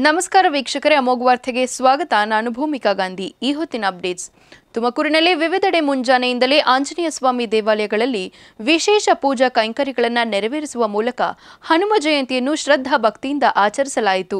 ನಮಸ್ಕಾರ ವೀಕ್ಷಕರೇ ಅಮೋಘ ವಾರ್ತೆಗೆ ಸ್ವಾಗತ ನಾನು ಭೂಮಿಕಾ ಗಾಂಧಿ ಈ ಹೊತ್ತಿನ ಅಪ್ಡೇಟ್ಸ್ ತುಮಕೂರಿನಲ್ಲಿ ವಿವಿಧೆಡೆ ಮುಂಜಾನೆಯಿಂದಲೇ ಆಂಜನೇಯ ಸ್ವಾಮಿ ದೇವಾಲಯಗಳಲ್ಲಿ ವಿಶೇಷ ಪೂಜಾ ಕೈಂಕರ್ಯಗಳನ್ನು ನೆರವೇರಿಸುವ ಮೂಲಕ ಹನುಮ ಜಯಂತಿಯನ್ನು ಶ್ರದ್ಧಾ ಭಕ್ತಿಯಿಂದ ಆಚರಿಸಲಾಯಿತು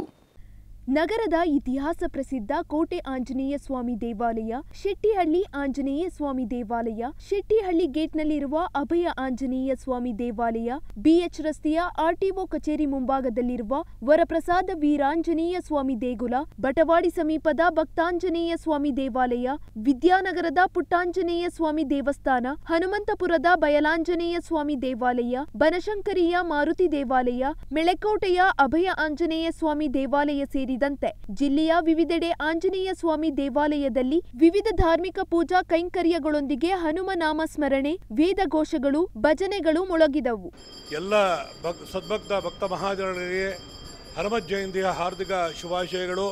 ನಗರದ ಇತಿಹಾಸ ಪ್ರಸಿದ್ಧ ಕೋಟೆ ಆಂಜನೇಯ ಸ್ವಾಮಿ ದೇವಾಲಯ ಶೆಟ್ಟಿಹಳ್ಳಿ ಆಂಜನೇಯ ಸ್ವಾಮಿ ದೇವಾಲಯ ಶೆಟ್ಟಿಹಳ್ಳಿ ಗೇಟ್ನಲ್ಲಿರುವ ಅಭಯ ಆಂಜನೇಯ ಸ್ವಾಮಿ ದೇವಾಲಯ ಬಿಎಚ್ ರಸ್ತೆಯ ಆರ್ಟಿಒ ಕಚೇರಿ ಮುಂಭಾಗದಲ್ಲಿರುವ ವರಪ್ರಸಾದ ವೀರಾಂಜನೇಯ ಸ್ವಾಮಿ ದೇಗುಲ ಬಟವಾಡಿ ಸಮೀಪದ ಭಕ್ತಾಂಜನೇಯ ಸ್ವಾಮಿ ದೇವಾಲಯ ವಿದ್ಯಾನಗರದ ಪುಟ್ಟಾಂಜನೇಯ ಸ್ವಾಮಿ ದೇವಸ್ಥಾನ ಹನುಮಂತಪುರದ ಬಯಲಾಂಜನೇಯ ಸ್ವಾಮಿ ದೇವಾಲಯ ಬನಶಂಕರಿಯ ಮಾರುತಿ ದೇವಾಲಯ ಮೆಳೆಕೋಟೆಯ ಅಭಯ ಆಂಜನೇಯ ಸ್ವಾಮಿ ದೇವಾಲಯ ಸೇರಿದಂತೆ ಜಿಲ್ಲೆಯ ವಿವಿಧೆಡೆ ಆಂಜನೇಯ ಸ್ವಾಮಿ ದೇವಾಲಯದಲ್ಲಿ ವಿವಿಧ ಧಾರ್ಮಿಕ ಪೂಜಾ ಕೈಂಕರ್ಯಗಳೊಂದಿಗೆ ಹನುಮ ನಾಮ ಸ್ಮರಣೆ ವೇದ ಘೋಷಗಳು ಭಜನೆಗಳು ಮೊಳಗಿದವು ಎಲ್ಲ ಭಕ್ ಸದ್ಭಕ್ತ ಭಕ್ತ ಮಹಾಜನರಿಗೆ ಹನುಮ ಜಯಂತಿಯ ಹಾರ್ದಿಕ ಶುಭಾಶಯಗಳು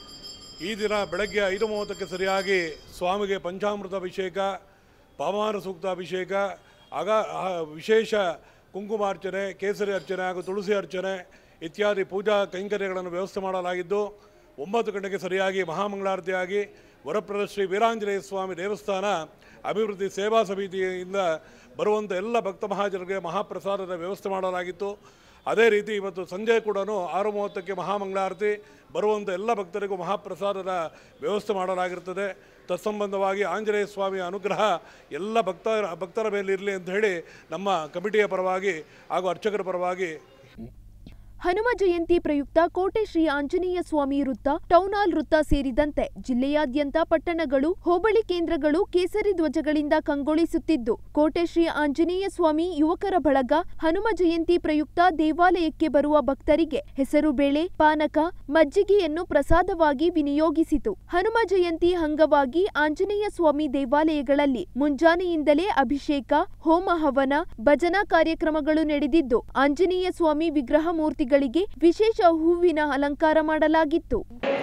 ಈ ದಿನ ಬೆಳಗ್ಗೆ ಐದು ಮೂವತ್ತಕ್ಕೆ ಸರಿಯಾಗಿ ಸ್ವಾಮಿಗೆ ಪಂಚಾಮೃತ ಅಭಿಷೇಕ ಪಾವಮಾನ ಸೂಕ್ತ ಅಭಿಷೇಕ ಆಗ ಆ ವಿಶೇಷ ಕುಂಕುಮಾರ್ಚನೆ ಕೇಸರಿ ಅರ್ಚನೆ ಹಾಗೂ ತುಳಸಿ ಅರ್ಚನೆ ಇತ್ಯಾದಿ ಪೂಜಾ ಕೈಂಕರ್ಯಗಳನ್ನು ವ್ಯವಸ್ಥೆ ಮಾಡಲಾಗಿದ್ದು ಒಂಬತ್ತು ಗಂಟೆಗೆ ಸರಿಯಾಗಿ ಮಹಾಮಂಗಳಾರತಿಯಾಗಿ ವರಪ್ರದ ಶ್ರೀ ವೀರಾಂಜನೇಯ ಸ್ವಾಮಿ ದೇವಸ್ಥಾನ ಅಭಿವೃದ್ಧಿ ಸೇವಾ ಸಮಿತಿಯಿಂದ ಬರುವಂಥ ಎಲ್ಲ ಭಕ್ತ ಮಹಾಜನರಿಗೆ ಮಹಾಪ್ರಸಾದದ ವ್ಯವಸ್ಥೆ ಮಾಡಲಾಗಿತ್ತು ಅದೇ ರೀತಿ ಇವತ್ತು ಸಂಜೆ ಕೂಡ ಆರು ಮೂವತ್ತಕ್ಕೆ ಮಹಾಮಂಗಳಾರತಿ ಬರುವಂಥ ಎಲ್ಲ ಭಕ್ತರಿಗೂ ಮಹಾಪ್ರಸಾದದ ವ್ಯವಸ್ಥೆ ಮಾಡಲಾಗಿರ್ತದೆ ತತ್ಸಂಬಂಧವಾಗಿ ಆಂಜನೇಯ ಸ್ವಾಮಿಯ ಅನುಗ್ರಹ ಎಲ್ಲ ಭಕ್ತರ ಭಕ್ತರ ಮೇಲೆ ಇರಲಿ ಅಂತ ಹೇಳಿ ನಮ್ಮ ಕಮಿಟಿಯ ಪರವಾಗಿ ಹಾಗೂ ಅರ್ಚಕರ ಪರವಾಗಿ ಹನುಮ ಜಯಂತಿ ಪ್ರಯುಕ್ತ ಕೋಟೆ ಶ್ರೀ ಆಂಜನೇಯ ಸ್ವಾಮಿ ವೃತ್ತ ಟೌನ್ ಹಾಲ್ ವೃತ್ತ ಸೇರಿದಂತೆ ಜಿಲ್ಲೆಯಾದ್ಯಂತ ಪಟ್ಟಣಗಳು ಹೋಬಳಿ ಕೇಂದ್ರಗಳು ಕೇಸರಿ ಧ್ವಜಗಳಿಂದ ಕಂಗೊಳಿಸುತ್ತಿದ್ದು ಕೋಟೆ ಶ್ರೀ ಆಂಜನೇಯ ಸ್ವಾಮಿ ಯುವಕರ ಬಳಗ ಹನುಮ ಜಯಂತಿ ಪ್ರಯುಕ್ತ ದೇವಾಲಯಕ್ಕೆ ಬರುವ ಭಕ್ತರಿಗೆ ಹೆಸರು ಬೇಳೆ ಪಾನಕ ಮಜ್ಜಿಗೆಯನ್ನು ಪ್ರಸಾದವಾಗಿ ವಿನಿಯೋಗಿಸಿತು ಹನುಮ ಜಯಂತಿ ಅಂಗವಾಗಿ ಆಂಜನೇಯ ಸ್ವಾಮಿ ದೇವಾಲಯಗಳಲ್ಲಿ ಮುಂಜಾನೆಯಿಂದಲೇ ಅಭಿಷೇಕ ಹೋಮ ಹವನ ಭಜನಾ ಕಾರ್ಯಕ್ರಮಗಳು ನಡೆದಿದ್ದು ಆಂಜನೇಯ ಸ್ವಾಮಿ ವಿಗ್ರಹ ಮೂರ್ತಿಗಳಿಗೆ ವಿಶೇಷ ಹೂವಿನ ಅಲಂಕಾರ ಮಾಡಲಾಗಿತ್ತು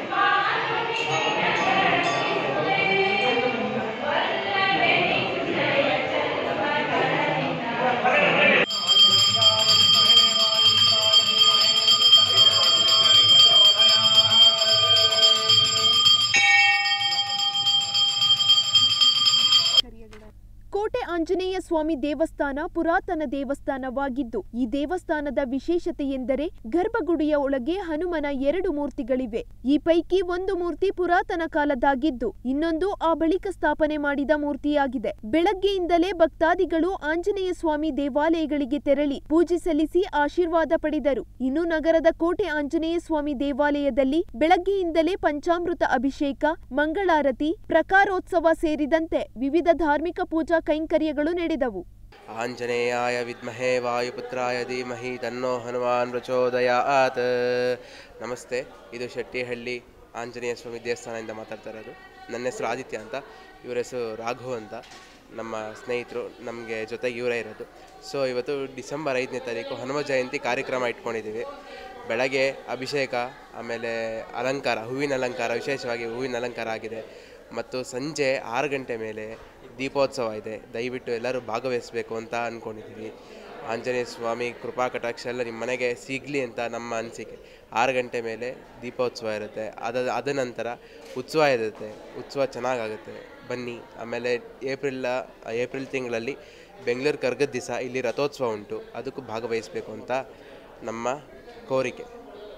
ಕೋಟೆ ಆಂಜನೇಯ ಸ್ವಾಮಿ ದೇವಸ್ಥಾನ ಪುರಾತನ ದೇವಸ್ಥಾನವಾಗಿದ್ದು ಈ ದೇವಸ್ಥಾನದ ವಿಶೇಷತೆ ಎಂದರೆ ಗರ್ಭಗುಡಿಯ ಒಳಗೆ ಹನುಮನ ಎರಡು ಮೂರ್ತಿಗಳಿವೆ ಈ ಪೈಕಿ ಒಂದು ಮೂರ್ತಿ ಪುರಾತನ ಕಾಲದಾಗಿದ್ದು ಇನ್ನೊಂದು ಆ ಬಳಿಕ ಸ್ಥಾಪನೆ ಮಾಡಿದ ಮೂರ್ತಿಯಾಗಿದೆ ಬೆಳಗ್ಗೆಯಿಂದಲೇ ಭಕ್ತಾದಿಗಳು ಆಂಜನೇಯ ಸ್ವಾಮಿ ದೇವಾಲಯಗಳಿಗೆ ತೆರಳಿ ಪೂಜೆ ಸಲ್ಲಿಸಿ ಆಶೀರ್ವಾದ ಪಡೆದರು ಇನ್ನು ನಗರದ ಕೋಟೆ ಆಂಜನೇಯ ಸ್ವಾಮಿ ದೇವಾಲಯದಲ್ಲಿ ಬೆಳಗ್ಗೆಯಿಂದಲೇ ಪಂಚಾಮೃತ ಅಭಿಷೇಕ ಮಂಗಳಾರತಿ ಪ್ರಕಾರೋತ್ಸವ ಸೇರಿದಂತೆ ವಿವಿಧ ಧಾರ್ಮಿಕ ಪೂಜಾ ಕೈಂಕರ್ಯಗಳು ನಡೆದವು ಆಂಜನೇಯಾಯ ವಿದ್ಮಹೇ ವಾಯುಪುತ್ರಾಯ ಧೀಮಹಿ ತನ್ನೋ ಹನುಮಾನ್ ಪ್ರಚೋದಯಾತ್ ನಮಸ್ತೆ ಇದು ಶೆಟ್ಟಿಹಳ್ಳಿ ಆಂಜನೇಯ ಸ್ವಾಮಿ ದೇವಸ್ಥಾನದಿಂದ ಮಾತಾಡ್ತಾ ಇರೋದು ನನ್ನ ಹೆಸರು ಆದಿತ್ಯ ಅಂತ ಇವರ ಹೆಸರು ರಾಘು ಅಂತ ನಮ್ಮ ಸ್ನೇಹಿತರು ನಮಗೆ ಜೊತೆಗೆ ಇವರೇ ಇರೋದು ಸೊ ಇವತ್ತು ಡಿಸೆಂಬರ್ ಐದನೇ ತಾರೀಕು ಹನುಮ ಜಯಂತಿ ಕಾರ್ಯಕ್ರಮ ಇಟ್ಕೊಂಡಿದ್ದೀವಿ ಬೆಳಗ್ಗೆ ಅಭಿಷೇಕ ಆಮೇಲೆ ಅಲಂಕಾರ ಹೂವಿನ ಅಲಂಕಾರ ವಿಶೇಷವಾಗಿ ಹೂವಿನ ಅಲಂಕಾರ ಆಗಿದೆ ಮತ್ತು ಸಂಜೆ ಆರು ಗಂಟೆ ಮೇಲೆ ದೀಪೋತ್ಸವ ಇದೆ ದಯವಿಟ್ಟು ಎಲ್ಲರೂ ಭಾಗವಹಿಸಬೇಕು ಅಂತ ಅಂದ್ಕೊಂಡಿದ್ದೀವಿ ಆಂಜನೇಯ ಸ್ವಾಮಿ ಕೃಪಾ ಕಟಾಕ್ಷ ಎಲ್ಲ ನಿಮ್ಮ ಮನೆಗೆ ಸಿಗಲಿ ಅಂತ ನಮ್ಮ ಅನಿಸಿಕೆ ಆರು ಗಂಟೆ ಮೇಲೆ ದೀಪೋತ್ಸವ ಇರುತ್ತೆ ಅದ ಅದ ನಂತರ ಉತ್ಸವ ಇರುತ್ತೆ ಉತ್ಸವ ಚೆನ್ನಾಗಾಗುತ್ತೆ ಬನ್ನಿ ಆಮೇಲೆ ಏಪ್ರಿಲ್ ಏಪ್ರಿಲ್ ತಿಂಗಳಲ್ಲಿ ಬೆಂಗಳೂರು ಕರ್ಗದ ದಿವಸ ಇಲ್ಲಿ ರಥೋತ್ಸವ ಉಂಟು ಅದಕ್ಕೂ ಭಾಗವಹಿಸಬೇಕು ಅಂತ ನಮ್ಮ ಕೋರಿಕೆ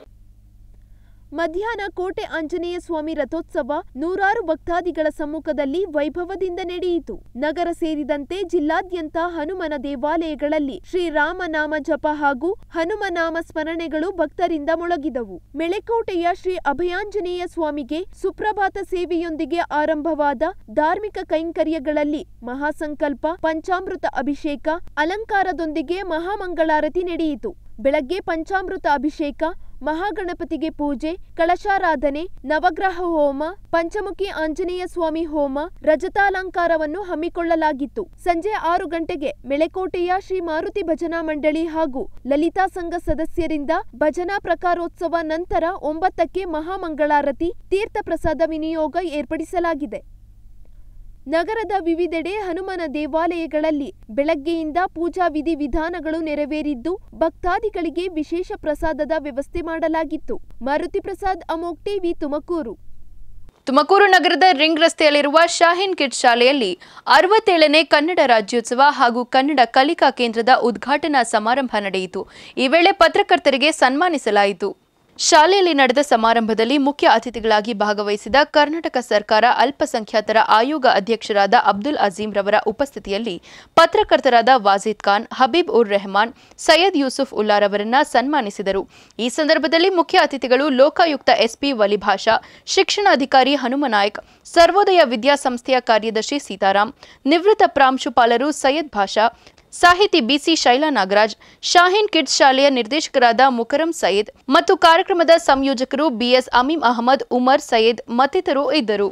ಮಧ್ಯಾಹ್ನ ಕೋಟೆ ಆಂಜನೇಯ ಸ್ವಾಮಿ ರಥೋತ್ಸವ ನೂರಾರು ಭಕ್ತಾದಿಗಳ ಸಮ್ಮುಖದಲ್ಲಿ ವೈಭವದಿಂದ ನಡೆಯಿತು ನಗರ ಸೇರಿದಂತೆ ಜಿಲ್ಲಾದ್ಯಂತ ಹನುಮನ ದೇವಾಲಯಗಳಲ್ಲಿ ಶ್ರೀರಾಮನಾಮ ಜಪ ಹಾಗೂ ಹನುಮನಾಮ ಸ್ಮರಣೆಗಳು ಭಕ್ತರಿಂದ ಮೊಳಗಿದವು ಮೆಳೆಕೋಟೆಯ ಶ್ರೀ ಅಭಯಾಂಜನೇಯ ಸ್ವಾಮಿಗೆ ಸುಪ್ರಭಾತ ಸೇವೆಯೊಂದಿಗೆ ಆರಂಭವಾದ ಧಾರ್ಮಿಕ ಕೈಂಕರ್ಯಗಳಲ್ಲಿ ಮಹಾಸಂಕಲ್ಪ ಪಂಚಾಮೃತ ಅಭಿಷೇಕ ಅಲಂಕಾರದೊಂದಿಗೆ ಮಹಾಮಂಗಳಾರತಿ ನಡೆಯಿತು ಬೆಳಗ್ಗೆ ಪಂಚಾಮೃತ ಅಭಿಷೇಕ ಮಹಾಗಣಪತಿಗೆ ಪೂಜೆ ಕಳಶಾರಾಧನೆ ನವಗ್ರಹ ಹೋಮ ಪಂಚಮುಖಿ ಆಂಜನೇಯ ಸ್ವಾಮಿ ಹೋಮ ರಜತಾಲಂಕಾರವನ್ನು ಹಮ್ಮಿಕೊಳ್ಳಲಾಗಿತ್ತು ಸಂಜೆ ಆರು ಗಂಟೆಗೆ ಮೆಳೆಕೋಟೆಯ ಶ್ರೀ ಮಾರುತಿ ಭಜನಾ ಮಂಡಳಿ ಹಾಗೂ ಲಲಿತಾ ಸಂಘ ಸದಸ್ಯರಿಂದ ಭಜನಾ ಪ್ರಕಾರೋತ್ಸವ ನಂತರ ಒಂಬತ್ತಕ್ಕೆ ಮಹಾಮಂಗಳಾರತಿ ತೀರ್ಥ ಪ್ರಸಾದ ವಿನಿಯೋಗ ಏರ್ಪಡಿಸಲಾಗಿದೆ ನಗರದ ವಿವಿಧೆಡೆ ಹನುಮನ ದೇವಾಲಯಗಳಲ್ಲಿ ಬೆಳಗ್ಗೆಯಿಂದ ಪೂಜಾ ವಿಧಿ ವಿಧಾನಗಳು ನೆರವೇರಿದ್ದು ಭಕ್ತಾದಿಗಳಿಗೆ ವಿಶೇಷ ಪ್ರಸಾದದ ವ್ಯವಸ್ಥೆ ಮಾಡಲಾಗಿತ್ತು ಮಾರುತಿ ಪ್ರಸಾದ್ ಅಮೋಕ್ ಟಿವಿ ತುಮಕೂರು ತುಮಕೂರು ನಗರದ ರಿಂಗ್ ರಸ್ತೆಯಲ್ಲಿರುವ ಶಾಹೀನ್ ಕಿಡ್ ಶಾಲೆಯಲ್ಲಿ ಅರವತ್ತೇಳನೇ ಕನ್ನಡ ರಾಜ್ಯೋತ್ಸವ ಹಾಗೂ ಕನ್ನಡ ಕಲಿಕಾ ಕೇಂದ್ರದ ಉದ್ಘಾಟನಾ ಸಮಾರಂಭ ನಡೆಯಿತು ಈ ವೇಳೆ ಪತ್ರಕರ್ತರಿಗೆ ಸನ್ಮಾನಿಸಲಾಯಿತು ಶಾಲೆಯಲ್ಲಿ ನಡೆದ ಸಮಾರಂಭದಲ್ಲಿ ಮುಖ್ಯ ಅತಿಥಿಗಳಾಗಿ ಭಾಗವಹಿಸಿದ ಕರ್ನಾಟಕ ಸರ್ಕಾರ ಅಲ್ಪಸಂಖ್ಯಾತರ ಆಯೋಗ ಅಧ್ಯಕ್ಷರಾದ ಅಬ್ದುಲ್ ಅಜೀಂ ರವರ ಉಪಸ್ಥಿತಿಯಲ್ಲಿ ಪತ್ರಕರ್ತರಾದ ವಾಜಿದ್ ಖಾನ್ ಹಬೀಬ್ ಉರ್ ರೆಹಮಾನ್ ಸೈಯದ್ ಯೂಸುಫ್ ಉಲ್ಲಾರವರನ್ನ ಸನ್ಮಾನಿಸಿದರು ಈ ಸಂದರ್ಭದಲ್ಲಿ ಮುಖ್ಯ ಅತಿಥಿಗಳು ಲೋಕಾಯುಕ್ತ ಎಸ್ಪಿ ವಲಿಭಾಷಾ ಶಿಕ್ಷಣಾಧಿಕಾರಿ ಹನುಮನಾಯಕ್ ಸರ್ವೋದಯ ವಿದ್ಯಾಸಂಸ್ಥೆಯ ಕಾರ್ಯದರ್ಶಿ ಸೀತಾರಾಮ್ ನಿವೃತ್ತ ಪ್ರಾಂಶುಪಾಲರು ಸೈಯದ್ ಭಾಷಾ ಸಾಹಿತಿ ಬಿಸಿ ಶೈಲಾ ನಾಗರಾಜ್ ಶಾಹೀನ್ ಕಿಡ್ಸ್ ಶಾಲೆಯ ನಿರ್ದೇಶಕರಾದ ಮುಕರಂ ಸೈಯದ್ ಮತ್ತು ಕಾರ್ಯಕ್ರಮದ ಸಂಯೋಜಕರು ಬಿಎಸ್ ಅಮೀಂ ಅಹಮದ್ ಉಮರ್ ಸೈಯದ್ ಮತ್ತಿತರರು ಇದ್ದರು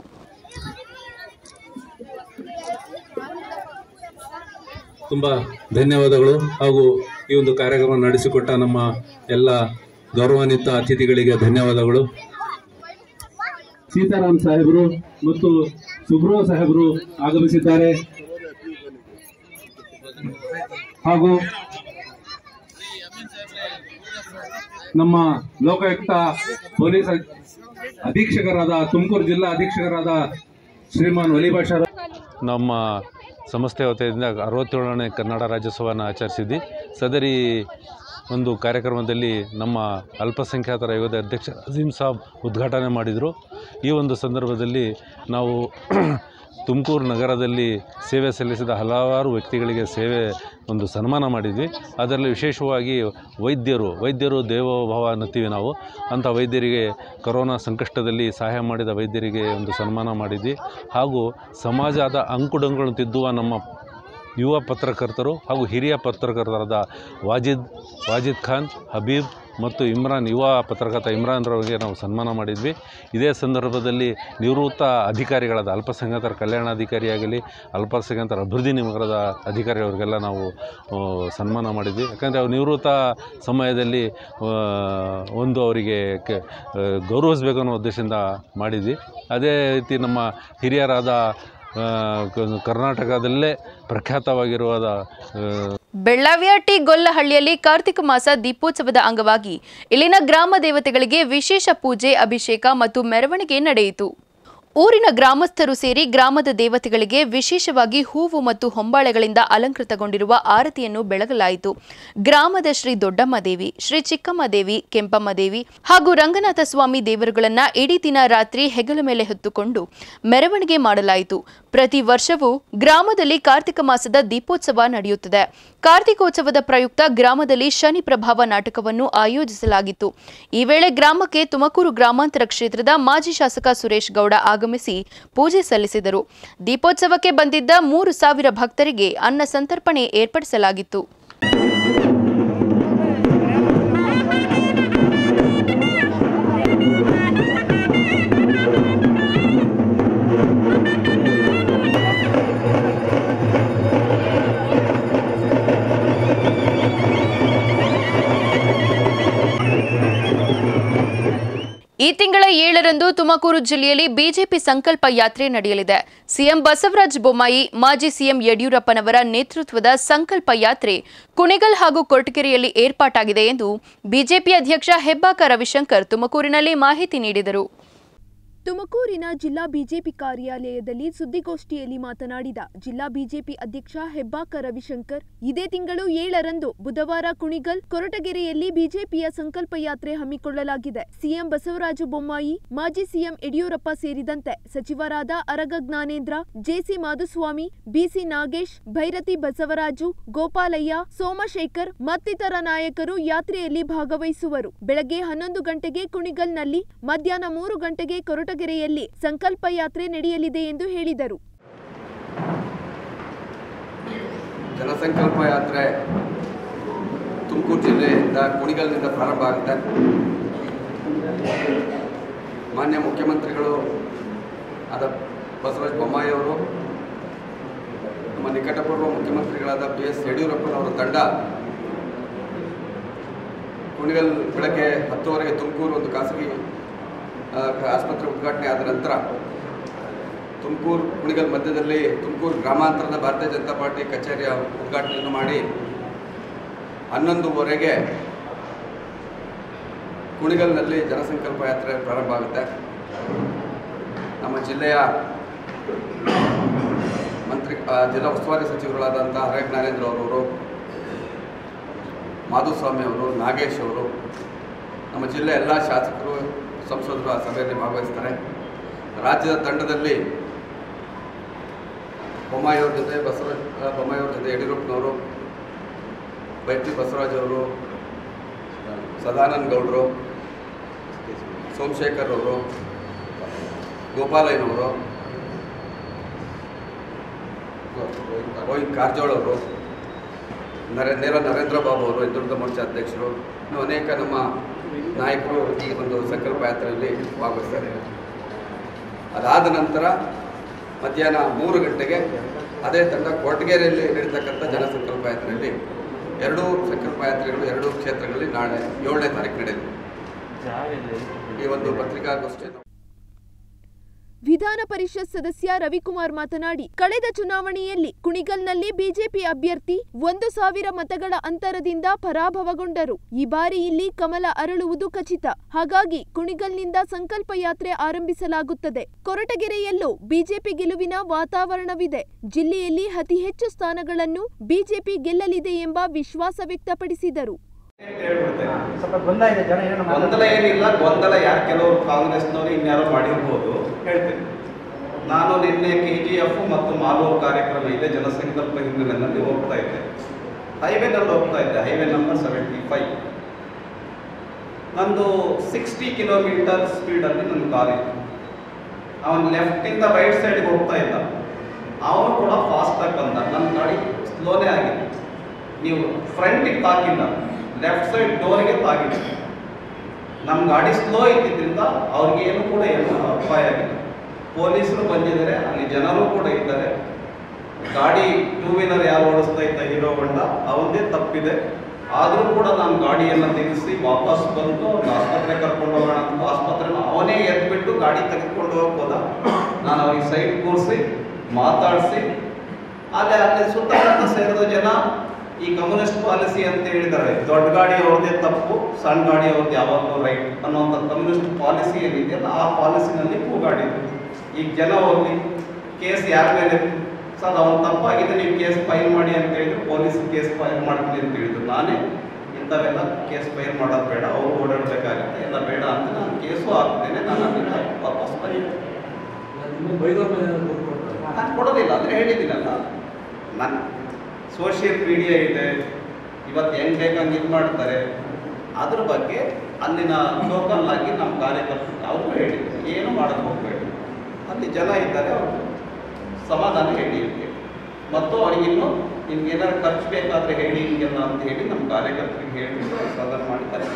ತುಂಬ ಧನ್ಯವಾದಗಳು ಹಾಗೂ ಈ ಒಂದು ಕಾರ್ಯಕ್ರಮ ನಡೆಸಿಕೊಟ್ಟ ನಮ್ಮ ಎಲ್ಲ ಗೌರವಾನ್ವಿತ ಅತಿಥಿಗಳಿಗೆ ಧನ್ಯವಾದಗಳು ಸೀತಾರಾಮ್ ಸಾಹೇಬರು ಮತ್ತು ಸುಬ್ರೋ ಸಾಹೇಬರು ಆಗಮಿಸಿದ್ದಾರೆ ಹಾಗೂ ನಮ್ಮ ಲೋಕಾಯುಕ್ತ ಪೊಲೀಸ್ ಅಧೀಕ್ಷಕರಾದ ತುಮಕೂರು ಜಿಲ್ಲಾ ಅಧೀಕ್ಷಕರಾದ ಶ್ರೀಮಾನ್ ವಲಿಭಾಷಾ ನಮ್ಮ ಸಂಸ್ಥೆ ವತಿಯಿಂದ ಅರವತ್ತೇಳನೇ ಕನ್ನಡ ರಾಜ್ಯೋತ್ಸವನ ಆಚರಿಸಿದ್ವಿ ಸದರಿ ಒಂದು ಕಾರ್ಯಕ್ರಮದಲ್ಲಿ ನಮ್ಮ ಅಲ್ಪಸಂಖ್ಯಾತರ ಆಯೋಗದ ಅಧ್ಯಕ್ಷ ಅಜೀಂ ಸಾಬ್ ಉದ್ಘಾಟನೆ ಮಾಡಿದರು ಈ ಒಂದು ಸಂದರ್ಭದಲ್ಲಿ ನಾವು ತುಮಕೂರು ನಗರದಲ್ಲಿ ಸೇವೆ ಸಲ್ಲಿಸಿದ ಹಲವಾರು ವ್ಯಕ್ತಿಗಳಿಗೆ ಸೇವೆ ಒಂದು ಸನ್ಮಾನ ಮಾಡಿದ್ವಿ ಅದರಲ್ಲಿ ವಿಶೇಷವಾಗಿ ವೈದ್ಯರು ವೈದ್ಯರು ದೇವೋಭವ ಅನ್ನತ್ತೀವಿ ನಾವು ಅಂಥ ವೈದ್ಯರಿಗೆ ಕೊರೋನಾ ಸಂಕಷ್ಟದಲ್ಲಿ ಸಹಾಯ ಮಾಡಿದ ವೈದ್ಯರಿಗೆ ಒಂದು ಸನ್ಮಾನ ಮಾಡಿದ್ವಿ ಹಾಗೂ ಸಮಾಜದ ಅಂಕುಡೊಂಗಳನ್ನು ತಿದ್ದುವ ನಮ್ಮ ಯುವ ಪತ್ರಕರ್ತರು ಹಾಗೂ ಹಿರಿಯ ಪತ್ರಕರ್ತರಾದ ವಾಜಿದ್ ವಾಜಿದ್ ಖಾನ್ ಹಬೀಬ್ ಮತ್ತು ಇಮ್ರಾನ್ ಯುವ ಪತ್ರಕರ್ತ ಇಮ್ರಾನ್ರವರಿಗೆ ನಾವು ಸನ್ಮಾನ ಮಾಡಿದ್ವಿ ಇದೇ ಸಂದರ್ಭದಲ್ಲಿ ನಿವೃತ್ತ ಅಧಿಕಾರಿಗಳಾದ ಅಲ್ಪಸಂಖ್ಯಾತರ ಕಲ್ಯಾಣಾಧಿಕಾರಿಯಾಗಲಿ ಅಲ್ಪಸಂಖ್ಯಾತರ ಅಭಿವೃದ್ಧಿ ನಿಗಮದ ಅಧಿಕಾರಿಯವರಿಗೆಲ್ಲ ನಾವು ಆ, ಸನ್ಮಾನ ಮಾಡಿದ್ವಿ ಯಾಕಂದರೆ ಅವ್ರು ನಿವೃತ್ತ ಸಮಯದಲ್ಲಿ ಆ, ಒಂದು ಅವರಿಗೆ ಕೆ ಆ, ಗೌರವಿಸಬೇಕು ಅನ್ನೋ ಉದ್ದೇಶದಿಂದ ಮಾಡಿದ್ವಿ ಅದೇ ರೀತಿ ನಮ್ಮ ಹಿರಿಯರಾದ ಆ, ಕ- ಕರ್ನಾಟಕದಲ್ಲೇ ಪ್ರಖ್ಯಾತವಾಗಿರುವಾದ ಆ, ಬೆಳ್ಳಾವಿಯ ಟಿ ಗೊಲ್ಲಹಳ್ಳಿಯಲ್ಲಿ ಕಾರ್ತಿಕ ಮಾಸ ದೀಪೋತ್ಸವದ ಅಂಗವಾಗಿ ಇಲ್ಲಿನ ಗ್ರಾಮ ದೇವತೆಗಳಿಗೆ ವಿಶೇಷ ಪೂಜೆ ಅಭಿಷೇಕ ಮತ್ತು ಮೆರವಣಿಗೆ ನಡೆಯಿತು ಊರಿನ ಗ್ರಾಮಸ್ಥರು ಸೇರಿ ಗ್ರಾಮದ ದೇವತೆಗಳಿಗೆ ವಿಶೇಷವಾಗಿ ಹೂವು ಮತ್ತು ಹೊಂಬಾಳೆಗಳಿಂದ ಅಲಂಕೃತಗೊಂಡಿರುವ ಆರತಿಯನ್ನು ಬೆಳಗಲಾಯಿತು ಗ್ರಾಮದ ಶ್ರೀ ದೊಡ್ಡಮ್ಮ ದೇವಿ ಶ್ರೀ ಚಿಕ್ಕಮ್ಮ ದೇವಿ ಕೆಂಪಮ್ಮ ದೇವಿ ಹಾಗೂ ರಂಗನಾಥ ಸ್ವಾಮಿ ದೇವರುಗಳನ್ನ ಇಡೀ ದಿನ ರಾತ್ರಿ ಹೆಗಲ ಮೇಲೆ ಹೊತ್ತುಕೊಂಡು ಮೆರವಣಿಗೆ ಮಾಡಲಾಯಿತು ಪ್ರತಿ ವರ್ಷವೂ ಗ್ರಾಮದಲ್ಲಿ ಕಾರ್ತಿಕ ಮಾಸದ ದೀಪೋತ್ಸವ ನಡೆಯುತ್ತದೆ ಕಾರ್ತಿಕೋತ್ಸವದ ಪ್ರಯುಕ್ತ ಗ್ರಾಮದಲ್ಲಿ ಶನಿ ಪ್ರಭಾವ ನಾಟಕವನ್ನು ಆಯೋಜಿಸಲಾಗಿತ್ತು ಈ ವೇಳೆ ಗ್ರಾಮಕ್ಕೆ ತುಮಕೂರು ಗ್ರಾಮಾಂತರ ಕ್ಷೇತ್ರದ ಮಾಜಿ ಶಾಸಕ ಸುರೇಶ್ ಗೌಡ ಆಗಮಿಸಿ ಪೂಜೆ ಸಲ್ಲಿಸಿದರು ದೀಪೋತ್ಸವಕ್ಕೆ ಬಂದಿದ್ದ ಮೂರು ಸಾವಿರ ಭಕ್ತರಿಗೆ ಅನ್ನ ಸಂತರ್ಪಣೆ ಏರ್ಪಡಿಸಲಾಗಿತ್ತು ಈ ತಿಂಗಳ ಏಳರಂದು ತುಮಕೂರು ಜಿಲ್ಲೆಯಲ್ಲಿ ಬಿಜೆಪಿ ಸಂಕಲ್ಪ ಯಾತ್ರೆ ನಡೆಯಲಿದೆ ಸಿಎಂ ಬಸವರಾಜ ಬೊಮ್ಮಾಯಿ ಮಾಜಿ ಸಿಎಂ ಯಡಿಯೂರಪ್ಪನವರ ನೇತೃತ್ವದ ಸಂಕಲ್ಪ ಯಾತ್ರೆ ಕುಣಿಗಲ್ ಹಾಗೂ ಕೊರಟಗೆರೆಯಲ್ಲಿ ಏರ್ಪಾಟಾಗಿದೆ ಎಂದು ಬಿಜೆಪಿ ಅಧ್ಯಕ್ಷ ಹೆಬ್ಬಾಕ ರವಿಶಂಕರ್ ತುಮಕೂರಿನಲ್ಲಿ ಮಾಹಿತಿ ನೀಡಿದರು ತುಮಕೂರಿನ ಜಿಲ್ಲಾ ಬಿಜೆಪಿ ಕಾರ್ಯಾಲಯದಲ್ಲಿ ಸುದ್ದಿಗೋಷ್ಠಿಯಲ್ಲಿ ಮಾತನಾಡಿದ ಜಿಲ್ಲಾ ಬಿಜೆಪಿ ಅಧ್ಯಕ್ಷ ಹೆಬ್ಬಾಕ ರವಿಶಂಕರ್ ಇದೇ ತಿಂಗಳು ಏಳರಂದು ಬುಧವಾರ ಕುಣಿಗಲ್ ಕೊರಟಗೆರೆಯಲ್ಲಿ ಬಿಜೆಪಿಯ ಸಂಕಲ್ಪ ಯಾತ್ರೆ ಹಮ್ಮಿಕೊಳ್ಳಲಾಗಿದೆ ಸಿಎಂ ಬಸವರಾಜ ಬೊಮ್ಮಾಯಿ ಮಾಜಿ ಸಿಎಂ ಯಡಿಯೂರಪ್ಪ ಸೇರಿದಂತೆ ಸಚಿವರಾದ ಅರಗ ಜ್ಞಾನೇಂದ್ರ ಜೆಸಿ ಮಾಧುಸ್ವಾಮಿ ಬಿಸಿ ನಾಗೇಶ್ ಭೈರತಿ ಬಸವರಾಜು ಗೋಪಾಲಯ್ಯ ಸೋಮಶೇಖರ್ ಮತ್ತಿತರ ನಾಯಕರು ಯಾತ್ರೆಯಲ್ಲಿ ಭಾಗವಹಿಸುವರು ಬೆಳಗ್ಗೆ ಹನ್ನೊಂದು ಗಂಟೆಗೆ ಕುಣಿಗಲ್ನಲ್ಲಿ ಮಧ್ಯಾಹ್ನ ಮೂರು ಗಂಟೆಗೆ ಕೊರಟಗೆರೆಯಲ್ಲಿ ಸಂಕಲ್ಪ ಯಾತ್ರೆ ನಡೆಯಲಿದೆ ಎಂದು ಹೇಳಿದರು ಜನಸಂಕಲ್ಪ ಯಾತ್ರೆ ತುಮಕೂರು ಜಿಲ್ಲೆಯಿಂದ ಕುಣಿಗಲ್ನಿಂದ ಪ್ರಾರಂಭ ಆಗುತ್ತೆ ಮಾನ್ಯ ಮುಖ್ಯಮಂತ್ರಿಗಳು ಆದ ಬಸವರಾಜ ಬೊಮ್ಮಾಯಿ ಅವರು ನಮ್ಮ ನಿಕಟಪೂರ್ವ ಮುಖ್ಯಮಂತ್ರಿಗಳಾದ ಬಿ ಎಸ್ ಯಡಿಯೂರಪ್ಪನವರ ತಂಡ ಕುಣಿಗಲ್ ಬೆಳಗ್ಗೆ ಹತ್ತುವರೆಗೆ ತುಮಕೂರು ಒಂದು ಖಾಸಗಿ ಆ, ಆಸ್ಪತ್ರೆ ಉದ್ಘಾಟನೆ ಆದ ನಂತರ ತುಮಕೂರು ಕುಣಿಗಲ್ ಮಧ್ಯದಲ್ಲಿ ತುಮಕೂರು ಗ್ರಾಮಾಂತರದ ಭಾರತೀಯ ಜನತಾ ಪಾರ್ಟಿ ಕಚೇರಿಯ ಉದ್ಘಾಟನೆಯನ್ನು ಮಾಡಿ ಹನ್ನೊಂದುವರೆಗೆ ಕುಣಿಗಲ್ನಲ್ಲಿ ಜನಸಂಕಲ್ಪ ಯಾತ್ರೆ ಪ್ರಾರಂಭ ಆಗುತ್ತೆ ನಮ್ಮ ಜಿಲ್ಲೆಯ ಮಂತ್ರಿ ಆ, ಜಿಲ್ಲಾ ಉಸ್ತುವಾರಿ ಸಚಿವರುಗಳಾದಂಥ ಹರೇಕ್ ನರೇಂದ್ರ ಅವರವರು ಮಾಧುಸ್ವಾಮಿ ಅವರು ನಾಗೇಶ್ ಅವರು ನಮ್ಮ ಜಿಲ್ಲೆಯ ಎಲ್ಲ ಶಾಸಕರು ಸಂಸದರು ಆ ಸಭೆಯಲ್ಲಿ ಭಾಗವಹಿಸ್ತಾರೆ ರಾಜ್ಯದ ತಂಡದಲ್ಲಿ ಬೊಮ್ಮಾಯಿಯವ್ರ ಜೊತೆ ಬಸವರಾಜ್ ಆ, ಬೊಮ್ಮಾಯಿಯವ್ರ ಜೊತೆ ಯಡಿಯೂರಪ್ಪನವರು ಬೈತಿ ಬಸವರಾಜ್ ಅವರು ಸದಾನಂದ ಗೌಡರು ಸೋಮಶೇಖರ್ ಅವರು ಗೋಪಾಲಯ್ಯನವರು ಗೋವಿಂದ್ ಕಾರಜೋಳ ಅವರು ನರೇ ನೇರ ನರೇಂದ್ರ ಬಾಬು ಅವರು ಹಿಂದುಳಿದ ಮೋರ್ಚಾ ಅಧ್ಯಕ್ಷರು ಇನ್ನು ಅನೇಕ ನಮ್ಮ ನಾಯಕರು ಈ ಒಂದು ಸಂಕಲ್ಪ ಯಾತ್ರೆಯಲ್ಲಿ ಭಾಗವಹಿಸ್ತಾರೆ ಅದಾದ ನಂತರ ಮಧ್ಯಾಹ್ನ ಮೂರು ಗಂಟೆಗೆ ಅದೇ ತಂಡ ಕೊರಟಗೆರೆಯಲ್ಲಿ ನಡೀತಕ್ಕಂಥ ಜನಸಂಕಲ್ಪ ಯಾತ್ರೆಯಲ್ಲಿ ಎರಡೂ ಸಂಕಲ್ಪ ಯಾತ್ರೆಗಳು ಎರಡೂ ಕ್ಷೇತ್ರಗಳಲ್ಲಿ ನಾಳೆ ಏಳನೇ ತಾರೀಕು ನಡೆಯಲಿದೆ ಈ ಒಂದು ಪತ್ರಿಕಾಗೋಷ್ಠಿಯನ್ನು ವಿಧಾನ ಪರಿಷತ್ ಸದಸ್ಯ ರವಿಕುಮಾರ್ ಮಾತನಾಡಿ ಕಳೆದ ಚುನಾವಣೆಯಲ್ಲಿ ಕುಣಿಗಲ್ನಲ್ಲಿ ಬಿಜೆಪಿ ಅಭ್ಯರ್ಥಿ ಒಂದು ಸಾವಿರ ಮತಗಳ ಅಂತರದಿಂದ ಪರಾಭವಗೊಂಡರು ಈ ಬಾರಿ ಇಲ್ಲಿ ಕಮಲ ಅರಳುವುದು ಖಚಿತ ಹಾಗಾಗಿ ಕುಣಿಗಲ್ನಿಂದ ಸಂಕಲ್ಪ ಯಾತ್ರೆ ಆರಂಭಿಸಲಾಗುತ್ತದೆ ಕೊರಟಗೆರೆಯಲ್ಲೂ ಬಿಜೆಪಿ ಗೆಲುವಿನ ವಾತಾವರಣವಿದೆ ಜಿಲ್ಲೆಯಲ್ಲಿ ಅತಿ ಹೆಚ್ಚು ಸ್ಥಾನಗಳನ್ನು ಬಿಜೆಪಿ ಗೆಲ್ಲಲಿದೆ ಎಂಬ ವಿಶ್ವಾಸ ವ್ಯಕ್ತಪಡಿಸಿದರು ಸ್ವಲ್ಪ ಗೊಂದಲ ಇದೆ ಜನ ಏನೋ ಗೊಂದಲ ಏನಿಲ್ಲ ಗೊಂದಲ ಯಾರು ಕೆಲವರು ಕಾಂಗ್ರೆಸ್ನವರು ಇನ್ಯಾರೋ ಮಾಡಿರ್ಬೋದು ಹೇಳ್ತೇನೆ ನಾನು ನಿನ್ನೆ ಕೆ ಜಿ ಎಫ್ ಮತ್ತು ಮಾಲೂರು ಕಾರ್ಯಕ್ರಮ ಇದೆ ಜನಸಂಕಲ್ಪ ಹಿನ್ನೆಲೆಯಲ್ಲಿ ಹೋಗ್ತಾ ಇದ್ದೆ ಹೈವೇನಲ್ಲಿ ಹೋಗ್ತಾ ಇದ್ದೆ ಹೈವೇ ನಂಬರ್ ಸೆವೆಂಟಿ ಫೈವ್ ನಂದು ಸಿಕ್ಸ್ಟಿ ಕಿಲೋಮೀಟರ್ ಸ್ಪೀಡಲ್ಲಿ ನನ್ನ ಕಾರ್ ಇತ್ತು ಅವನು ಲೆಫ್ಟಿಂದ ರೈಟ್ ಸೈಡ್ಗೆ ಹೋಗ್ತಾ ಇದ್ದ ಅವನು ಕೂಡ ಫಾಸ್ಟಾಗಿ ಬಂದ ನನ್ನ ಗಾಡಿ ಸ್ಲೋನೇ ಆಗಿದೆ ನೀವು ಫ್ರಂಟಿಗೆ ತಾಕಿಲ್ಲ ಲೆಫ್ಟ್ ಸೈಡ್ ಡೋರ್ಗೆ ತಾಗಿದೆ ನಮ್ಮ ಗಾಡಿ ಸ್ಲೋ ಇದ್ದಿದ್ದರಿಂದ ಅವ್ರಿಗೆ ಏನು ಕೂಡ ಏನು ಅಪಾಯ ಆಗಿಲ್ಲ ಪೊಲೀಸರು ಬಂದಿದ್ದಾರೆ ಅಲ್ಲಿ ಜನರು ಕೂಡ ಇದ್ದಾರೆ ಗಾಡಿ ಟೂ ವೀಲರ್ ಯಾರು ಓಡಿಸ್ತಾ ಇದ್ದ ಹೀರೋ ಹೊಂಡ ಅವನದೇ ತಪ್ಪಿದೆ ಆದರೂ ಕೂಡ ನಾನು ಗಾಡಿಯನ್ನು ತೆಗೆಸಿ ವಾಪಸ್ ಬಂದು ಅವ್ನ ಆಸ್ಪತ್ರೆಗೆ ಕರ್ಕೊಂಡು ಹೋಗೋಣ ಅಂತ ಆಸ್ಪತ್ರೆನ ಅವನೇ ಎದ್ಬಿಟ್ಟು ಗಾಡಿ ತೆಗೆದುಕೊಂಡು ಹೋಗ್ಬೋದ ನಾನು ಅವ್ರಿಗೆ ಸೈಡ್ ಕೂರಿಸಿ ಮಾತಾಡಿಸಿ ಅಲ್ಲೇ ಅಲ್ಲಿ ಸುತ್ತಮುತ್ತ ಸೇರಿದ ಜನ ಈ ಕಮ್ಯುನಿಸ್ಟ್ ಪಾಲಿಸಿ ಅಂತ ಹೇಳಿದ್ದಾರೆ ದೊಡ್ಡ ಗಾಡಿ ಅವ್ರದ್ದೇ ತಪ್ಪು ಸಣ್ಣ ಗಾಡಿ ಅವ್ರದ್ದು ಯಾವಾಗಲೂ ರೈಟ್ ಅನ್ನುವಂಥ ಕಮ್ಯುನಿಸ್ಟ್ ಪಾಲಿಸಿ ಏನಿದೆಯಲ್ಲ ಆ ಪಾಲಿಸಿನಲ್ಲಿ ಕೂಗಾಡಿದ್ರು ಈಗ ಜನ ಹೋಗ್ಲಿ ಕೇಸ್ ಯಾರ ಮೇಲೆ ಸರ್ ಅವನು ತಪ್ಪಾಗಿದೆ ನೀವು ಕೇಸ್ ಫೈಲ್ ಮಾಡಿ ಅಂತ ಹೇಳಿದ್ರು ಪೊಲೀಸ್ ಕೇಸ್ ಫೈಲ್ ಮಾಡ್ತೀನಿ ಅಂತ ಹೇಳಿದ್ರು ನಾನೇ ಇಂಥವೆಲ್ಲ ಕೇಸ್ ಫೈಲ್ ಮಾಡೋದು ಬೇಡ ಅವರು ಓಡಾಡಬೇಕಾಗುತ್ತೆ ಎಲ್ಲ ಬೇಡ ಅಂತ ನಾನು ಕೇಸು ಹಾಕ್ತೇನೆ ನಾನು ಅದನ್ನ ವಾಪಸ್ ಬಂದಿದ್ದೆ ನಾನು ಕೊಡೋದಿಲ್ಲ ಅಂದರೆ ಹೇಳಿದ್ದೀನಲ್ಲ ನನ್ನ ಸೋಷಿಯಲ್ ಮೀಡಿಯಾ ಇದೆ ಇವತ್ತು ಹೆಂಗೆ ಬೇಕಂಗೆ ಇದು ಮಾಡ್ತಾರೆ ಅದ್ರ ಬಗ್ಗೆ ಅಲ್ಲಿನ ಲೋಕಲ್ ಆಗಿ ನಮ್ಮ ಕಾರ್ಯಕರ್ತರು ಅವರು ಹೇಳಿದ್ರು ಏನು ಮಾಡೋಕ್ಕೆ ಹೋಗಬೇಡಿ ಅಲ್ಲಿ ಜನ ಇದ್ದಾರೆ ಅವರು ಸಮಾಧಾನ ಹೇಳಿ ಇವ್ರಿಗೆ ಮತ್ತು ಅವ್ರಿಗಿನ್ನು ನಿಮ್ಗೆ ಏನಾದ್ರು ಖರ್ಚು ಬೇಕಾದರೆ ಹೇಳಿ ಹಿಂಗೆಲ್ಲ ಅಂತ ಹೇಳಿ ನಮ್ಮ ಕಾರ್ಯಕರ್ತರಿಗೆ ಹೇಳಿಬಿಟ್ಟು ಸದನ ಮಾಡ್ತಾರೆ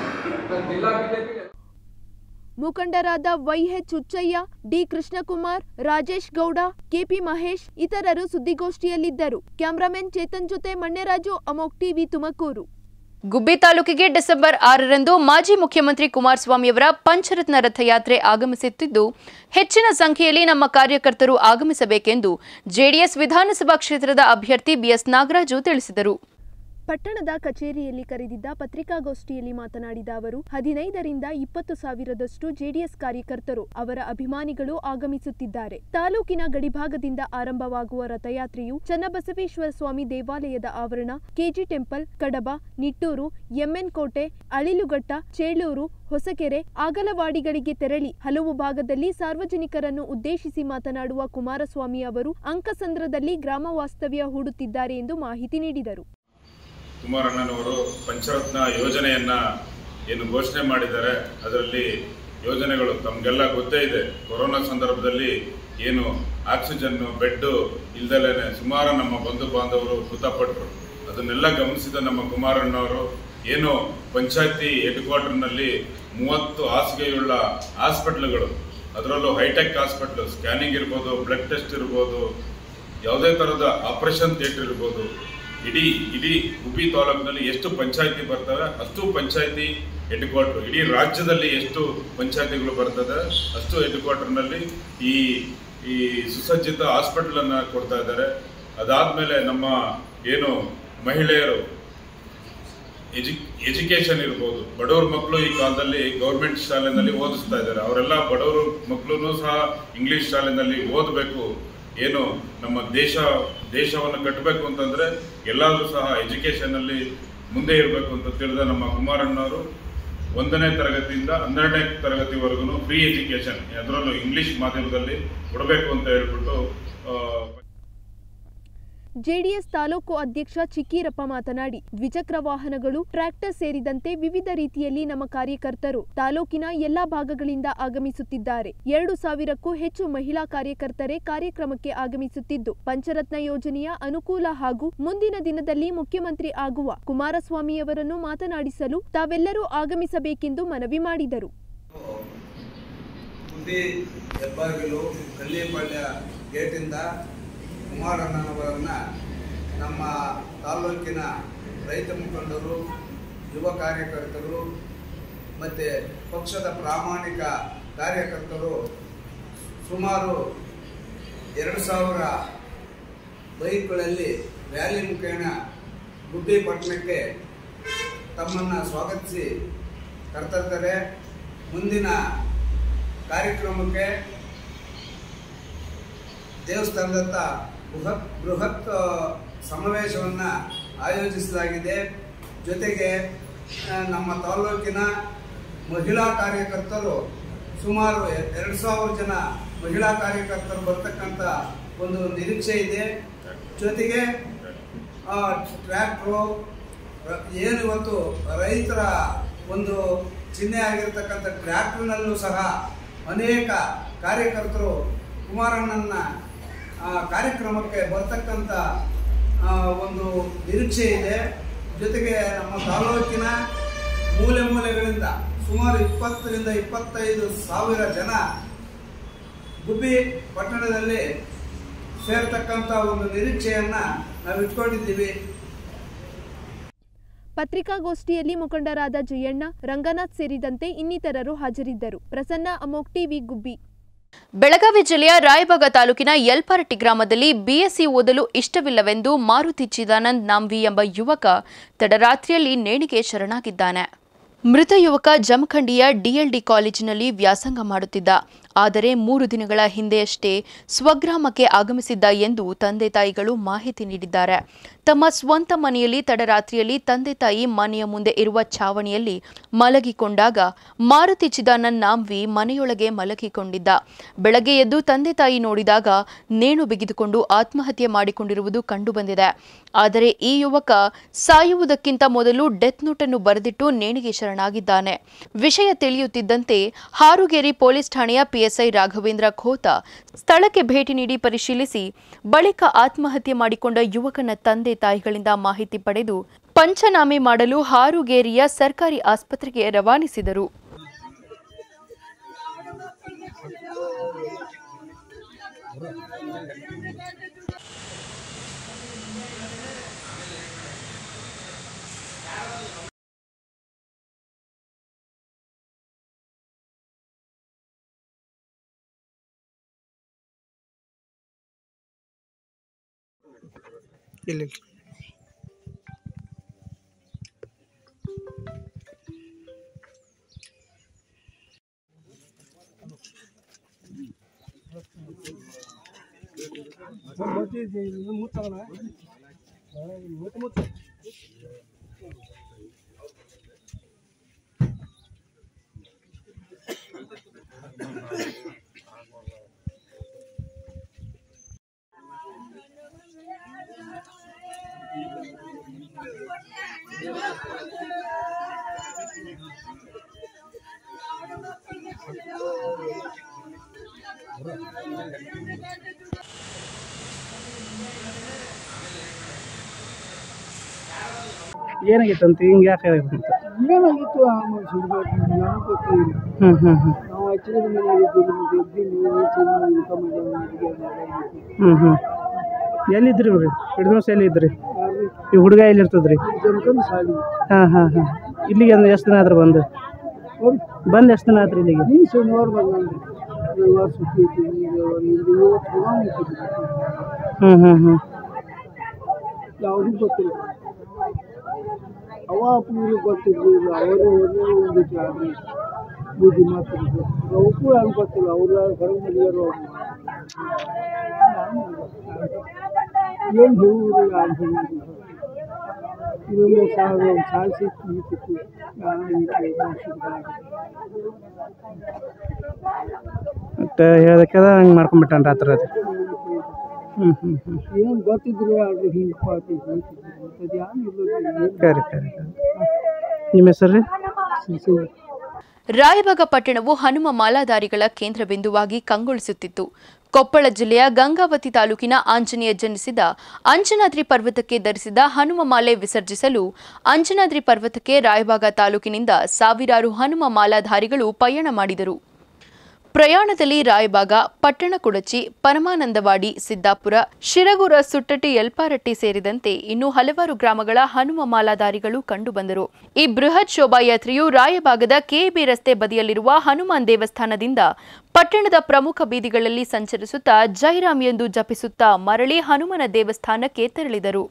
ಮುಖಂಡರಾದ Y H Huchaiah D Krishnakumar Rajesh Gowda K P Mahesh ಇತರರು ಸುದ್ದಿಗೋಷ್ಠಿಯಲ್ಲಿದ್ದರು ಕ್ಯಾಮರಾಮನ್ ಚೇತನ್ ಜೊತೆ ಮಣ್ಣೆರಾಜು ಅಮೋಕ್ ಟಿವಿ ತುಮಕೂರು ಗುಬ್ಬಿ ತಾಲೂಕಿಗೆ ಡಿಸೆಂಬರ್ ಆರರಂದು ಮಾಜಿ ಮುಖ್ಯಮಂತ್ರಿ ಕುಮಾರಸ್ವಾಮಿಯವರ ಪಂಚರತ್ನ ರಥಯಾತ್ರೆ ಆಗಮಿಸುತ್ತಿದ್ದು ಹೆಚ್ಚಿನ ಸಂಖ್ಯೆಯಲ್ಲಿ ನಮ್ಮ ಕಾರ್ಯಕರ್ತರು ಆಗಮಿಸಬೇಕೆಂದು ಜೆಡಿಎಸ್ ವಿಧಾನಸಭಾ ಕ್ಷೇತ್ರದ ಅಭ್ಯರ್ಥಿ ಬಿಎಸ್ ನಾಗರಾಜು ತಿಳಿಸಿದರು ಪಟ್ಟಣದ ಕಚೇರಿಯಲ್ಲಿ ಕರೆದಿದ್ದ ಪತ್ರಿಕಾಗೋಷ್ಠಿಯಲ್ಲಿ ಮಾತನಾಡಿದ ಅವರು ಹದಿನೈದರಿಂದ ಇಪ್ಪತ್ತು ಸಾವಿರದಷ್ಟು ಜೆಡಿಎಸ್ ಕಾರ್ಯಕರ್ತರು ಅವರ ಅಭಿಮಾನಿಗಳು ಆಗಮಿಸುತ್ತಿದ್ದಾರೆ ತಾಲೂಕಿನ ಗಡಿಭಾಗದಿಂದ ಆರಂಭವಾಗುವ ರಥಯಾತ್ರೆಯು ಚನ್ನಬಸವೇಶ್ವರ ಸ್ವಾಮಿ ದೇವಾಲಯದ ಆವರಣ K G temple Kadaba Nittur M N Kote Alilughatta Chelur Hosakere ಆಗಲವಾಡಿಗಳಿಗೆ ತೆರಳಿ ಹಲವು ಭಾಗದಲ್ಲಿ ಸಾರ್ವಜನಿಕರನ್ನು ಉದ್ದೇಶಿಸಿ ಮಾತನಾಡುವ ಕುಮಾರಸ್ವಾಮಿ ಅವರು ಅಂಕಸಂದ್ರದಲ್ಲಿ ಗ್ರಾಮ ವಾಸ್ತವ್ಯ ಹೂಡುತ್ತಿದ್ದಾರೆ ಎಂದು ಮಾಹಿತಿ ನೀಡಿದರು ಕುಮಾರಣ್ಣನವರು ಪಂಚರತ್ನ ಯೋಜನೆಯನ್ನ ಏನು ಘೋಷಣೆ ಮಾಡಿದ್ದಾರೆ ಅದರಲ್ಲಿ ಯೋಜನೆಗಳು ತಮಗೆಲ್ಲ ಗೊತ್ತೇ ಇದೆ ಕೊರೋನಾ ಸಂದರ್ಭದಲ್ಲಿ ಏನು ಆಕ್ಸಿಜನ್ನು ಬೆಡ್ಡು ಇಲ್ದಲೇ ಸುಮಾರು ನಮ್ಮ ಬಂಧು ಬಾಂಧವರು ಮೃತಪಟ್ಟರು ಅದನ್ನೆಲ್ಲ ಗಮನಿಸಿದ ನಮ್ಮ ಕುಮಾರಣ್ಣವರು ಏನು ಪಂಚಾಯತಿ ಹೆಡ್ ಕ್ವಾರ್ಟರ್ನಲ್ಲಿ ಮೂವತ್ತು ಹಾಸಿಗೆಯುಳ್ಳ ಹಾಸ್ಪಿಟ್ಲ್ಗಳು ಅದರಲ್ಲೂ ಹೈಟೆಕ್ ಹಾಸ್ಪಿಟ್ಲು ಸ್ಕ್ಯಾನಿಂಗ್ ಇರ್ಬೋದು ಬ್ಲಡ್ ಟೆಸ್ಟ್ ಇರ್ಬೋದು ಯಾವುದೇ ಥರದ ಆಪರೇಷನ್ ಥಿಯೇಟರ್ ಇರ್ಬೋದು ಇಡೀ ಇಡೀ ಗುಬ್ಬಿ ತಾಲೂಕಿನಲ್ಲಿ ಎಷ್ಟು ಪಂಚಾಯತಿ ಬರ್ತವೆ ಅಷ್ಟು ಪಂಚಾಯತಿ ಹೆಡ್ ಕ್ವಾರ್ಟರ್ ಇಡೀ ರಾಜ್ಯದಲ್ಲಿ ಎಷ್ಟು ಪಂಚಾಯತಿಗಳು ಬರ್ತದೆ ಅಷ್ಟು ಹೆಡ್ ಕ್ವಾರ್ಟರ್ನಲ್ಲಿ ಈ ಈ ಸುಸಜ್ಜಿತ ಹಾಸ್ಪಿಟಲನ್ನು ಕೊಡ್ತಾ ಇದ್ದಾರೆ ಅದಾದಮೇಲೆ ನಮ್ಮ ಏನು ಮಹಿಳೆಯರು ಎಜು ಎಜುಕೇಷನ್ ಇರ್ಬೋದು ಬಡವ್ರ ಮಕ್ಕಳು ಈ ಕಾಲದಲ್ಲಿ ಗೌರ್ಮೆಂಟ್ ಶಾಲೆನಲ್ಲಿ ಓದಿಸ್ತಾ ಇದ್ದಾರೆ ಅವರೆಲ್ಲ ಬಡವರು ಮಕ್ಕಳು ಸಹ ಇಂಗ್ಲಿಷ್ ಶಾಲೆನಲ್ಲಿ ಓದಬೇಕು ಏನು ನಮ್ಮ ದೇಶ ದೇಶವನ್ನು ಕಟ್ಟಬೇಕು ಅಂತಂದ್ರೆ ಎಲ್ಲಾದರೂ ಸಹ ಎಜುಕೇಷನಲ್ಲಿ ಮುಂದೆ ಇರಬೇಕು ಅಂತ ತಿಳಿದ ನಮ್ಮ ಕುಮಾರಣ್ಣವರು ಒಂದನೇ ತರಗತಿಯಿಂದ ಹನ್ನೆರಡನೇ ತರಗತಿವರೆಗೂ ಫ್ರೀ ಎಜುಕೇಷನ್ ಅದರಲ್ಲೂ ಇಂಗ್ಲಿಷ್ ಮಾಧ್ಯಮದಲ್ಲಿ ಕೊಡಬೇಕು ಅಂತ ಹೇಳ್ಬಿಟ್ಟು ಆ, ಜೆಡಿಎಸ್ ತಾಲೂಕು ಅಧ್ಯಕ್ಷ ಚಿಕ್ಕೀರಪ್ಪ ಮಾತನಾಡಿ ದ್ವಿಚಕ್ರ ವಾಹನಗಳು ಟ್ರ್ಯಾಕ್ಟರ್ ಸೇರಿದಂತೆ ವಿವಿಧ ರೀತಿಯಲ್ಲಿ ನಮ್ಮ ಕಾರ್ಯಕರ್ತರು ತಾಲೂಕಿನ ಎಲ್ಲಾ ಭಾಗಗಳಿಂದ ಆಗಮಿಸುತ್ತಿದ್ದಾರೆ ಎರಡು ಸಾವಿರಕ್ಕೂ ಹೆಚ್ಚು ಮಹಿಳಾ ಕಾರ್ಯಕರ್ತರೇ ಕಾರ್ಯಕ್ರಮಕ್ಕೆ ಆಗಮಿಸುತ್ತಿದ್ದು ಪಂಚರತ್ನ ಯೋಜನೆಯ ಅನುಕೂಲ ಹಾಗೂ ಮುಂದಿನ ದಿನದಲ್ಲಿ ಮುಖ್ಯಮಂತ್ರಿ ಆಗುವ ಕುಮಾರಸ್ವಾಮಿಯವರನ್ನು ಮಾತನಾಡಿಸಲು ತಾವೆಲ್ಲರೂ ಆಗಮಿಸಬೇಕೆಂದು ಮನವಿ ಮಾಡಿದರು ಗುಬ್ಬಿ ಹೆಬ್ಬಾಗಿಲು ಕಲ್ಲಿಪಾಳ್ಯ ಗೇಟಿಂದ ಕುಮಾರಣ್ಣನವರನ್ನು ನಮ್ಮ ತಾಲೂಕಿನ ರೈತ ಮುಖಂಡರು ಯುವ ಕಾರ್ಯಕರ್ತರು ಮತ್ತು ಪಕ್ಷದ ಪ್ರಾಮಾಣಿಕ ಕಾರ್ಯಕರ್ತರು ಸುಮಾರು ಎರಡು ಸಾವಿರ ಬೈಕ್ಗಳಲ್ಲಿ ರ್ಯಾಲಿ ಮುಖೇನ ಗುಬ್ಬಿ ಪಟ್ಟಣಕ್ಕೆ ತಮ್ಮನ್ನು ಸ್ವಾಗತಿಸಿ ಕರ್ತರ್ತಾರೆ ಮುಂದಿನ ಕಾರ್ಯಕ್ರಮಕ್ಕೆ ದೇವಸ್ಥಾನದತ್ತ ಬೃಹತ್ ಬೃಹತ್ ಸಮಾವೇಶವನ್ನು ಆಯೋಜಿಸಲಾಗಿದೆ ಜೊತೆಗೆ ಆ, ನಮ್ಮ ತಾಲೂಕಿನ ಮಹಿಳಾ ಕಾರ್ಯಕರ್ತರು ಸುಮಾರು ಎ- ಎರಡು ಸಾವಿರ ಜನ ಮಹಿಳಾ ಕಾರ್ಯಕರ್ತರು ಬರ್ತಕ್ಕಂಥ ಒಂದು ನಿರೀಕ್ಷೆ ಇದೆ ಜೊತೆಗೆ ಆ, ಟ್ರ್ಯಾಕ್ಟ್ರು ರ- ಏನು ಇವತ್ತು ರೈತರ ಒಂದು ಚಿಹ್ನೆ ಆಗಿರ್ತಕ್ಕಂಥ ಟ್ರ್ಯಾಕ್ಟರ್ನಲ್ಲೂ ಸಹ ಅನೇಕ ಕಾರ್ಯಕರ್ತರು ಕುಮಾರಣ್ಣನ ಆ, ಕಾರ್ಯಕ್ರಮಕ್ಕೆ ಬರ್ತಕ್ಕಂಥ ಆ, ಒಂದು ನಿರೀಕ್ಷೆ ಇದೆ ಜೊತೆಗೆ ನಮ್ಮ ತಾಲೂಕಿನ ಮೂಲೆ ಮೂಲೆಗಳಿಂದ ಸುಮಾರು ಇಪ್ಪತ್ತರಿಂದ ಇಪ್ಪತ್ತೈದು ಸಾವಿರ ಜನ ಗುಬ್ಬಿ ಪಟ್ಟಣದಲ್ಲಿ ಸೇರ್ತಕ್ಕಂಥ ಒಂದು ನಿರೀಕ್ಷೆಯನ್ನ ನಾವು ಇಟ್ಕೊಂಡಿದ್ದೀವಿ ಪತ್ರಿಕಾಗೋಷ್ಠಿಯಲ್ಲಿ ಮುಖಂಡರಾದ ಜಯಣ್ಣ ರಂಗನಾಥ್ ಸೇರಿದಂತೆ ಇನ್ನಿತರರು ಹಾಜರಿದ್ದರು ಪ್ರಸನ್ನ ಅಮೋಕ್ ಟಿವಿ ಗುಬ್ಬಿ ಬೆಳಗಾವಿ ಜಿಲ್ಲೆಯ ರಾಯಬಾಗ ತಾಲೂಕಿನ ಯಲ್ಪಾರಟ್ಟಿ ಗ್ರಾಮದಲ್ಲಿ ಬಿಎಸ್ಸಿ ಓದಲು ಇಷ್ಟವಿಲ್ಲವೆಂದು ಮಾರುತಿ ಚಿದಾನಂದ್ ನಾಂವಿ ಎಂಬ ಯುವಕ ತಡರಾತ್ರಿಯಲ್ಲಿ ನೇಣಿಗೆ ಶರಣಾಗಿದ್ದಾನೆ ಮೃತ ಯುವಕ ಜಮಖಂಡಿಯ ಡಿಎಲ್ಡಿ ಕಾಲೇಜಿನಲ್ಲಿ ವ್ಯಾಸಂಗ ಮಾಡುತ್ತಿದ್ದ ಆದರೆ ಮೂರು ದಿನಗಳ ಹಿಂದೆಯಷ್ಟೇ ಸ್ವಗ್ರಾಮಕ್ಕೆ ಆಗಮಿಸಿದ್ದ ಎಂದು ತಂದೆ ತಾಯಿಗಳು ಮಾಹಿತಿ ನೀಡಿದ್ದಾರೆ ತಮ್ಮ ಸ್ವಂತ ಮನೆಯಲ್ಲಿ ತಡರಾತ್ರಿಯಲ್ಲಿ ತಂದೆ ತಾಯಿ ಮನೆಯ ಮುಂದೆ ಇರುವ ಛಾವಣಿಯಲ್ಲಿ ಮಲಗಿಕೊಂಡಾಗ ಮಾರುತಿ ಚಿದಾನಂದ್ ನಾಂವಿ ಮನೆಯೊಳಗೆ ಮಲಗಿಕೊಂಡಿದ್ದ ಬೆಳಗ್ಗೆ ಎದ್ದು ತಂದೆ ತಾಯಿ ನೋಡಿದಾಗ ನೇಣು ಬಿಗಿದುಕೊಂಡು ಆತ್ಮಹತ್ಯೆ ಮಾಡಿಕೊಂಡಿರುವುದು ಕಂಡುಬಂದಿದೆ ಆದರೆ ಈ ಯುವಕ ಸಾಯುವುದಕ್ಕಿಂತ ಮೊದಲು ಡೆತ್ ನೋಟ್ ಅನ್ನು ಬರೆದಿಟ್ಟು ನೇಣಿಗೆ ಶರಣಾಗಿದ್ದಾನೆ ವಿಷಯ ತಿಳಿಯುತ್ತಿದ್ದಂತೆ ಹಾರುಗೇರಿ ಪೊಲೀಸ್ ಠಾಣೆಯ ಪಿಎಸ್ಐ ರಾಘವೇಂದ್ರ ಖೋತ ಸ್ಥಳಕ್ಕೆ ಭೇಟಿ ನೀಡಿ ಪರಿಶೀಲಿಸಿ ಬಳಿಕ ಆತ್ಮಹತ್ಯೆ ಮಾಡಿಕೊಂಡ ಯುವಕನ ತಂದೆ ತಾಯಿಗಳಿಂದ ಮಾಹಿತಿ ಪಡೆದು ಪಂಚನಾಮೆ ಮಾಡಲು ಹಾರುಗೇರಿಯ ಸರ್ಕಾರಿ ಆಸ್ಪತ್ರೆಗೆ ರವಾನಿಸಿದರು ಇಲ್ಲ ಏನಾಗಿತ್ತಂತ ಹಿಂಗೆ ಯಾಕೆ ಆಗಿತ್ತು ಏನಾಗಿತ್ತು ಆ ಮನುಷ್ಯ ನನಗೆ ಗೊತ್ತಿಲ್ಲ ಹ್ಞೂ ಹ್ಞೂ ಹ್ಞೂ ನಾವು ಹಚ್ಚಿದ ಮನೆಯಾಗ ಇದ್ದೀವಿ ನಿಮಗೆ ಎದ್ದು ನೀವು ಚೆನ್ನಾಗಿ ಊಟ ಮಾಡಿ ಅಡುಗೆ ಮಾಡಿ ಹ್ಞೂ ಹ್ಞೂ ಎಲ್ಲಿದ್ರಿ ಇವ್ರಿ ಎರಡು ದಿವಸ ಎಲ್ಲಿದ್ರಿ ಈ ಹುಡುಗ ಎಲ್ಲಿ ಇರ್ತದ್ರಿ ಜಮಖಂಡ್ ಸಾಲಿ ಹಾಂ ಹಾಂ ಹಾಂ ಇಲ್ಲಿಗೆ ಅಂದ್ರೆ ಎಷ್ಟು ದಿನ ಆದ್ರೆ ಬಂದು ಬಂದು ಎಷ್ಟು ದಿನ ಆತ್ರಿ ಇಲ್ಲಿಗೆ ನೀನು ಶನಿವಾರ ಬಂದ್ರಿ ರವಿವಾರ ಸುಟ್ಟಿ ಇದ್ದೀನಿ ಇಲ್ಲಿ ಇವತ್ತು ಹೋಗಂಗಿತ್ತು ಹ್ಞೂ ಹ್ಞೂ ಹ್ಞೂ ಯಾವುದೂ ಗೊತ್ತಿಲ್ಲ ಅವ ಅಪ್ಪನಿಗೆ ಗೊತ್ತಿರಲಿಲ್ಲ ಅವರು ಹೋದ್ರೆ ಒಂದಿಟ್ಟು ಆಡ್ರಿ ಬುದ್ಧಿ ಮಾತಾಡಿದ್ರು ಅವಕ್ಕೂ ಯಾರು ಗೊತ್ತಿಲ್ಲ ಅವ್ರು ಹೊರಗೆ ಮನೆಯವರು ಏನು ಹೇಳುವುದು ಯಾರು ಹೇಳುವುದು ಇದೊಂದು ಸಾವಿರ ಒಂದು ಸಾಲ ಸಿಕ್ಕು ನಿಂತಿತ್ತು ನಾನು ಒಟ್ಟು ಹೇಳೋದಕ್ಕೆ ಹಂಗೆ ಮಾಡ್ಕೊಂಬಿಟ್ಟಾನ ರಾತ್ರಿ ಅದು ಹ್ಞೂ ಹ್ಞೂ ಹ್ಞೂ ಏನು ಗೊತ್ತಿದ್ರೆ ಅಲ್ರಿ ಹಿಂಗೆ ಪಾತಿ ಹೇಳ್ತಿದ್ರು ಅದು ಯಾರು ಇರೋದು ಕರೆ ಕರೆ ಕರೆ ನಿಮ್ಮ ಹೆಸರು ರೀ ಏನು ರಾಯಬಾಗ ಪಟ್ಟಣವು ಹನುಮ ಮಾಲಾಧಾರಿಗಳ ಕೇಂದ್ರ ಬಿಂದುವಾಗಿ ಕಂಗೊಳಿಸುತ್ತಿತ್ತು ಕೊಪ್ಪಳ ಜಿಲ್ಲೆಯ ಗಂಗಾವತಿ ತಾಲೂಕಿನ ಆಂಜನೇಯ ಜನಿಸಿದ ಅಂಜನಾದ್ರಿ ಪರ್ವತಕ್ಕೆ ಧರಿಸಿದ ಹನುಮ ಮಾಲೆ ವಿಸರ್ಜಿಸಲು ಅಂಜನಾದ್ರಿ ಪರ್ವತಕ್ಕೆ ರಾಯಬಾಗ ತಾಲೂಕಿನಿಂದ ಸಾವಿರಾರು ಹನುಮ ಮಾಲಾಧಾರಿಗಳು ಪಯಣ ಮಾಡಿದರು ಪ್ರಯಾಣದಲ್ಲಿ ರಾಯಬಾಗ ಪಟ್ಟಣಕುಡಚಿ ಪರಮಾನಂದವಾಡಿ ಸಿದ್ದಾಪುರ ಶಿರಗುರ ಸುಟ್ಟಟಿ ಯಲ್ಪಾರಟ್ಟಿ ಸೇರಿದಂತೆ ಇನ್ನೂ ಹಲವಾರು ಗ್ರಾಮಗಳ ಹನುಮ ಮಾಲಾಧಾರಿಗಳು ಕಂಡುಬಂದರು ಈ ಬೃಹತ್ ಶೋಭಾಯಾತ್ರೆಯು ರಾಯಬಾಗದ ಕೆಬಿ ರಸ್ತೆ ಬದಿಯಲ್ಲಿರುವ ಹನುಮಾನ್ ದೇವಸ್ಥಾನದಿಂದ ಪಟ್ಟಣದ ಪ್ರಮುಖ ಬೀದಿಗಳಲ್ಲಿ ಸಂಚರಿಸುತ್ತಾ ಜೈರಾಮ್ ಎಂದು ಜಪಿಸುತ್ತಾ ಮರಳಿ ಹನುಮನ ದೇವಸ್ಥಾನಕ್ಕೆ ತೆರಳಿದರು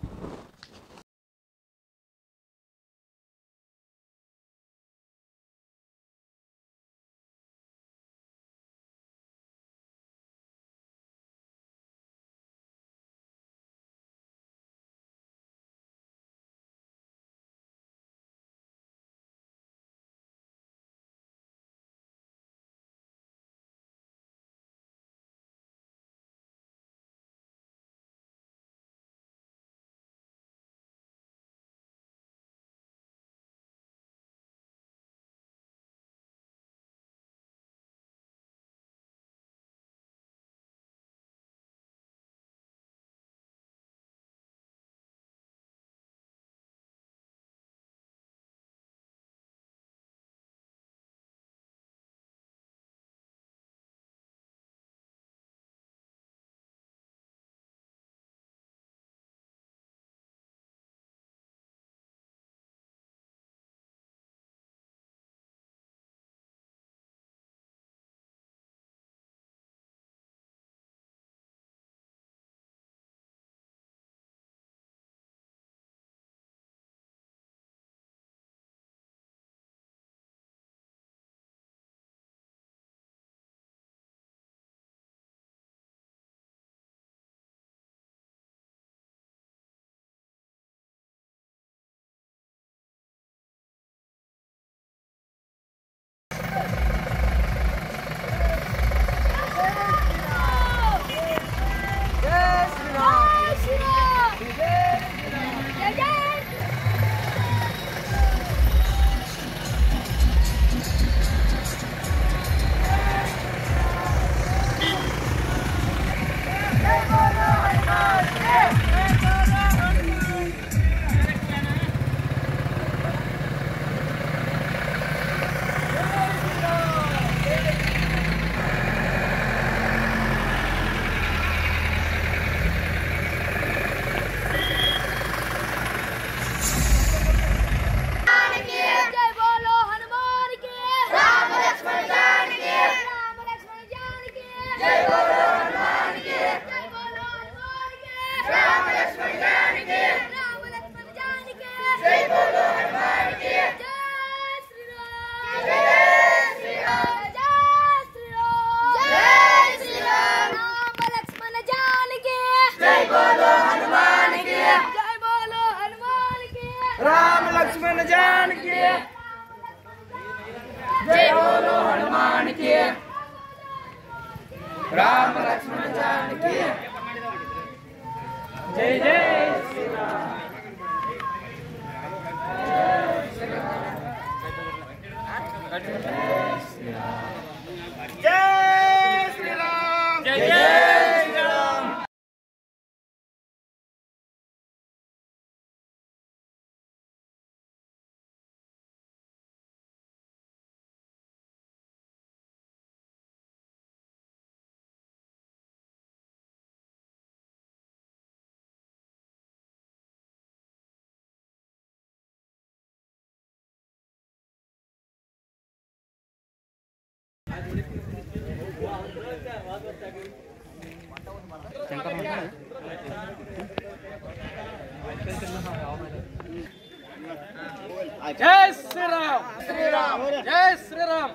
ಜೈ ಶ್ರೀರಾಮ್ ಶ್ರೀರಾಮ್ ಜೈ ಶ್ರೀರಾಮ್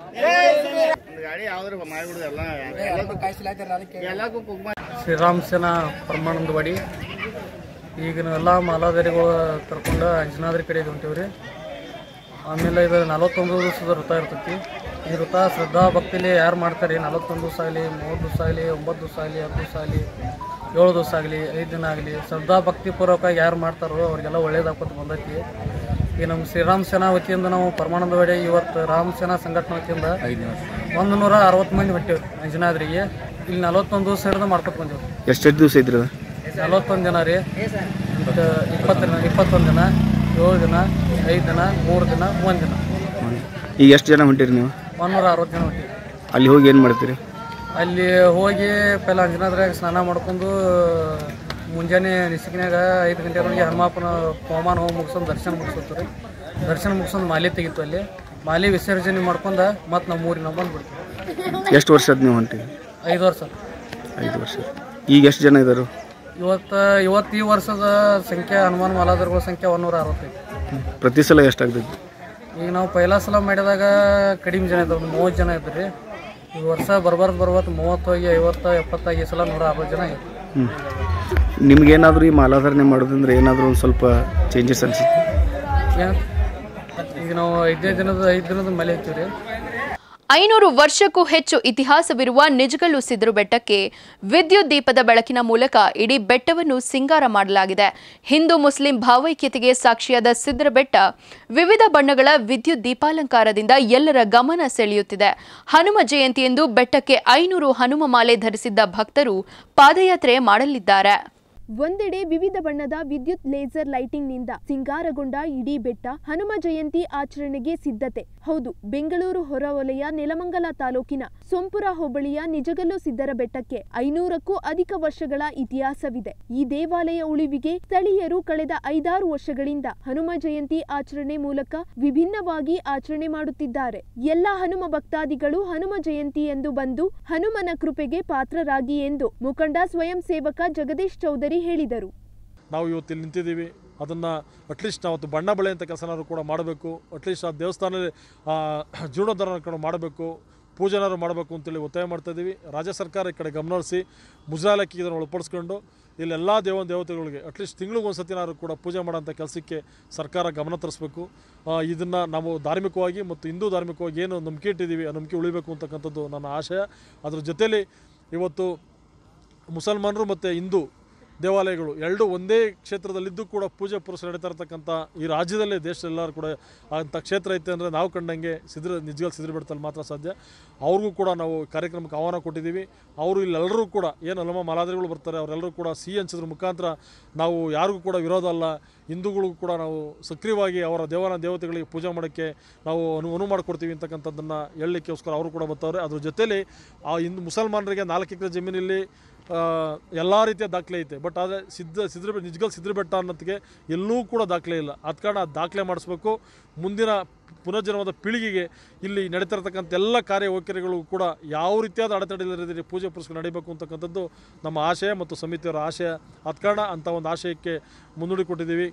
ಗಾಡಿ ಯಾವ್ದ್ರ ಮಾಡ್ಬಿಡುದು ಎಲ್ಲ ಎಲ್ಲಕ್ಕೂ ಕುಗ್ಮ ಶ್ರೀರಾಮ್ ಸೇನಾ ಪರಮಾನಂದವಾಡಿ ಈಗ ನಾವೆಲ್ಲ ಮಾಲಾಧಾರಿಗಳು ಕರ್ಕೊಂಡು ಅಂಜನಾದ್ರಿ ಕಡೆಗೆ ಹೊಂಟೀವ್ರಿ ಆಮೇಲೆ ಇದು ನಲವತ್ತೊಂದು ದಿವಸದ ವೃತ ಇರ್ತೈತಿ ಈ ವೃತ ಶ್ರದ್ಧಾ ಭಕ್ತಿಲಿ ಯಾರು ಮಾಡ್ತಾರೆ ನಲವತ್ತೊಂದು ದಿವಸ ಆಗಲಿ ಮೂವತ್ತು ದಿವಸ ಆಗಲಿ ಒಂಬತ್ತು ದಿವಸ ಆಗಲಿ ಹತ್ತು ದಿವಸ ಆಗಲಿ ಏಳು ದಿವಸ ಆಗಲಿ ಐದು ದಿನ ಆಗಲಿ ಶ್ರದ್ಧಾ ಭಕ್ತಿಪೂರ್ವಕವಾಗಿ ಯಾರು ಮಾಡ್ತಾರೋ ಅವ್ರಿಗೆಲ್ಲ ಒಳ್ಳೇದಾಗ್ಕೊತ ಬಂದೈತಿ ಈ ನಮ್ಮ ಶ್ರೀರಾಮ್ ಸೇನಾ ವತಿಯಿಂದ ನಾವು ಪರಮಾನಂದವಾಡಿ ಇವತ್ತು ರಾಮ್ ಸೇನಾ ಸಂಘಟನೆ ವತಿಯಿಂದ ಒಂದು ನೂರ ಅರವತ್ತು ಮಂದಿ ಹೊಟ್ಟೇವ್ರಿ ಅಂಜನಾದ್ರಿಗೆ ಇಲ್ಲಿ ನಲವತ್ತೊಂದು ದಿವಸ ಹಿಡಿದು ಮಾಡ್ಕೊತ ಬಂದೀವಿ ಎಷ್ಟೆಷ್ಟು ದಿವಸ ಇದ್ರಿ ಅದು? ನಲವತ್ತೊಂದು ದಿನ ರೀ ಮತ್ತು ಇಪ್ಪತ್ತು ದಿನ ಇಪ್ಪತ್ತೊಂದು ದಿನ ಏಳು ದಿನ ಐದು ದಿನ ಮೂರು ದಿನ ಒಂದು ದಿನ ಈಗ ಎಷ್ಟು ಜನ ಹೊಂಟಿರಿ ನೀವು ಒಂದೂರ ಅರವತ್ತು ಜನ ಹೊಟ್ಟಿವಿ ಅಲ್ಲಿ ಹೋಗಿ ಏನು ಮಾಡ್ತೀರಿ ಅಲ್ಲಿ ಹೋಗಿ ಪೆಲ್ಲ ಅಂಜನಾದ್ರಾಗ ಸ್ನಾನ ಮಾಡ್ಕೊಂಡು ಮುಂಜಾನೆ ನಿಸಿಕಿನಾಗ ಐದು ಗಂಟೆವರೆಗೆ ಹನುಮಪ್ಪನ ಹೋಮಾನ ಹೋಗಿ ಮುಗಿಸ್ಕೊಂಡು ದರ್ಶನ ಮುಗಿಸ್ಕೊತೀವಿ ರೀ ದರ್ಶನ ಮುಗಿಸ್ಕೊಂಡು ಮಾಲೆ ತೆಗಿತು ಅಲ್ಲಿ ಮಾಲೆ ವಿಸರ್ಜನೆ ಮಾಡ್ಕೊಂಡು ಮತ್ತು ನಮ್ಮ ಊರಿಗೆ ನಾವು ಬಂದ್ಬಿಡ್ತೀವಿ ಎಷ್ಟು ವರ್ಷದ ನೀವು ಹೊಂಟಿರಿ ಐದು ವರ್ಷ ಐದು ವರ್ಷ ಈಗ ಎಷ್ಟು ಜನ ಇದ್ದಾರೆ ಇವತ್ತು ಇವತ್ತು ಈ ವರ್ಷದ ಸಂಖ್ಯೆ ಹನುಮಾನ್ ಮಾಲಾದರ್ಗಳ ಸಂಖ್ಯೆ ಒಂದೂರ ಅರವತ್ತೈದು ಪ್ರತಿ ಸಲ ಎಷ್ಟಾಗ್ತೈತಿ ಈಗ ನಾವು ಪೈಲಾ ಸಲ ಮಾಡಿದಾಗ ಕಡಿಮೆ ಜನ ಇದ್ರು ಒಂದು ಮೂವತ್ತು ಜನ ಇದ್ರಿ ರೀ ಈ ವರ್ಷ ಬರ್ಬಾರ್ದು ಬರ್ಬಾರ್ದು ಮೂವತ್ತು ಹೋಗಿ ಐವತ್ತು ಎಪ್ಪತ್ತಾಗಿ ಈ ಸಲ ನೂರ ಅರವತ್ತು ಜನ ಇತ್ತು ಹ್ಞೂ ನಿಮ್ಗೇನಾದರೂ ಈ ಮಾಲಾಧಾರಣೆ ಮಾಡೋದಂದ್ರೆ ಏನಾದರೂ ಒಂದು ಸ್ವಲ್ಪ ಚೇಂಜಸ್ ಅನಿಸುತ್ತೆ ಏನು ಈಗ ನಾವು ಐದನೇ ದಿನದ ಐದು ದಿನದ ಮೇಲೆ ಐತೀವಿ ರೀ ಐನೂರು ವರ್ಷಕ್ಕೂ ಹೆಚ್ಚು ಇತಿಹಾಸವಿರುವ ನಿಜಗಲ್ಲು ಸಿದ್ರು ಬೆಟ್ಟಕ್ಕೆ ವಿದ್ಯುತ್ ದೀಪದ ಬೆಳಕಿನ ಮೂಲಕ ಇಡೀ ಬೆಟ್ಟವನ್ನು ಸಿಂಗಾರ ಮಾಡಲಾಗಿದೆ ಹಿಂದೂ ಮುಸ್ಲಿಂ ಭಾವೈಕ್ಯತೆಗೆ ಸಾಕ್ಷಿಯಾದ ಸಿದ್ರ ಬೆಟ್ಟ ವಿವಿಧ ಬಣ್ಣಗಳ ವಿದ್ಯುತ್ ದೀಪಾಲಂಕಾರದಿಂದ ಎಲ್ಲರ ಗಮನ ಸೆಳೆಯುತ್ತಿದೆ ಹನುಮ ಜಯಂತಿಯಂದು ಬೆಟ್ಟಕ್ಕೆ ಐನೂರು ಹನುಮ ಮಾಲೆ ಧರಿಸಿದ್ದ ಭಕ್ತರು ಪಾದಯಾತ್ರೆ ಮಾಡಲಿದ್ದಾರೆ ಒಂದೆಡೆ ವಿವಿಧ ಬಣ್ಣದ ವಿದ್ಯುತ್ ಲೇಸರ್ ಲೈಟಿಂಗ್ನಿಂದ ಸಿಂಗಾರಗೊಂಡ ಇಡೀ ಬೆಟ್ಟ ಹನುಮ ಜಯಂತಿ ಆಚರಣೆಗೆ ಸಿದ್ಧತೆ ಹೌದು ಬೆಂಗಳೂರು ಹೊರವಲಯ ನೆಲಮಂಗಲ ತಾಲೂಕಿನ ಸೊಂಪುರ ಹೋಬಳಿಯ ನಿಜಗಲ್ಲು ಸಿದ್ದರ ಬೆಟ್ಟಕ್ಕೆ ಐನೂರಕ್ಕೂ ಅಧಿಕ ವರ್ಷಗಳ ಇತಿಹಾಸವಿದೆ ಈ ದೇವಾಲಯ ಉಳಿವಿಗೆ ಸ್ಥಳೀಯರು ಕಳೆದ ಐದಾರು ವರ್ಷಗಳಿಂದ ಹನುಮ ಜಯಂತಿ ಆಚರಣೆ ಮೂಲಕ ವಿಭಿನ್ನವಾಗಿ ಆಚರಣೆ ಮಾಡುತ್ತಿದ್ದಾರೆ ಎಲ್ಲ ಹನುಮ ಭಕ್ತಾದಿಗಳು ಹನುಮ ಜಯಂತಿ ಎಂದು ಬಂದು ಹನುಮನ ಕೃಪೆಗೆ ಪಾತ್ರರಾಗಿ ಎಂದು ಮುಖಂಡ ಸ್ವಯಂ ಸೇವಕ ಜಗದೀಶ್ ಚೌಧರಿ ಹೇಳಿದರು ನಾವು ಇವತ್ತು ಇಲ್ಲಿ ನಿಂತಿದ್ದೀವಿ ಅದನ್ನು ಅಟ್ಲೀಸ್ಟ್ ನಾವು ಅವತ್ತು ಬಣ್ಣ ಬಳೆ ಅಂತ ಕೆಲಸನಾದ್ರು ಕೂಡ ಮಾಡಬೇಕು ಅಟ್ಲೀಸ್ಟ್ ಆ ದೇವಸ್ಥಾನದಲ್ಲಿ ಜೀರ್ಣೋದ್ಧಾರ ಮಾಡಬೇಕು ಪೂಜೆನಾದ್ರು ಮಾಡಬೇಕು ಅಂತೇಳಿ ಒತ್ತಾಯ ಮಾಡ್ತಾ ಇದ್ದೀವಿ ರಾಜ್ಯ ಸರ್ಕಾರ ಈ ಕಡೆ ಗಮನ ಹರಿಸಿ ಮುಜರಾಲಕ್ಕೆ ಇದನ್ನು ಒಳಪಡಿಸ್ಕೊಂಡು ಇಲ್ಲೆಲ್ಲ ದೇವ ದೇವತೆಗಳಿಗೆ ಅಟ್ಲೀಸ್ಟ್ ತಿಂಗಳಿಗೆ ಒಂದು ಸತಿನಾದ್ರು ಕೂಡ ಪೂಜೆ ಮಾಡೋಂಥ ಕೆಲಸಕ್ಕೆ ಸರ್ಕಾರ ಗಮನ ತರಿಸ್ಬೇಕು ಇದನ್ನು ನಾವು ಧಾರ್ಮಿಕವಾಗಿ ಮತ್ತು ಹಿಂದೂ ಧಾರ್ಮಿಕವಾಗಿ ಏನು ನಂಬಿಕೆ ಇಟ್ಟಿದ್ದೀವಿ ಆ ನಂಬಿಕೆ ಉಳಿಬೇಕು ಅಂತಕ್ಕಂಥದ್ದು ನನ್ನ ಆಶಯ ಅದ್ರ ಜೊತೆಯಲ್ಲಿ ಇವತ್ತು ಮುಸಲ್ಮಾನರು ಮತ್ತು ಹಿಂದೂ ದೇವಾಲಯಗಳು ಎರಡು ಒಂದೇ ಕ್ಷೇತ್ರದಲ್ಲಿದ್ದು ಕೂಡ ಪೂಜೆ ಪುರುಷ ನಡೀತಾ ಇರತಕ್ಕಂಥ ಈ ರಾಜ್ಯದಲ್ಲೇ ದೇಶದೆಲ್ಲರೂ ಕೂಡ ಅಂಥ ಕ್ಷೇತ್ರ ಐತೆ ಅಂದರೆ ನಾವು ಕಂಡಂಗೆ ಸಿದ್ರ ನಿಜಗಲ್ ಸಿದ್ರ ಬೆಟ್ಟದಲ್ಲಿ ಮಾತ್ರ ಸಾಧ್ಯ ಅವ್ರಿಗೂ ಕೂಡ ನಾವು ಕಾರ್ಯಕ್ರಮಕ್ಕೆ ಆಹ್ವಾನ ಕೊಟ್ಟಿದ್ದೀವಿ ಅವರು ಇಲ್ಲೆಲ್ಲರೂ ಕೂಡ ಏನು ಅಲ್ಲಮ್ಮ ಮಾಲಾದ್ರಿಗಳು ಬರ್ತಾರೆ ಅವರೆಲ್ಲರೂ ಕೂಡ ಸಿಹಿ ಹಂಚಿದ್ರ ಮುಖಾಂತರ ನಾವು ಯಾರಿಗೂ ಕೂಡ ವಿರೋಧ ಅಲ್ಲ ಹಿಂದೂಗಳಿಗೂ ಕೂಡ ನಾವು ಸಕ್ರಿಯವಾಗಿ ಅವರ ದೇವರ ದೇವತೆಗಳಿಗೆ ಪೂಜೆ ಮಾಡೋಕ್ಕೆ ನಾವು ಅನು ಅನು ಮಾಡಿಕೊಡ್ತೀವಿ ಅಂತಕ್ಕಂಥದ್ದನ್ನು ಹೇಳಲಿಕ್ಕೋಸ್ಕರ ಅವರು ಕೂಡ ಬರ್ತಾವ್ರೆ ಅದ್ರ ಜೊತೆಲಿ ಆ ಹಿಂದೂ ಮುಸಲ್ಮಾನರಿಗೆ ನಾಲ್ಕು ಎಕರೆ ಜಮೀನಲ್ಲಿ ಎಲ್ಲ ರೀತಿಯ ದಾಖಲೆ ಐತೆ ಬಟ್ ಆದರೆ ಸಿದ್ಧ ಸಿದ್ರ ನಿಜಗಲ್ ಸಿದ್ರಬೆಟ್ಟ ಅನ್ನೋದಕ್ಕೆ ಎಲ್ಲೂ ಕೂಡ ದಾಖಲೆ ಇಲ್ಲ ಆದ ಕಾರಣ ಆ ದಾಖಲೆ ಮಾಡಿಸ್ಬೇಕು ಮುಂದಿನ ಪುನರ್ಜನ್ಮದ ಪೀಳಿಗೆಗೆ ಇಲ್ಲಿ ನಡೀತಿರ್ತಕ್ಕಂಥ ಎಲ್ಲ ಕಾರ್ಯವೈಖರಿಗಳು ಕೂಡ ಯಾವ ರೀತಿಯಾದ ಅಡೆತಡೆ ಇಲ್ಲದಿದ್ದರೆ ಪೂಜೆ ಪುರಸ್ಕಾರ ನಡೀಬೇಕು ಅಂತಕ್ಕಂಥದ್ದು ನಮ್ಮ ಆಶಯ ಮತ್ತು ಸಮಿತಿಯವರ ಆಶಯ ಆದ ಕಾರಣ ಅಂಥ ಒಂದು ಆಶಯಕ್ಕೆ ಮುನ್ನುಡಿ ಕೊಟ್ಟಿದ್ದೀವಿ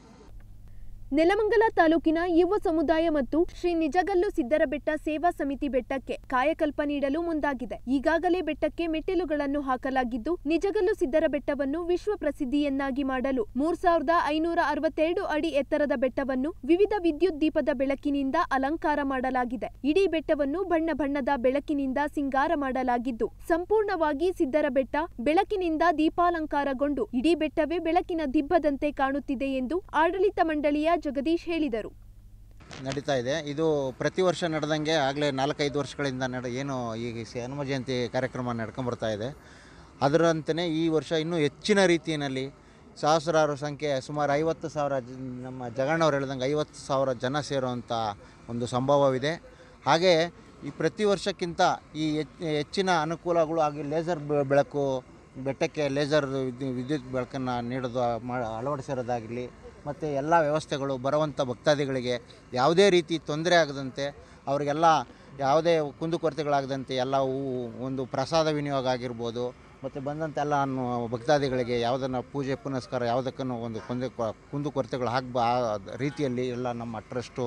ನೆಲಮಂಗಲ ತಾಲೂಕಿನ ಯುವ ಸಮುದಾಯ ಮತ್ತು ಶ್ರೀ ನಿಜಗಲ್ಲು ಸಿದ್ದರಬೆಟ್ಟ ಸೇವಾ ಸಮಿತಿ ಬೆಟ್ಟಕ್ಕೆ ಕಾಯಕಲ್ಪ ನೀಡಲು ಮುಂದಾಗಿದೆ ಈಗಾಗಲೇ ಬೆಟ್ಟಕ್ಕೆ ಮೆಟ್ಟಿಲುಗಳನ್ನು ಹಾಕಲಾಗಿದ್ದು ನಿಜಗಲ್ಲು ಸಿದ್ದರ ಬೆಟ್ಟವನ್ನು ವಿಶ್ವ ಪ್ರಸಿದ್ಧಿಯನ್ನಾಗಿ ಮಾಡಲು ಮೂರ್ ಸಾವಿರದ ಐನೂರ ಅರವತ್ತೆರಡು ಅಡಿ ಎತ್ತರದ ಬೆಟ್ಟವನ್ನು ವಿವಿಧ ವಿದ್ಯುತ್ ದೀಪದ ಬೆಳಕಿನಿಂದ ಅಲಂಕಾರ ಮಾಡಲಾಗಿದೆ ಇಡೀ ಬೆಟ್ಟವನ್ನು ಬಣ್ಣ ಬಣ್ಣದ ಬೆಳಕಿನಿಂದ ಸಿಂಗಾರ ಮಾಡಲಾಗಿದ್ದು ಸಂಪೂರ್ಣವಾಗಿ ಸಿದ್ದರ ಬೆಟ್ಟ ಬೆಳಕಿನಿಂದ ದೀಪಾಲಂಕಾರಗೊಂಡು ಇಡೀ ಬೆಟ್ಟವೇ ಬೆಳಕಿನ ದಿಬ್ಬದಂತೆ ಕಾಣುತ್ತಿದೆ ಎಂದು ಆಡಳಿತ ಮಂಡಳಿಯ ಜಗದೀಶ್ ಹೇಳಿದರು ನಡೀತಾ ಇದೆ ಇದು ಪ್ರತಿ ವರ್ಷ ನಡೆದಂಗೆ ಆಗಲೇ ನಾಲ್ಕೈದು ವರ್ಷಗಳಿಂದ ನಡ ಏನು ಈ ಸ- ಹನುಮ ಜಯಂತಿ ಕಾರ್ಯಕ್ರಮ ನಡ್ಕೊಂಬರ್ತಾ ಇದೆ ಅದರಂತೆಯೇ ಈ ವರ್ಷ ಇನ್ನೂ ಹೆಚ್ಚಿನ ರೀತಿಯಲ್ಲಿ ಸಹಸ್ರಾರು ಸಂಖ್ಯೆ ಸುಮಾರು ಐವತ್ತು ಸಾವಿರ ಜ- ನಮ್ಮ ಜಗಣ್ಣವ್ರು ಹೇಳ್ದಂಗೆ ಐವತ್ತು ಸಾವಿರ ಜನ ಸೇರುವಂಥ ಒಂದು ಸಂಭವವಿದೆ ಹಾಗೆ ಈ ಪ್ರತಿ ವರ್ಷಕ್ಕಿಂತ ಈ ಹೆಚ್- ಹೆಚ್ಚಿನ ಅನುಕೂಲಗಳು ಹಾಗೆ ಲೇಸರ್ ಬೆ- ಬೆಳಕು ಬೆಟ್ಟಕ್ಕೆ ಲೇಸರ್ ವಿದ್ಯು- ವಿದ್ಯುತ್ ಬೆಳಕನ್ನು ನೀಡೋದು ಮಾ ಅಳವಡಿಸಿರೋದಾಗಲಿ ಮತ್ತು ಎಲ್ಲ ವ್ಯವಸ್ಥೆಗಳು ಬರುವಂಥ ಭಕ್ತಾದಿಗಳಿಗೆ ಯಾವುದೇ ರೀತಿ ತೊಂದರೆ ಆಗದಂತೆ ಅವರಿಗೆಲ್ಲ ಯಾವುದೇ ಕುಂದುಕೊರತೆಗಳಾಗದಂತೆ ಎಲ್ಲ ಹೂ- ಒಂದು ಪ್ರಸಾದ ವಿನಿಯೋಗ ಆಗಿರ್ಬೋದು ಮತ್ತು ಬಂದಂಥ ಎಲ್ಲ ಅನ್ನು ಭಕ್ತಾದಿಗಳಿಗೆ ಯಾವುದನ್ನು ಪೂಜೆ ಪುನಸ್ಕಾರ ಯಾವುದಕ್ಕೂ ಒಂದು ಕೊಂದೆ ಕುಂದುಕೊರತೆಗಳು ಆಗಬ ರೀತಿಯಲ್ಲಿ ಎಲ್ಲ ನಮ್ಮ ಟ್ರಸ್ಟು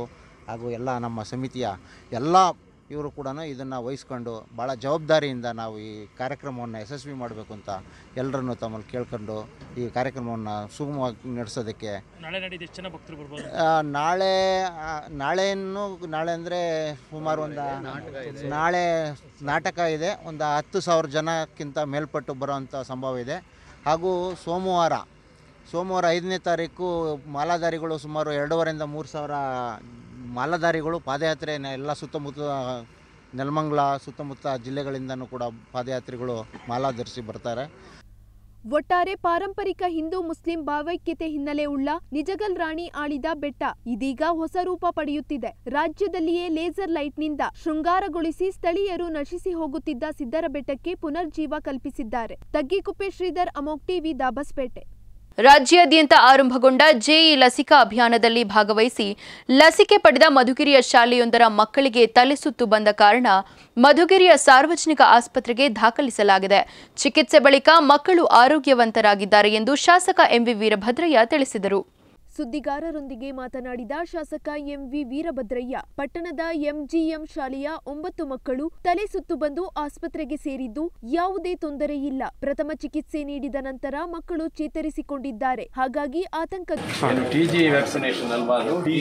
ಹಾಗೂ ಎಲ್ಲ ನಮ್ಮ ಸಮಿತಿಯ ಎಲ್ಲ ಇವರು ಕೂಡ ಇದನ್ನು ವಹಿಸ್ಕೊಂಡು ಭಾಳ ಜವಾಬ್ದಾರಿಯಿಂದ ನಾವು ಈ ಕಾರ್ಯಕ್ರಮವನ್ನು ಯಶಸ್ವಿ ಮಾಡಬೇಕು ಅಂತ ಎಲ್ಲರನ್ನು ತಮ್ಮಲ್ಲಿ ಕೇಳ್ಕೊಂಡು ಈ ಕಾರ್ಯಕ್ರಮವನ್ನು ಸುಗಮವಾಗಿ ನಡೆಸೋದಕ್ಕೆ ನಾಳೆ ನಾಡಿದ್ದು ಎಷ್ಟು ಜನ ಭಕ್ತರು ಬರ್ಬೋದು ಆ, ನಾಳೆ ಆ, ನಾಳೆಯನ್ನು ನಾಳೆ ಅಂದರೆ ಸುಮಾರು ಒಂದು ನಾಳೆ ನಾಟಕ ಇದೆ ಒಂದು ಹತ್ತು ಸಾವಿರ ಜನಕ್ಕಿಂತ ಮೇಲ್ಪಟ್ಟು ಬರೋವಂಥ ಸಂಭವ ಇದೆ ಹಾಗೂ ಸೋಮವಾರ ಸೋಮವಾರ ಐದನೇ ತಾರೀಕು ಮಾಲಾಧಾರಿಗಳು ಸುಮಾರು ಎರಡೂವರೆಯಿಂದ ಮೂರು ಸಾವಿರ ಮಾಲಾಧಾರಿಗಳು ಪಾದಯಾತ್ರೆಯನ್ನು ಎಲ್ಲ ಸುತ್ತಮುತ್ತ ನೆಲಮಂಗಲ ಸುತ್ತಮುತ್ತ ಜಿಲ್ಲೆಗಳಿಂದನೂ ಕೂಡ ಪಾದಯಾತ್ರಿಗಳು ಮಾಲಾ ಧರಿಸಿ ಬರ್ತಾರೆ ಒಟ್ಟಾರೆ ಪಾರಂಪರಿಕ ಹಿಂದೂ ಮುಸ್ಲಿಂ ಭಾವೈಕ್ಯತೆ ಹಿನ್ನೆಲೆ ಉಳ್ಳ ನಿಜಗಲ್ ರಾಣಿ ಆಳಿದ ಬೆಟ್ಟ ಇದೀಗ ಹೊಸ ರೂಪ ಪಡೆಯುತ್ತಿದೆ ರಾಜ್ಯದಲ್ಲಿಯೇ ಲೇಸರ್ ಲೈಟ್ನಿಂದ ಶೃಂಗಾರಗೊಳಿಸಿ ಸ್ಥಳೀಯರು ನಶಿಸಿ ಹೋಗುತ್ತಿದ್ದ ಸಿದ್ದರ ಬೆಟ್ಟಕ್ಕೆ ಪುನರ್ಜೀವ ಕಲ್ಪಿಸಿದ್ದಾರೆ ತಗ್ಗಿಕುಪ್ಪೆ ಶ್ರೀಧರ್ ಅಮೋಕ್ ಟಿವಿ ದಾಬಸ್ಪೇಟೆ ರಾಜ್ಯಾದ್ಯಂತ ಆರಂಭಗೊಂಡ ಜೆಇ ಲಸಿಕಾ ಅಭಿಯಾನದಲ್ಲಿ ಭಾಗವಹಿಸಿ ಲಸಿಕೆ ಪಡೆದ ಮಧುಗಿರಿಯ ಶಾಲೆಯೊಂದರ ಮಕ್ಕಳಿಗೆ ತಲೆಸುತ್ತು ಬಂದ ಕಾರಣ ಮಧುಗಿರಿಯ ಸಾರ್ವಜನಿಕ ಆಸ್ಪತ್ರೆಗೆ ದಾಖಲಿಸಲಾಗಿದೆ ಚಿಕಿತ್ಸೆ ಬಳಿಕ ಮಕ್ಕಳು ಆರೋಗ್ಯವಂತರಾಗಿದ್ದಾರೆ ಎಂದು ಶಾಸಕ ಎಂವಿ ವೀರಭದ್ರಯ್ಯ ತಿಳಿಸಿದರು ಸುದ್ದಿಗಾರರೊಂದಿಗೆ ಮಾತನಾಡಿದ ಶಾಸಕ ಎಂವಿ ವೀರಭದ್ರಯ್ಯ ಪಟ್ಟಣದ ಎಂಜಿಎಂ ಶಾಲೆಯ ಒಂಬತ್ತು ಮಕ್ಕಳು ತಲೆ ಸುತ್ತು ಬಂದು ಆಸ್ಪತ್ರೆಗೆ ಸೇರಿದ್ದು ಯಾವುದೇ ತೊಂದರೆ ಇಲ್ಲ ಪ್ರಥಮ ಚಿಕಿತ್ಸೆ ನೀಡಿದ ನಂತರ ಮಕ್ಕಳು ಚೇತರಿಸಿಕೊಂಡಿದ್ದಾರೆ ಹಾಗಾಗಿ ಆತಂಕ ಟಿ ಜಿ ವ್ಯಾಕ್ಸಿನೇಷನ್ ಅಲ್ವಾ ಅದು ಟಿ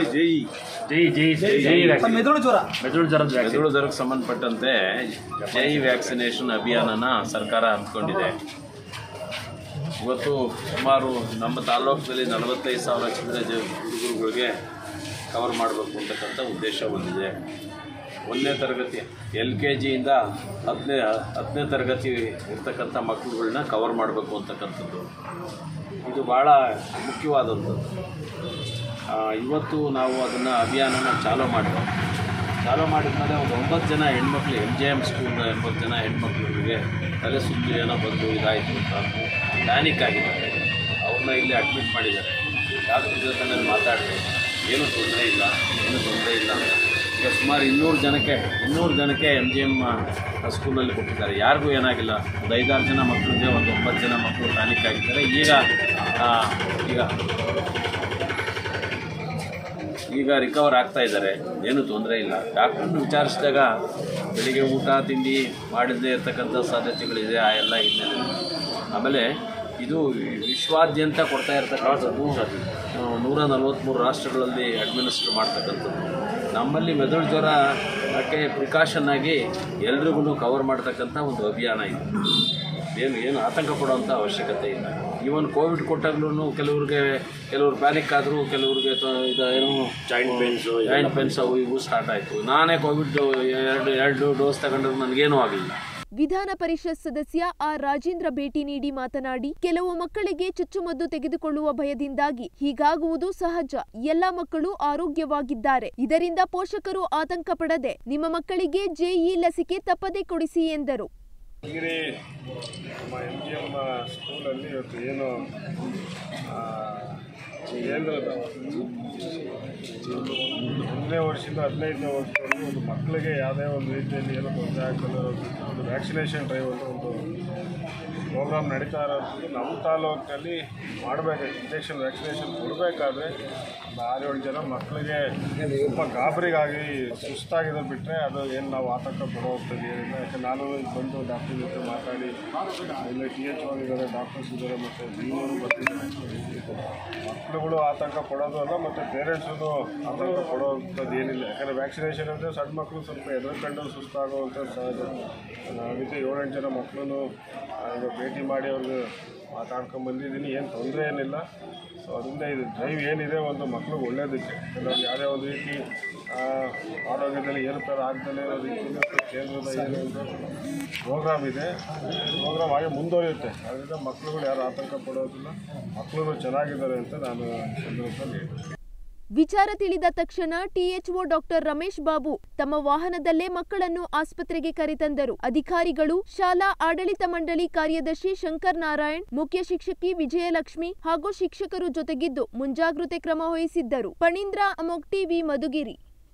ಮೆದುಳು ಜ್ವರ ಮೆದುಳು ಜ್ವರ ಮೆದುಳು ಜ್ವರಕ್ಕೆ ಸಂಬಂಧಪಟ್ಟಂತೆ ಜೈ ವ್ಯಾಕ್ಸಿನೇಷನ್ ಅಭಿಯಾನನ ಸರ್ಕಾರ ಹಮ್ಮಿಕೊಂಡಿದೆ ಇವತ್ತು ಸುಮಾರು ನಮ್ಮ ತಾಲೂಕಿನಲ್ಲಿ ನಲವತ್ತೈದು ಸಾವಿರ ಚಿಲ್ಲರೆ ಜ ಹುಡುಗರುಗಳಿಗೆ ಕವರ್ ಮಾಡಬೇಕು ಅಂತಕ್ಕಂಥ ಉದ್ದೇಶ ಹೊಂದಿದೆ ಒಂದನೇ ತರಗತಿ ಎಲ್ ಕೆ ಜಿಯಿಂದ ಹತ್ತನೇ ಹತ್ತನೇ ತರಗತಿ ಇರ್ತಕ್ಕಂಥ ಮಕ್ಕಳುಗಳನ್ನ ಕವರ್ ಮಾಡಬೇಕು ಅಂತಕ್ಕಂಥದ್ದು ಇದು ಭಾಳ ಮುಖ್ಯವಾದಂಥದ್ದು ಆ, ಇವತ್ತು ನಾವು ಅದನ್ನು ಅಭಿಯಾನನ ಚಾಲೂ ಮಾಡಿದ್ವಿ ಚಾಲೂ ಮಾಡಿದ್ಮೇಲೆ ಒಂದು ಒಂಬತ್ತು ಜನ ಹೆಣ್ಮಕ್ಳು ಎಮ್ ಜೆ ಎಮ್ ಸ್ಕೂಲ್ನ ಎಂಬತ್ತು ಜನ ಹೆಣ್ಮಕ್ಳಿಗೆ ತಲೆ ಸುತ್ತು ಏನೋ ಬಂದು ಇದಾಯಿತು ಅಂತ ಪ್ಯಾನಿಕ್ ಆಗಿದ್ದಾರೆ ಅವ್ರನ್ನ ಇಲ್ಲಿ ಅಡ್ಮಿಟ್ ಮಾಡಿದ್ದಾರೆ ಡಾಕ್ಟರ್ ಜೊತೆ ನಾನು ಮಾತಾಡಿದೆ ಏನೂ ತೊಂದರೆ ಇಲ್ಲ ಏನೂ ತೊಂದರೆ ಇಲ್ಲ ಅಂತ. ಈಗ ಸುಮಾರು ಇನ್ನೂರು ಜನಕ್ಕೆ ಇನ್ನೂರು ಜನಕ್ಕೆ ಎಮ್ ಜಿ ಎಮ್ ಸ್ಕೂಲಲ್ಲಿ ಕೊಟ್ಟಿದ್ದಾರೆ ಯಾರಿಗೂ ಏನಾಗಿಲ್ಲ ಒಂದು ಐದಾರು ಜನ ಮಕ್ಕಳಿಗೆ ಒಂದು ಒಂಬತ್ತು ಜನ ಮಕ್ಕಳು ಪ್ಯಾನಿಕ್ ಆಗಿದ್ದಾರೆ ಈಗ ಆ, ಈಗ ಈಗ ರಿಕವರ್ ಆಗ್ತಾ ಇದ್ದಾರೆ ಏನು ತೊಂದರೆ ಇಲ್ಲ ಡಾಕ್ಟ್ರನ್ನ ವಿಚಾರಿಸಿದಾಗ ಬೆಳಿಗ್ಗೆ ಊಟ ತಿಂಡಿ ಮಾಡದೇ ಇರ್ತಕ್ಕಂಥ ಸಾಧ್ಯತೆಗಳಿದೆ ಆ ಎಲ್ಲ ಹಿನ್ನೆಲೆ ಆಮೇಲೆ ಇದು ವಿಶ್ವಾದ್ಯಂತ ಕೊಡ್ತಾ ಇರ್ತಕ್ಕಂಥದ್ದು ಆ, ನೂರ ನಲವತ್ತ್ಮೂರು ರಾಷ್ಟ್ರಗಳಲ್ಲಿ ಅಡ್ಮಿನಿಸ್ಟ್ರ್ ಮಾಡ್ತಕ್ಕಂಥದ್ದು ನಮ್ಮಲ್ಲಿ ಮೆದುಳು ಜ್ವರಕ್ಕೆ ಪ್ರಿಕಾಷನ್ ಆಗಿ ಎಲ್ರಿಗೂ ಕವರ್ ಮಾಡ್ತಕ್ಕಂಥ ಒಂದು ಅಭಿಯಾನ ಇದು ಏನು ಏನು ಆತಂಕ ಪಡುವಂಥ ಅವಶ್ಯಕತೆ ಇಲ್ಲ ಈವನ್ ಕೋವಿಡ್ ಕೊಟ್ಟಾಗ್ಲೂ ಕೆಲವ್ರಿಗೆ ಕೆಲವ್ರು ಪ್ಯಾನಿಕ್ ಆದರು ಕೆಲವ್ರಿಗೆ ತ- ಇದು ಏನು ಜಾಯಿಂಟ್ ಪೇನ್ಸು ಜಾಯಿಂಟ್ ಪೇನ್ಸ್ ಅವು ಇವು ಸ್ಟಾರ್ಟ್ ಆಯಿತು ನಾನೇ ಕೋವಿಡ್ ಎರಡು ಎರಡು ಡೋಸ್ ತಗೊಂಡ್ರು ನನಗೇನೂ ಆಗಲಿಲ್ಲ ವಿಧಾನ ಪರಿಷತ್ ಸದಸ್ಯ ಆರ್ ರಾಜೇಂದ್ರ ಭೇಟಿ ನೀಡಿ ಮಾತನಾಡಿ ಕೆಲವು ಮಕ್ಕಳಿಗೆ ಚುಚ್ಚುಮದ್ದು ತೆಗೆದುಕೊಳ್ಳುವ ಭಯದಿಂದಾಗಿ ಹೀಗಾಗುವುದು ಸಹಜ ಎಲ್ಲ ಮಕ್ಕಳು ಆರೋಗ್ಯವಾಗಿದ್ದಾರೆ ಇದರಿಂದ ಪೋಷಕರು ಆತಂಕ ಪಡದೆ ನಿಮ್ಮ ಮಕ್ಕಳಿಗೆ ಜೆಇ ಲಸಿಕೆ ತಪ್ಪದೆ ಕೊಡಿಸಿ ಎಂದರು ಗಿರಿ ನಮ್ಮ ಎಮ್ ಜಿ ಎಮ್ ಸ್ಕೂಲಲ್ಲಿ ಇವತ್ತು ಏನು ಆ, ಕೇಂದ್ರದ ಒಂದನೇ ವರ್ಷದಿಂದ ಹದಿನೈದನೇ ವರ್ಷದವರೆಗೂ ಒಂದು ಮಕ್ಕಳಿಗೆ ಯಾವುದೇ ಒಂದು ರೀತಿಯಲ್ಲಿ ಏನೋ ತೊಂದರೆ ಆಗಲ್ಲ ಒಂದು ವ್ಯಾಕ್ಸಿನೇಷನ್ ಡ್ರೈವ್ ಅಂತ ಒಂದು ಪ್ರೋಗ್ರಾಮ್ ನಡೀತಾ ಇರೋದು ನಮ್ಮ ತಾಲೂಕಿನಲ್ಲಿ ಮಾಡಬೇಕು ಇಂಜೆಕ್ಷನ್ ವ್ಯಾಕ್ಸಿನೇಷನ್ ಕೊಡಬೇಕಾದ್ರೆ ಒಂದು ಆರೇಳು ಜನ ಮಕ್ಕಳಿಗೆ ತುಂಬ ಗಾಬರಿಗಾಗಿ ಸುಸ್ತಾಗಿದೆ ಬಿಟ್ಟರೆ ಅದು ಏನು ನಾವು ಆತಂಕ ಪಡುವಂಥದ್ದು ಏನಿಲ್ಲ ಯಾಕೆ ನಾನು ಇಲ್ಲಿ ಬಂದು ಡಾಕ್ಟರ್ ಜೊತೆ ಮಾತಾಡಿ ಇಲ್ಲಿ ಟಿ ಎಚ್ ಇದ್ದಾರೆ ಡಾಕ್ಟರ್ಸ್ ಇದ್ದಾರೆ ಮತ್ತು ಬೆಂಗಳೂರು ಬರ್ತಿದ್ದಾರೆ ಮಕ್ಕಳುಗಳು ಆತಂಕ ಪಡೋದು ಅಲ್ಲ ಮತ್ತು ಪೇರೆಂಟ್ಸು ಆತಂಕ ಪಡೋವಂಥದ್ದು ಏನಿಲ್ಲ ಯಾಕಂದರೆ ವ್ಯಾಕ್ಸಿನೇಷನ್ ಅಂದರೆ ಸಣ್ಣ ಮಕ್ಕಳು ಸ್ವಲ್ಪ ಎದುರ್ಕೊಂಡು ಸುಸ್ತಾಗುವಂಥ ಸಹಜ ನಾವಿದ್ದು ಏಳೆಂಟು ಜನ ಮಕ್ಕಳನ್ನು ಈಗ ಭೇಟಿ ಮಾಡಿ ಅವ್ರಿಗೆ ಮಾತಾಡ್ಕೊಂಡು ಬಂದಿದ್ದೀನಿ ಏನು ತೊಂದರೆ ಏನಿಲ್ಲ ಸೊ ಅದರಿಂದ ಇದು ಡ್ರೈವ್ ಏನಿದೆ ಒಂದು ಮಕ್ಳಿಗೆ ಒಳ್ಳೇದಕ್ಕೆ ಕೆಲವ್ರು ಯಾವುದೇ ಒಂದು ರೀತಿ ಆ, ಆರೋಗ್ಯದಲ್ಲಿ ಏರುಪೇರು ಆಗ್ದಲೇ ಇರೋ ರೀತಿಯಲ್ಲಿ ಕೇಂದ್ರದ ಏನು ಒಂದು ಪ್ರೋಗ್ರಾಮ್ ಇದೆ ಪ್ರೋಗ್ರಾಮ್ ಹಾಗೆ ಮುಂದುವರಿಯುತ್ತೆ ಅದರಿಂದ ಮಕ್ಕಳುಗಳು ಯಾರು ಆತಂಕ ಪಡೋದಿಲ್ಲ ಮಕ್ಕಳು ಚೆನ್ನಾಗಿದ್ದಾರೆ ಅಂತ ನಾನು ಈ ಸಂದರ್ಭದಲ್ಲಿ ಹೇಳ್ತೀನಿ ವಿಚಾರ ತಿಳಿದ ತಕ್ಷಣ ಟಿಎಚ್ಒ ಡಾಕ್ಟರ್ ರಮೇಶ್ ಬಾಬು ತಮ್ಮ ವಾಹನದಲ್ಲೇ ಮಕ್ಕಳನ್ನು ಆಸ್ಪತ್ರೆಗೆ ಕರೆತಂದರು ಅಧಿಕಾರಿಗಳು ಶಾಲಾ ಆಡಳಿತ ಮಂಡಳಿ ಕಾರ್ಯದರ್ಶಿ ಶಂಕರ್ ನಾರಾಯಣ್ ಮುಖ್ಯ ಶಿಕ್ಷಕಿ ವಿಜಯಲಕ್ಷ್ಮಿ ಹಾಗೂ ಶಿಕ್ಷಕರು ಜೊತೆಗಿದ್ದು ಮುಂಜಾಗ್ರತೆ ಕ್ರಮ ವಹಿಸಿದ್ದರು ಪಣೀಂದ್ರ ಅಮೋಕ್ ಟಿವಿ ಮಧುಗಿರಿ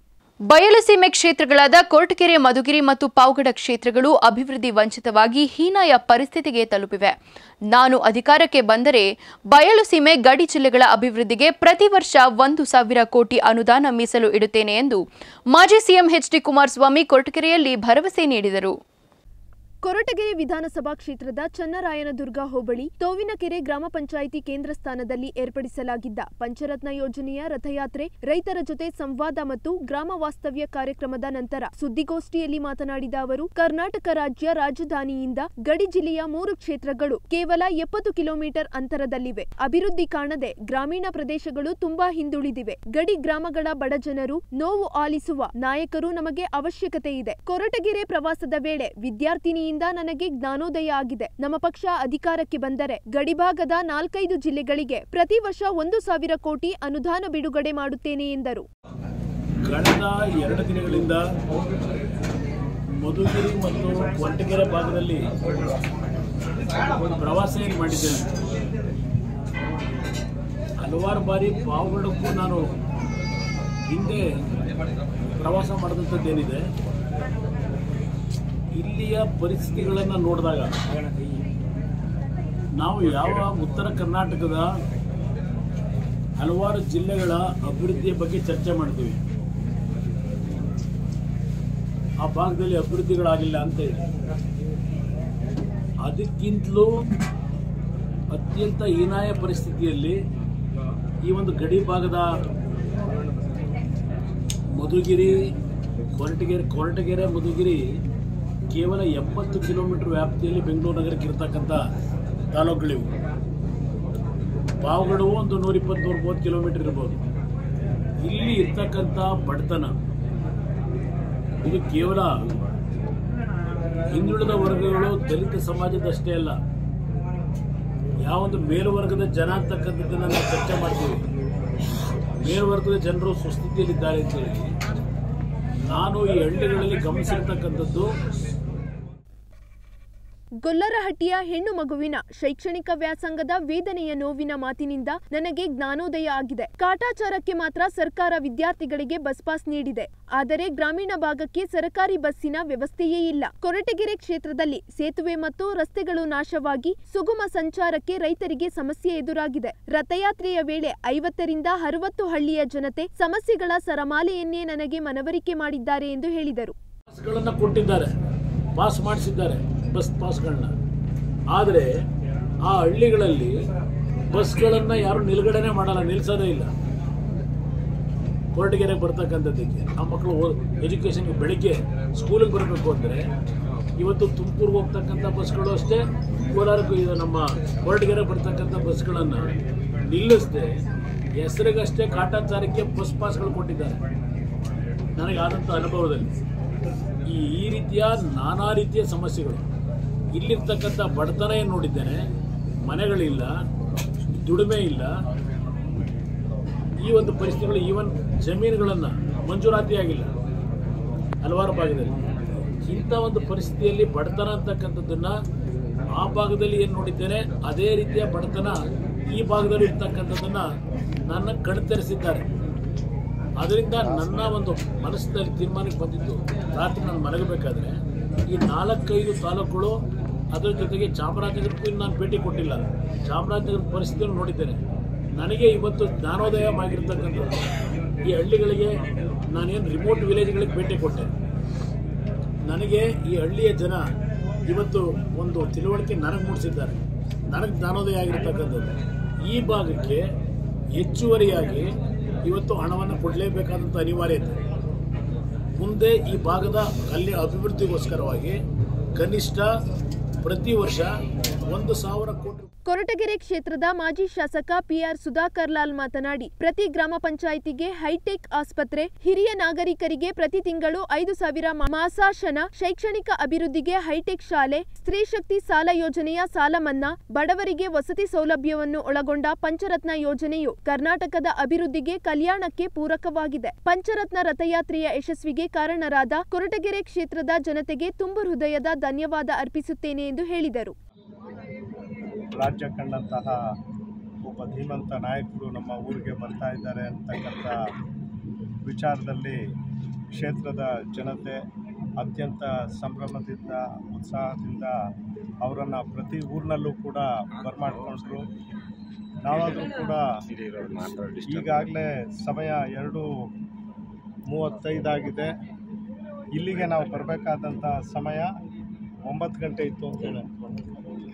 ಬಯಲುಸೀಮೆ ಕ್ಷೇತ್ರಗಳಾದ ಕೊರಟಗೆರೆ ಮಧುಗಿರಿ ಮತ್ತು ಪಾವಗಡ ಕ್ಷೇತ್ರಗಳು ಅಭಿವೃದ್ಧಿ ವಂಚಿತವಾಗಿ ಹೀನಾಯ ಪರಿಸ್ಥಿತಿಗೆ ತಲುಪಿವೆ ನಾನು ಅಧಿಕಾರಕ್ಕೆ ಬಂದರೆ ಬಯಲುಸೀಮೆ ಗಡಿ ಜಿಲ್ಲೆಗಳ ಅಭಿವೃದ್ಧಿಗೆ ಪ್ರತಿ ವರ್ಷ ಒಂದು ಸಾವಿರ ಕೋಟಿ ಅನುದಾನ ಮೀಸಲು ಇಡುತ್ತೇನೆ ಎಂದು ಮಾಜಿ ಸಿಎಂ ಎಚ್ ಡಿ ಕುಮಾರಸ್ವಾಮಿ ಕೊರಟಗೆರೆಯಲ್ಲಿ ಭರವಸೆ ನೀಡಿದರು ಕೊರಟಗೆರೆ ವಿಧಾನಸಭಾ ಕ್ಷೇತ್ರದ ಚನ್ನರಾಯನದುರ್ಗ ಹೋಬಳಿ ತೋವಿನಕೆರೆ ಗ್ರಾಮ ಪಂಚಾಯಿತಿ ಕೇಂದ್ರ ಸ್ಥಾನದಲ್ಲಿ ಏರ್ಪಡಿಸಲಾಗಿದ್ದ ಪಂಚರತ್ನ ಯೋಜನೆಯ ರಥಯಾತ್ರೆ ರೈತರ ಜೊತೆ ಸಂವಾದ ಮತ್ತು ಗ್ರಾಮ ವಾಸ್ತವ್ಯ ಕಾರ್ಯಕ್ರಮದ ನಂತರ ಸುದ್ದಿಗೋಷ್ಠಿಯಲ್ಲಿ ಮಾತನಾಡಿದ ಅವರು ಕರ್ನಾಟಕ ರಾಜ್ಯ ರಾಜಧಾನಿಯಿಂದ ಗಡಿ ಜಿಲ್ಲೆಯ ಮೂರು ಕ್ಷೇತ್ರಗಳು ಕೇವಲ ಎಪ್ಪತ್ತು ಕಿಲೋಮೀಟರ್ ಅಂತರದಲ್ಲಿವೆ ಅಭಿವೃದ್ಧಿ ಕಾಣದೆ ಗ್ರಾಮೀಣ ಪ್ರದೇಶಗಳು ತುಂಬಾ ಹಿಂದುಳಿದಿವೆ ಗಡಿ ಗ್ರಾಮಗಳ ಬಡಜನರು ನೋವು ಆಲಿಸುವ ನಾಯಕರು ನಮಗೆ ಅವಶ್ಯಕತೆ ಇದೆ ಕೊರಟಗೆರೆ ಪ್ರವಾಸದ ವೇಳೆ ವಿದ್ಯಾರ್ಥಿನಿಯಿಂದ ನನಗೆ ಜ್ಞಾನೋದಯ ಆಗಿದೆ ನಮ್ಮ ಪಕ್ಷ ಅಧಿಕಾರಕ್ಕೆ ಬಂದರೆ ಗಡಿಭಾಗದ ನಾಲ್ಕೈದು ಜಿಲ್ಲೆಗಳಿಗೆ ಪ್ರತಿ ವರ್ಷ ಒಂದು ಸಾವಿರ ಕೋಟಿ ಅನುದಾನ ಬಿಡುಗಡೆ ಮಾಡುತ್ತೇನೆ ಎಂದರು ಕಳೆದ ಎರಡು ದಿನಗಳಿಂದ ಮಧುಗಿರಿ ಮತ್ತು ಕೊರಟಗೆರೆ ಭಾಗದಲ್ಲಿ ಪ್ರವಾಸ ಏನು ಮಾಡಿದ್ದೇನೆ ಹಲವಾರು ಬಾರಿ ಪಾವಗಡಕ್ಕೂ ನಾನು ಹಿಂದೆ ಪ್ರವಾಸ ಮಾಡಿದಂಥದ್ದೇನಿದೆ ಇಲ್ಲಿಯ ಪರಿಸ್ಥಿತಿಗಳನ್ನು ನೋಡಿದಾಗ ನಾವು ಯಾವ ಉತ್ತರ ಕರ್ನಾಟಕದ ಹಲವಾರು ಜಿಲ್ಲೆಗಳ ಅಭಿವೃದ್ಧಿಯ ಬಗ್ಗೆ ಚರ್ಚೆ ಮಾಡ್ತೀವಿ ಆ ಭಾಗದಲ್ಲಿ ಅಭಿವೃದ್ಧಿಗಳಾಗಿಲ್ಲ ಅಂತ ಹೇಳಿ ಅದಕ್ಕಿಂತಲೂ ಅತ್ಯಂತ ಹೀನಾಯ ಪರಿಸ್ಥಿತಿಯಲ್ಲಿ ಈ ಒಂದು ಗಡಿ ಭಾಗದ ಮಧುಗಿರಿ ಕೊರಟಗೆರೆ ಕೊರಟಗೆರೆ ಮಧುಗಿರಿ ಕೇವಲ ಎಪ್ಪತ್ತು ಕಿಲೋಮೀಟರ್ ವ್ಯಾಪ್ತಿಯಲ್ಲಿ ಬೆಂಗಳೂರು ನಗರಕ್ಕೆ ಇರತಕ್ಕಂಥ ತಾಲೂಕುಗಳಿವು ಪಾವಗಡವು ಒಂದು ನೂರಿಪ್ಪತ್ತು ನೂರ ಮೂವತ್ತು ಕಿಲೋಮೀಟರ್ ಇರ್ಬೋದು ಇಲ್ಲಿ ಇರ್ತಕ್ಕಂಥ ಬಡತನ ಇದು ಕೇವಲ ಹಿಂದುಳಿದ ವರ್ಗಗಳು ದಲಿತ ಸಮಾಜದಷ್ಟೇ ಅಲ್ಲ ಯಾವೊಂದು ಮೇಲ್ವರ್ಗದ ಜನ ಅಂತಕ್ಕಂಥದ್ದನ್ನು ನಾವು ಚರ್ಚೆ ಮಾಡ್ತೀವಿ ಮೇಲ್ವರ್ಗದ ಜನರು ಸುಸ್ಥಿತಿಯಲ್ಲಿದ್ದಾರೆ ಅಂತೇಳಿ ನಾನು ಈ ಹಳ್ಳಿಗಳಲ್ಲಿ ಗಮನಿಸಿರ್ತಕ್ಕಂಥದ್ದು ಗೊಲ್ಲರಹಟ್ಟಿಯ ಹೆಣ್ಣು ಮಗುವಿನ ಶೈಕ್ಷಣಿಕ ವ್ಯಾಸಂಗದ ವೇದನೆಯ ನೋವಿನ ಮಾತಿನಿಂದ ನನಗೆ ಜ್ಞಾನೋದಯ ಆಗಿದೆ ಕಾಟಾಚಾರಕ್ಕೆ ಮಾತ್ರ ಸರ್ಕಾರ ವಿದ್ಯಾರ್ಥಿಗಳಿಗೆ ಬಸ್ ಪಾಸ್ ನೀಡಿದೆ ಆದರೆ ಗ್ರಾಮೀಣ ಭಾಗಕ್ಕೆ ಸರ್ಕಾರಿ ಬಸ್ಸಿನ ವ್ಯವಸ್ಥೆಯೇ ಇಲ್ಲ ಕೊರಟಗೆರೆ ಕ್ಷೇತ್ರದಲ್ಲಿ ಸೇತುವೆ ಮತ್ತು ರಸ್ತೆಗಳು ನಾಶವಾಗಿ ಸುಗಮ ಸಂಚಾರಕ್ಕೆ ರೈತರಿಗೆ ಸಮಸ್ಯೆ ಎದುರಾಗಿದೆ ರಥಯಾತ್ರೆಯ ವೇಳೆ ಐವತ್ತರಿಂದ ಅರವತ್ತು ಹಳ್ಳಿಯ ಜನತೆ ಸಮಸ್ಯೆಗಳ ಸರಮಾಲೆಯನ್ನೇ ನನಗೆ ಮನವರಿಕೆ ಮಾಡಿದ್ದಾರೆ ಎಂದು ಹೇಳಿದರು ಪಾಸ್ಗಳನ್ನು ಕೊಟ್ಟಿದ್ದಾರೆ ಪಾಸ್ ಮಾಡಿಸಿದ್ದಾರೆ ಬಸ್ ಪಾಸ್ಗಳನ್ನ ಆದರೆ ಆ ಹಳ್ಳಿಗಳಲ್ಲಿ ಬಸ್ಗಳನ್ನು ಯಾರು ನಿಲುಗಡೆನೆ ಮಾಡಲ್ಲ ನಿಲ್ಲಿಸೋದೇ ಇಲ್ಲ ಕೊರಟಗೆರೆಗೆ ಬರ್ತಕ್ಕಂಥದ್ದಕ್ಕೆ ಆ ಮಕ್ಕಳು ಎಜುಕೇಷನ್ಗೆ ಬೆಳಿಗ್ಗೆ ಸ್ಕೂಲಿಗೆ ಬರಬೇಕು ಅಂದರೆ ಇವತ್ತು ತುಮಕೂರಿಗೆ ಹೋಗ್ತಕ್ಕಂಥ ಬಸ್ಗಳು ಅಷ್ಟೇ ಕೋಲಾರಕ್ಕೂ ಇದು ನಮ್ಮ ಕೊರಟಗೆರೆ ಬರ್ತಕ್ಕಂಥ ಬಸ್ಗಳನ್ನು ನಿಲ್ಲಿಸದೆ ಹೆಸರಿಗಷ್ಟೇ ಕಾಟಾಚಾರಕ್ಕೆ ಬಸ್ ಪಾಸ್ಗಳು ಕೊಟ್ಟಿದ್ದಾರೆ ನನಗೆ ಆದಂಥ ಅನುಭವದಲ್ಲಿ ಈ ಈ ರೀತಿಯ ನಾನಾ ರೀತಿಯ ಸಮಸ್ಯೆಗಳು ಇಲ್ಲಿರ್ತಕ್ಕಂಥ ಬಡತನ ಏನು ನೋಡಿದ್ದೇನೆ ಮನೆಗಳಿಲ್ಲ ದುಡಿಮೆ ಇಲ್ಲ ಈ ಒಂದು ಪರಿಸ್ಥಿತಿಗಳು ಈವನ್ ಜಮೀನುಗಳನ್ನು ಮಂಜೂರಾತಿ ಆಗಿಲ್ಲ ಹಲವಾರು ಭಾಗದಲ್ಲಿ ಇಂಥ ಒಂದು ಪರಿಸ್ಥಿತಿಯಲ್ಲಿ ಬಡತನ ಅಂತಕ್ಕಂಥದ್ದನ್ನು ಆ ಭಾಗದಲ್ಲಿ ಏನು ನೋಡಿದ್ದೇನೆ ಅದೇ ರೀತಿಯ ಬಡತನ ಈ ಭಾಗದಲ್ಲಿ ಇರ್ತಕ್ಕಂಥದ್ದನ್ನು ನನ್ನ ಕಣ್ತೆರೆಸಿದ್ದಾರೆ ಅದರಿಂದ ನನ್ನ ಒಂದು ಮನಸ್ಸಿನಲ್ಲಿ ತೀರ್ಮಾನಕ್ಕೆ ಬಂದಿದ್ದು ರಾತ್ರಿ ನಾನು ಮಲಗಬೇಕಾದ್ರೆ ಈ ನಾಲ್ಕೈದು ತಾಲೂಕುಗಳು ಅದರ ಜೊತೆಗೆ ಚಾಮರಾಜನಗರಕ್ಕೂ ಇನ್ನು ನಾನು ಭೇಟಿ ಕೊಟ್ಟಿಲ್ಲ ಚಾಮರಾಜನಗರದ ಪರಿಸ್ಥಿತಿಯನ್ನು ನೋಡಿದ್ದೇನೆ ನನಗೆ ಇವತ್ತು ಜ್ಞಾನೋದಯ ಆಗಿರ್ತಕ್ಕಂಥದ್ದು ಈ ಹಳ್ಳಿಗಳಿಗೆ ನಾನೇನು ರಿಮೋಟ್ ವಿಲೇಜ್ಗಳಿಗೆ ಭೇಟಿ ಕೊಟ್ಟೆ ನನಗೆ ಈ ಹಳ್ಳಿಯ ಜನ ಇವತ್ತು ಒಂದು ತಿಳುವಳಿಕೆ ನನಗೆ ಮೂಡಿಸಿದ್ದಾರೆ ನನಗೆ ಜ್ಞಾನೋದಯ ಆಗಿರ್ತಕ್ಕಂಥದ್ದು ಈ ಭಾಗಕ್ಕೆ ಹೆಚ್ಚುವರಿಯಾಗಿ ಇವತ್ತು ಹಣವನ್ನು ಕೊಡಲೇಬೇಕಾದಂಥ ಅನಿವಾರ್ಯತೆ ಮುಂದೆ ಈ ಭಾಗದ ಕಲ್ಯ ಅಭಿವೃದ್ಧಿಗೋಸ್ಕರವಾಗಿ ಕನಿಷ್ಠ ಪ್ರತಿ ವರ್ಷ ಒಂದು ಸಾವಿರ ಕೋಟಿ ಕೊರಟಗೆರೆ ಕ್ಷೇತ್ರದ ಮಾಜಿ ಶಾಸಕ ಪಿಆರ್ ಸುಧಾಕರ್ ಲಾಲ್ ಮಾತನಾಡಿ ಪ್ರತಿ ಗ್ರಾಮ ಪಂಚಾಯಿತಿಗೆ ಹೈಟೆಕ್ ಆಸ್ಪತ್ರೆ ಹಿರಿಯ ನಾಗರಿಕರಿಗೆ ಪ್ರತಿ ತಿಂಗಳು ಐದು ಸಾವಿರ ಮಾಸಾಶನ ಶೈಕ್ಷಣಿಕ ಅಭಿವೃದ್ಧಿಗೆ ಹೈಟೆಕ್ ಶಾಲೆ ಸ್ತ್ರೀ ಶಕ್ತಿ ಸಾಲ ಯೋಜನೆಯ ಸಾಲ ಮನ್ನಾ ಬಡವರಿಗೆ ವಸತಿ ಸೌಲಭ್ಯವನ್ನು ಒಳಗೊಂಡ ಪಂಚರತ್ನ ಯೋಜನೆಯು ಕರ್ನಾಟಕದ ಅಭಿವೃದ್ಧಿಗೆ ಕಲ್ಯಾಣಕ್ಕೆ ಪೂರಕವಾಗಿದೆ ಪಂಚರತ್ನ ರಥಯಾತ್ರೆಯ ಯಶಸ್ವಿಗೆ ಕಾರಣರಾದ ಕೊರಟಗೆರೆ ಕ್ಷೇತ್ರದ ಜನತೆಗೆ ತುಂಬು ಹೃದಯದ ಧನ್ಯವಾದ ಅರ್ಪಿಸುತ್ತೇನೆ ಎಂದು ಹೇಳಿದರು ರಾಜ್ಯ ಕಂಡಂತಹ ಒಬ್ಬ ಧೀಮಂತ ನಾಯಕರು ನಮ್ಮ ಊರಿಗೆ ಬರ್ತಾ ಇದ್ದಾರೆ ಅಂತಕ್ಕಂಥ ವಿಚಾರದಲ್ಲಿ ಕ್ಷೇತ್ರದ ಜನತೆ ಅತ್ಯಂತ ಸಂಭ್ರಮದಿಂದ ಉತ್ಸಾಹದಿಂದ ಅವರನ್ನು ಪ್ರತಿ ಊರಿನಲ್ಲೂ ಕೂಡ ಬರಮಾಡ್ಕೊಂಡ್ರು ನಾವಾದರೂ ಕೂಡ ಈಗಾಗಲೇ ಸಮಯ ಎರಡು ಮೂವತ್ತೈದಾಗಿದೆ ಇಲ್ಲಿಗೆ ನಾವು ಬರಬೇಕಾದಂಥ ಸಮಯ ಒಂಬತ್ತು ಗಂಟೆ ಇತ್ತು ಅಂತೇಳಿ ಅಂದ್ಕೊಂಡು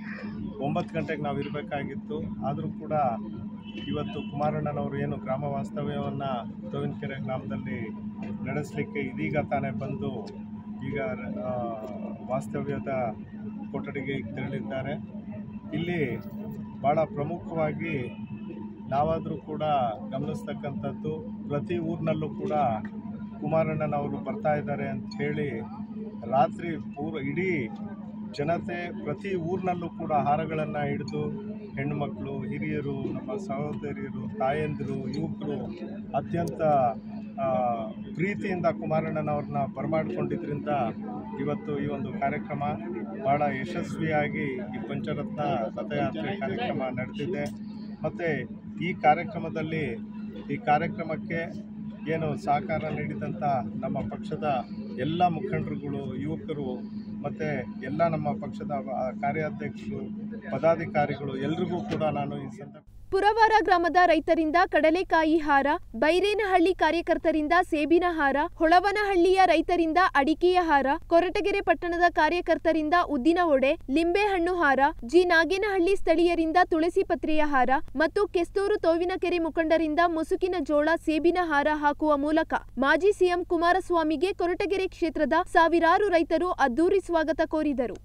ಒಂಬತ್ತು ಗಂಟೆಗೆ ನಾವು ಇರಬೇಕಾಗಿತ್ತು ಆದರೂ ಕೂಡ ಇವತ್ತು ಕುಮಾರಣ್ಣನವರು ಏನು ಗ್ರಾಮ ವಾಸ್ತವ್ಯವನ್ನು ತೋವಿನಕೆರೆ ಗ್ರಾಮದಲ್ಲಿ ನಡೆಸಲಿಕ್ಕೆ ಇದೀಗ ತಾನೇ ಬಂದು ಈಗ ಆ, ವಾಸ್ತವ್ಯದ ಕೊಠಡಿಗೆ ಈಗ ತೆರಳಿದ್ದಾರೆ ಇಲ್ಲಿ ಭಾಳ ಪ್ರಮುಖವಾಗಿ ನಾವಾದರೂ ಕೂಡ ಗಮನಿಸ್ತಕ್ಕಂಥದ್ದು ಪ್ರತಿ ಊರಿನಲ್ಲೂ ಕೂಡ ಕುಮಾರಣ್ಣನವರು ಬರ್ತಾ ಇದ್ದಾರೆ ಅಂತ ಹೇಳಿ ರಾತ್ರಿ ಪೂರ ಇಡೀ ಜನತೆ ಪ್ರತಿ ಊರಿನಲ್ಲೂ ಕೂಡ ಹಾರಗಳನ್ನು ಹಿಡಿದು ಹೆಣ್ಣುಮಕ್ಕಳು ಹಿರಿಯರು ನಮ್ಮ ಸಹೋದರಿಯರು ತಾಯಂದಿರು ಯುವಕರು ಅತ್ಯಂತ ಆ, ಪ್ರೀತಿಯಿಂದ ಕುಮಾರಣ್ಣನವ್ರನ್ನ ಬರಮಾಡಿಕೊಂಡಿದ್ರಿಂದ ಇವತ್ತು ಈ ಒಂದು ಕಾರ್ಯಕ್ರಮ ಭಾಳ ಯಶಸ್ವಿಯಾಗಿ ಈ ಪಂಚರತ್ನ ರಥಯಾತ್ರೆ ಕಾರ್ಯಕ್ರಮ ನಡೆದಿದೆ ಮತ್ತು ಈ ಕಾರ್ಯಕ್ರಮದಲ್ಲಿ ಈ ಕಾರ್ಯಕ್ರಮಕ್ಕೆ ಏನು ಸಹಕಾರ ನೀಡಿದಂಥ ನಮ್ಮ ಪಕ್ಷದ ಎಲ್ಲ ಮುಖಂಡರುಗಳು ಯುವಕರು ಮತ್ತು ಎಲ್ಲ ನಮ್ಮ ಪಕ್ಷದ ಆ, ಕಾರ್ಯಾಧ್ಯಕ್ಷರು ಪದಾಧಿಕಾರಿಗಳು ಎಲ್ರಿಗೂ ಕೂಡ ನಾನು ಈ ಸಂದರ್ಭ ಪುರವಾರ ಗ್ರಾಮದ ರೈತರಿಂದ ಕಡಲೆಕಾಯಿ ಹಾರ ಬೈರೇನಹಳ್ಳಿ ಕಾರ್ಯಕರ್ತರಿಂದ ಸೇಬಿನ ಹಾರ ಹೊಳವನಹಳ್ಳಿಯ ರೈತರಿಂದ ಅಡಿಕೆಯ ಹಾರ ಕೊರಟಗೆರೆ ಪಟ್ಟಣದ ಕಾರ್ಯಕರ್ತರಿಂದ ಉದ್ದಿನ ವಡೆ ಲಿಂಬೆಹಣ್ಣು ಹಾರ ಜಿ ನಾಗೇನಹಳ್ಳಿ ಸ್ಥಳೀಯರಿಂದ ತುಳಸಿ ಪತ್ರೆಯ ಹಾರ ಮತ್ತು ಕೆಸ್ತೂರು ತೋವಿನಕೆರೆ ಮುಖಂಡರಿಂದ ಮುಸುಕಿನ ಜೋಳ ಸೇಬಿನ ಹಾರ ಹಾಕುವ ಮೂಲಕ ಮಾಜಿ ಸಿಎಂ ಕುಮಾರಸ್ವಾಮಿಗೆ ಕೊರಟಗೆರೆ ಕ್ಷೇತ್ರದ ಸಾವಿರಾರು ರೈತರು ಅದ್ದೂರಿ ಸ್ವಾಗತ ಕೋರಿದರು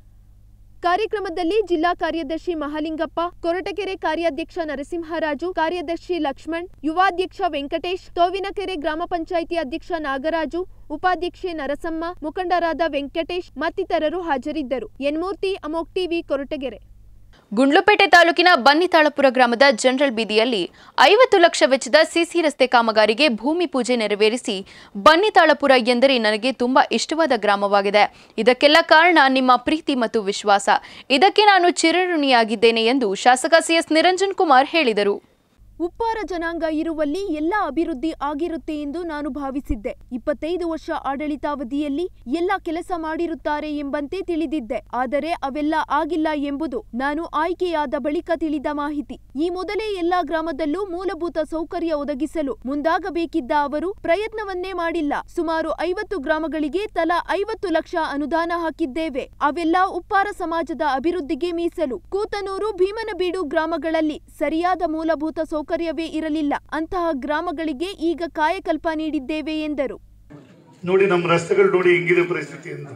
ಕಾರ್ಯಕ್ರಮದಲ್ಲಿ ಜಿಲ್ಲಾ ಕಾರ್ಯದರ್ಶಿ ಮಹಾಲಿಂಗಪ್ಪ ಕೊರಟಗೆರೆ ಕಾರ್ಯಾಧ್ಯಕ್ಷ ನರಸಿಂಹರಾಜು ಕಾರ್ಯದರ್ಶಿ ಲಕ್ಷ್ಮಣ್ ಯುವಾಧ್ಯಕ್ಷ ವೆಂಕಟೇಶ್ ತೋವಿನಕೆರೆ ಗ್ರಾಮ ಪಂಚಾಯಿತಿ ಅಧ್ಯಕ್ಷ ನಾಗರಾಜು ಉಪಾಧ್ಯಕ್ಷೆ ನರಸಮ್ಮ ಮುಖಂಡರಾದ ವೆಂಕಟೇಶ್ ಮತ್ತಿತರರು ಹಾಜರಿದ್ದರು ಎನ್ಮೂರ್ತಿ ಅಮೋಕ್ ಟಿವಿ ಕೊರಟಗೆರೆ ಗುಂಡ್ಲುಪೇಟೆ ತಾಲೂಕಿನ ಬನ್ನಿತಾಳಪುರ ಗ್ರಾಮದ ಜನರಲ್ ಬೀದಿಯಲ್ಲಿ ಐವತ್ತು ಲಕ್ಷ ವೆಚ್ಚದ ಸಿಸಿ ರಸ್ತೆ ಕಾಮಗಾರಿಗೆ ಭೂಮಿ ಪೂಜೆ ನೆರವೇರಿಸಿ ಬನ್ನಿತಾಳಪುರ ಎಂದರೆ ನನಗೆ ತುಂಬಾ ಇಷ್ಟವಾದ ಗ್ರಾಮವಾಗಿದೆ ಇದಕ್ಕೆಲ್ಲ ಕಾರಣ ನಿಮ್ಮ ಪ್ರೀತಿ ಮತ್ತು ವಿಶ್ವಾಸ ಇದಕ್ಕೆ ನಾನು ಚಿರಋಣಿಯಾಗಿದ್ದೇನೆ ಎಂದು ಶಾಸಕ ಸಿಎಸ್ ನಿರಂಜನ್ ಕುಮಾರ್ ಹೇಳಿದರು ಉಪ್ಪಾರ ಜನಾಂಗ ಇರುವಲ್ಲಿ ಎಲ್ಲ ಅಭಿವೃದ್ಧಿ ಆಗಿರುತ್ತೆ ಎಂದು ನಾನು ಭಾವಿಸಿದ್ದೆ ಇಪ್ಪತ್ತೈದು ವರ್ಷ ಆಡಳಿತಾವಧಿಯಲ್ಲಿ ಎಲ್ಲ ಕೆಲಸ ಮಾಡಿರುತ್ತಾರೆ ಎಂಬಂತೆ ತಿಳಿದಿದ್ದೆ ಆದರೆ ಅವೆಲ್ಲ ಆಗಿಲ್ಲ ಎಂಬುದು ನಾನು ಆಯ್ಕೆಯಾದ ಬಳಿಕ ತಿಳಿದ ಮಾಹಿತಿ ಈ ಮೊದಲೇ ಎಲ್ಲಾ ಗ್ರಾಮದಲ್ಲೂ ಮೂಲಭೂತ ಸೌಕರ್ಯ ಒದಗಿಸಲು ಮುಂದಾಗಬೇಕಿದ್ದ ಅವರು ಪ್ರಯತ್ನವನ್ನೇ ಮಾಡಿಲ್ಲ ಸುಮಾರು ಐವತ್ತು ಗ್ರಾಮಗಳಿಗೆ ತಲಾ ಐವತ್ತು ಲಕ್ಷ ಅನುದಾನ ಹಾಕಿದ್ದೇವೆ ಅವೆಲ್ಲ ಉಪ್ಪಾರ ಸಮಾಜದ ಅಭಿವೃದ್ಧಿಗೆ ಮೀಸಲು ಕೂತನೂರು ಭೀಮನಬೀಡು ಗ್ರಾಮಗಳಲ್ಲಿ ಸರಿಯಾದ ಮೂಲಭೂತ ಸೌಕರ್ಯವೇ ಇರಲಿಲ್ಲ ಅಂತಹ ಗ್ರಾಮಗಳಿಗೆ ಈಗ ಕಾಯಕಲ್ಪ ನೀಡಿದ್ದೇವೆ ಎಂದರು ನೋಡಿ ನಮ್ಮ ರಸ್ತೆಗಳು ನೋಡಿ ಹೆಂಗಿದೆ ಪರಿಸ್ಥಿತಿ ಅಂತ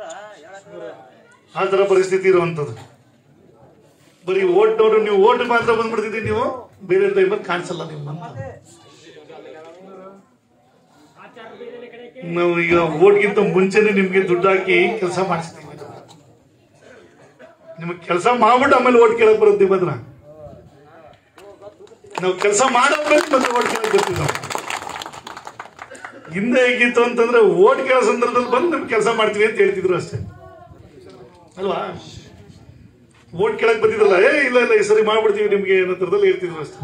ಆ ತರ ಪರಿಸ್ಥಿತಿ ಇರುವಂತದ್ದು ಬರೀ ಓಟ್ನವರು ನೀವು ಓಟ್ ಮಾತ್ರ ಬಂದ್ಬಿಡ್ತಿದ್ದೀರಿ ನೀವು ಬೇರೆ ಟೈಮಲ್ಲಿ ಕಾಣಿಸಲ್ಲ ನಿಮ್ಮ ನಾವು ಈಗ ಓಟ್ಗಿಂತ ಮುಂಚೆನೆ ನಿಮ್ಗೆ ದುಡ್ಡು ಹಾಕಿ ಕೆಲಸ ಮಾಡಿಸ್ತೀವಿ ನಿಮಗೆ ಕೆಲಸ ಮಾಡ್ಬಿಟ್ಟು ಆಮೇಲೆ ಓಟ್ ಕೇಳಕ್ ಬರುತ್ತೆ ನಿಮ್ಮ ಹತ್ರ ನಾವು ಕೆಲಸ ಮಾಡಾದ್ಮೇಲೆ ಮತ್ತೆ ಓಟ್ ಕೇಳಕ್ ಬರ್ತೀವಿ ನಾವು ಹಿಂದೆ ಹೇಗಿತ್ತು ಅಂತಂದ್ರೆ ಓಟ್ ಕೇಳೋ ಸಂದರ್ಭದಲ್ಲಿ ಬಂದು ನಿಮ್ಗೆ ಕೆಲಸ ಮಾಡ್ತೀವಿ ಅಂತ ಹೇಳ್ತಿದ್ರು ಅಷ್ಟೇ ಅಲ್ವಾ ಓಟ್ ಕೇಳಕ್ ಬಂದಿದ್ರಲ್ಲ ಏ ಇಲ್ಲ ಇಲ್ಲ ಈ ಸರಿ ಮಾಡ್ಬಿಡ್ತೀವಿ ನಿಮ್ಗೆ ಅನ್ನೋ ಥರದಲ್ಲಿ ಹೇಳ್ತಿದ್ರು ಅಷ್ಟೇ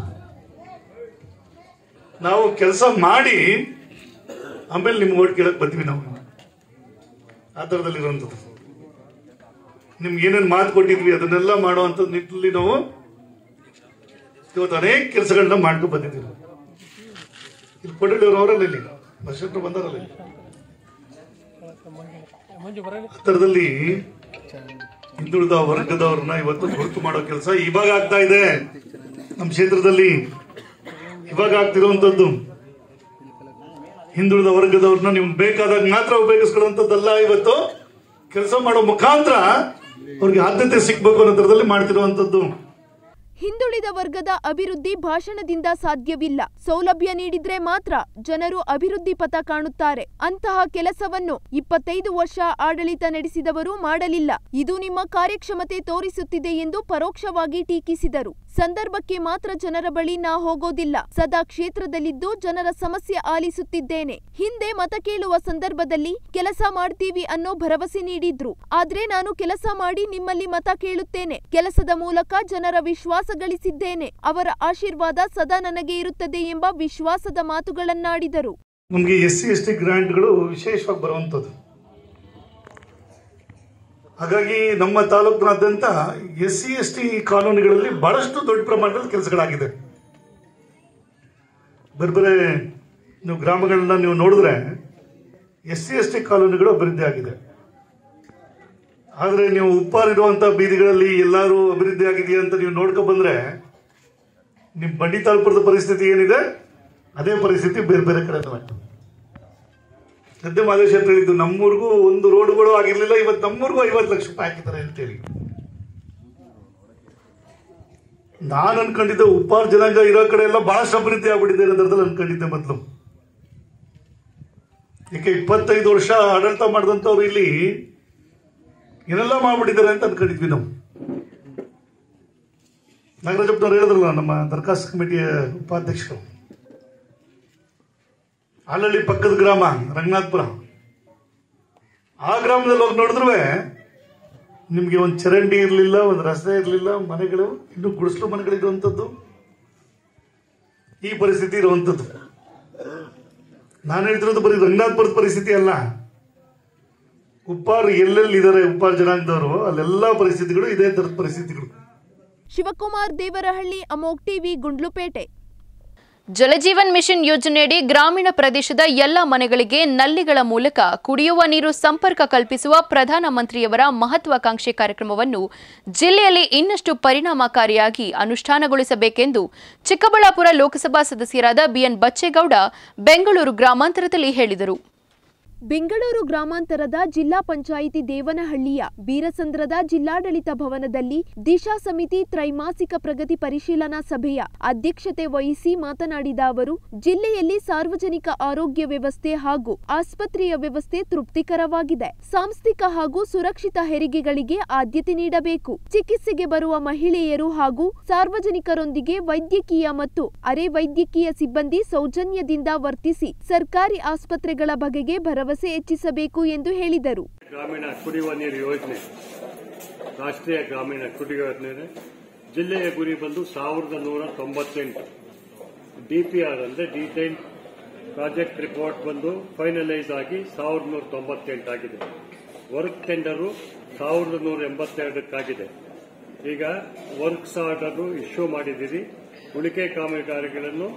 ನಾವು ಕೆಲಸ ಮಾಡಿ ಆಮೇಲೆ ನಿಮ್ಗೆ ಓಟ್ ಕೇಳಕ್ ಬರ್ತೀವಿ ನಾವು ಆ ಥರದಲ್ಲಿ ಇರುವಂಥದ್ದು ನಿಮ್ಗೆ ಏನೇನು ಮಾತು ಕೊಟ್ಟಿದ್ವಿ ಅದನ್ನೆಲ್ಲ ಮಾಡುವಂಥದ್ದು ನಿಟ್ಟಿನಲ್ಲಿ ನಾವು ಇವತ್ತು ಅನೇಕ ಕೆಲಸಗಳನ್ನ ಮಾಡ್ಕೊಂಡು ಬಂದಿದ್ದೀವಿ ಇಲ್ಲಿ ಕೊಟ್ಟಿದ್ದವ್ರು ಅವರಲ್ಲ ಇಲ್ಲಿ ಬಸವಣ್ಣ ಬಂದಾರಲ್ಲ ಇಲ್ಲಿ. ಆ ಥರದಲ್ಲಿ ಹಿಂದುಳಿದ ವರ್ಗದವ್ರನ್ನ ಇವತ್ತು ಗುರುತು ಮಾಡೋ ಕೆಲಸ ಇವಾಗ ಆಗ್ತಾ ಇದೆ ನಮ್ಮ ಕ್ಷೇತ್ರದಲ್ಲಿ ಇವಾಗ ಆಗ್ತಿರುವಂತದ್ದು ಹಿಂದುಳಿದ ವರ್ಗದವ್ರನ್ನ ನಿಮ್ಗೆ ಬೇಕಾದಾಗ ಮಾತ್ರ ಉಪಯೋಗಿಸ್ಕೊಳ್ಳುವಂಥದ್ದಲ್ಲ ಇವತ್ತು ಕೆಲಸ ಮಾಡೋ ಮುಖಾಂತರ ಅವ್ರಿಗೆ ಆದ್ಯತೆ ಸಿಗ್ಬೇಕು ಅನ್ನೋ ಥರದಲ್ಲಿ ಮಾಡ್ತಿರುವಂತದ್ದು ಹಿಂದುಳಿದ ವರ್ಗದ ಅಭಿವೃದ್ಧಿ ಭಾಷಣದಿಂದ ಸಾಧ್ಯವಿಲ್ಲ ಸೌಲಭ್ಯ ನೀಡಿದ್ರೆ ಮಾತ್ರ ಜನರು ಅಭಿವೃದ್ಧಿ ಪಥ ಕಾಣುತ್ತಾರೆ ಅಂತಹ ಕೆಲಸವನ್ನು ಇಪ್ಪತ್ತೈದು ವರ್ಷ ಆಡಳಿತ ನಡೆಸಿದವರು ಮಾಡಲಿಲ್ಲ ಇದು ನಿಮ್ಮ ಕಾರ್ಯಕ್ಷಮತೆ ತೋರಿಸುತ್ತಿದೆ ಎಂದು ಪರೋಕ್ಷವಾಗಿ ಟೀಕಿಸಿದರು ಸಂದರ್ಭಕ್ಕೆ ಮಾತ್ರ ಜನರ ಬಳಿ ನಾ ಹೋಗೋದಿಲ್ಲ ಸದಾ ಕ್ಷೇತ್ರದಲ್ಲಿದ್ದು ಜನರ ಸಮಸ್ಯೆ ಆಲಿಸುತ್ತಿದ್ದೇನೆ ಹಿಂದೆ ಮತ ಕೇಳುವ ಸಂದರ್ಭದಲ್ಲಿ ಕೆಲಸ ಮಾಡ್ತೀವಿ ಅನ್ನೋ ಭರವಸೆ ನೀಡಿದ್ರು ಆದ್ರೆ ನಾನು ಕೆಲಸ ಮಾಡಿ ನಿಮ್ಮಲ್ಲಿ ಮತ ಕೇಳುತ್ತೇನೆ ಕೆಲಸದ ಮೂಲಕ ಜನರ ವಿಶ್ವಾಸ ಗಳಿಸಿದ್ದೇನೆ ಅವರ ಆಶೀರ್ವಾದ ಸದಾ ನನಗೆ ಇರುತ್ತದೆ ಎಂಬ ವಿಶ್ವಾಸದ ಮಾತುಗಳನ್ನಾಡಿದರು ನಮಗೆ ಎಸ್ ಸಿ ಎಸ್ ಟಿ ಗ್ರಾಂಟ್ಗಳು ವಿಶೇಷವಾಗಿ ಬರುವಂಥದ್ದು ಹಾಗಾಗಿ ನಮ್ಮ ತಾಲೂಕಿನಾದ್ಯಂತ ಎಸ್ ಸಿ ಎಸ್ ಟಿ ಕಾಲೋನಿಗಳಲ್ಲಿ ಬಹಳಷ್ಟು ದೊಡ್ಡ ಪ್ರಮಾಣದಲ್ಲಿ ಕೆಲಸಗಳಾಗಿದೆ ಬೇರೆ ಬೇರೆ ನೀವು ಗ್ರಾಮಗಳನ್ನ ನೀವು ನೋಡಿದ್ರೆ ಎಸ್ ಸಿ ಎಸ್ ಟಿ ಕಾಲೋನಿಗಳು ಅಭಿವೃದ್ಧಿ ಆಗಿದೆ ಆದರೆ ನೀವು ಉಪ್ಪಾರಿರುವಂಥ ಬೀದಿಗಳಲ್ಲಿ ಎಲ್ಲರೂ ಅಭಿವೃದ್ಧಿ ಆಗಿದೆಯಾ ಅಂತ ನೀವು ನೋಡ್ಕೊ ಬಂದ್ರೆ ನಿಮ್ಮ ಬಂಡಿ ತಾಲೂಕದ ಪರಿಸ್ಥಿತಿ ಏನಿದೆ ಅದೇ ಪರಿಸ್ಥಿತಿ ಬೇರೆ ಬೇರೆ ಕಡೆ ಇದಾವೆ. ಸದ್ಯ ಮಾದೇಶ್ ಅಂತ ಹೇಳಿದ್ದು ನಮ್ಮೂರಿಗೂ ಒಂದು ರೋಡ್ಗಳು ಆಗಿರ್ಲಿಲ್ಲ ಇವತ್ತು ನಮ್ಮೂರಿಗೂ ಐವತ್ತು ಲಕ್ಷ ರೂಪಾಯಿ ಹಾಕಿದ್ದಾರೆ ಅಂತೇಳಿ ನಾನು ಅನ್ಕೊಂಡಿದ್ದೆ ಉಪ್ಪಾರ ಜನಾಂಗ ಇರೋ ಕಡೆ ಎಲ್ಲ ಬಹಳಷ್ಟು ಅಭಿವೃದ್ಧಿ ಆಗ್ಬಿಟ್ಟಿದೆ ಅನ್ನೋದ್ರಲ್ಲಿ ಅನ್ಕೊಂಡಿದ್ದೆ ಮೊದಲು ಯಾಕೆ ಇಪ್ಪತ್ತೈದು ವರ್ಷ ಆಡಳಿತ ಮಾಡಿದಂಥವ್ರು ಇಲ್ಲಿ ಏನೆಲ್ಲ ಮಾಡ್ಬಿಟ್ಟಿದ್ದಾರೆ ಅಂತ ಅನ್ಕೊಂಡಿದ್ವಿ ನಾವು ನಾಗರಾಜಪ್ಪನವ್ರು ಹೇಳಿದ್ರಲ್ಲ ನಮ್ಮ ದರ್ಖಾಸ್ತ್ ಕಮಿಟಿಯ ಉಪಾಧ್ಯಕ್ಷರು ಅಲ್ಲಲ್ಲಿ ಪಕ್ಕದ ಗ್ರಾಮ ರಂಗನಾಥ್ಪುರ ಆ ಗ್ರಾಮದಲ್ಲಿ ಹೋಗಿ ನೋಡಿದ್ರು ನಿಮಗೆ ಒಂದು ಚರಂಡಿ ಇರಲಿಲ್ಲ ಒಂದು ರಸ್ತೆ ಇರಲಿಲ್ಲ ಮನೆಗಳು ಇನ್ನು ಗುಡಿಸಲು ಮನೆಗಳಿರುವಂಥದ್ದು ಈ ಪರಿಸ್ಥಿತಿ ಇರುವಂಥದ್ದು ನಾನು ಹೇಳ್ತಿರೋದು ಬರೀ ರಂಗನಾಥ್ಪುರದ ಪರಿಸ್ಥಿತಿ ಅಲ್ಲ ಉಪ್ಪಾರ್ ಎಲ್ಲೆಲ್ಲಿ ಇದ್ದಾರೆ ಉಪ್ಪಾರ್ ಜನಾಂಗದವರು ಅಲ್ಲೆಲ್ಲ ಪರಿಸ್ಥಿತಿಗಳು ಇದೇ ಥರದ ಪರಿಸ್ಥಿತಿಗಳು ಶಿವಕುಮಾರ್ ದೇವರಹಳ್ಳಿ ಅಮೋಕ್ ಟಿವಿ ಗುಂಡ್ಲುಪೇಟೆ ಜಲಜೀವನ್ ಮಿಷನ್ ಯೋಜನೆಯಡಿ ಗ್ರಾಮೀಣ ಪ್ರದೇಶದ ಎಲ್ಲ ಮನೆಗಳಿಗೆ ನಲ್ಲಿಗಳ ಮೂಲಕ ಕುಡಿಯುವ ನೀರು ಸಂಪರ್ಕ ಕಲ್ಪಿಸುವ ಪ್ರಧಾನಮಂತ್ರಿಯವರ ಮಹತ್ವಾಕಾಂಕ್ಷೆ ಕಾರ್ಯಕ್ರಮವನ್ನು ಜಿಲ್ಲೆಯಲ್ಲಿ ಇನ್ನಷ್ಟು ಪರಿಣಾಮಕಾರಿಯಾಗಿ ಅನುಷ್ಠಾನಗೊಳಿಸಬೇಕೆಂದು ಚಿಕ್ಕಬಳ್ಳಾಪುರ ಲೋಕಸಭಾ ಸದಸ್ಯರಾದ ಬಿಎನ್ ಬಚ್ಚೇಗೌಡ ಬೆಂಗಳೂರು ಗ್ರಾಮಾಂತರದಲ್ಲಿ ಹೇಳಿದರು ಬೆಂಗಳೂರು ಗ್ರಾಮಾಂತರದ ಜಿಲ್ಲಾ ಪಂಚಾಯಿತಿ ದೇವನಹಳ್ಳಿಯ ಬೀರಸಂದ್ರದ ಜಿಲ್ಲಾಡಳಿತ ಭವನದಲ್ಲಿ ದಿಶಾ ಸಮಿತಿ ತ್ರೈಮಾಸಿಕ ಪ್ರಗತಿ ಪರಿಶೀಲನಾ ಸಭೆಯ ಅಧ್ಯಕ್ಷತೆ ವಹಿಸಿ ಮಾತನಾಡಿದ ಅವರು ಜಿಲ್ಲೆಯಲ್ಲಿ ಸಾರ್ವಜನಿಕ ಆರೋಗ್ಯ ವ್ಯವಸ್ಥೆ ಹಾಗೂ ಆಸ್ಪತ್ರೆಯ ವ್ಯವಸ್ಥೆ ತೃಪ್ತಿಕರವಾಗಿದೆ ಸಾಂಸ್ಥಿಕ ಹಾಗೂ ಸುರಕ್ಷಿತ ಹೆರಿಗೆಗಳಿಗೆ ಆದ್ಯತೆ ನೀಡಬೇಕು ಚಿಕಿತ್ಸೆಗೆ ಬರುವ ಮಹಿಳೆಯರು ಹಾಗೂ ಸಾರ್ವಜನಿಕರೊಂದಿಗೆ ವೈದ್ಯಕೀಯ ಮತ್ತು ಅರೆ ವೈದ್ಯಕೀಯ ಸಿಬ್ಬಂದಿ ಸೌಜನ್ಯದಿಂದ ವರ್ತಿಸಿ ಸರ್ಕಾರಿ ಆಸ್ಪತ್ರೆಗಳ ಬಗೆಗೆ ಭರವಸೆ ಹೆಚ್ಚಿಸಬೇಕು ಎಂದು ಹೇಳಿದರು ಗ್ರಾಮೀಣ ಕುಡಿಯುವ ನೀರು ಯೋಜನೆ ರಾಷ್ಟ್ರೀಯ ಗ್ರಾಮೀಣ ಕುಡಿಯುವ ಯೋಜನೆ ಜಿಲ್ಲೆಯ ಗುರಿ ಬಂದು ಸಾವಿರದ ನೂರ ತೊಂಬತ್ತೆಂಟು ಡಿಪಿಆರ್ ಅಂದ್ರೆ ಡೀಟೈಲ್ ಪ್ರಾಜೆಕ್ಟ್ ರಿಪೋರ್ಟ್ ಬಂದು ಫೈನಲೈಸ್ ಆಗಿ ಸಾವಿರದ ನೂರ ತೊಂಬತ್ತೆಂಟಾಗಿದೆ ವರ್ಕ್ ಟೆಂಡರು ಸಾವಿರದ ನೂರ ಎಂಬತ್ತೆರಡಕ್ಕಾಗಿದೆ ಈಗ ವರ್ಕ್ಸ್ ಆರ್ಡರ್ ಇಶ್ಯೂ ಮಾಡಿದ್ದೀರಿ ಉಳಿಕೆ ಕಾಮಗಾರಿಗಳನ್ನು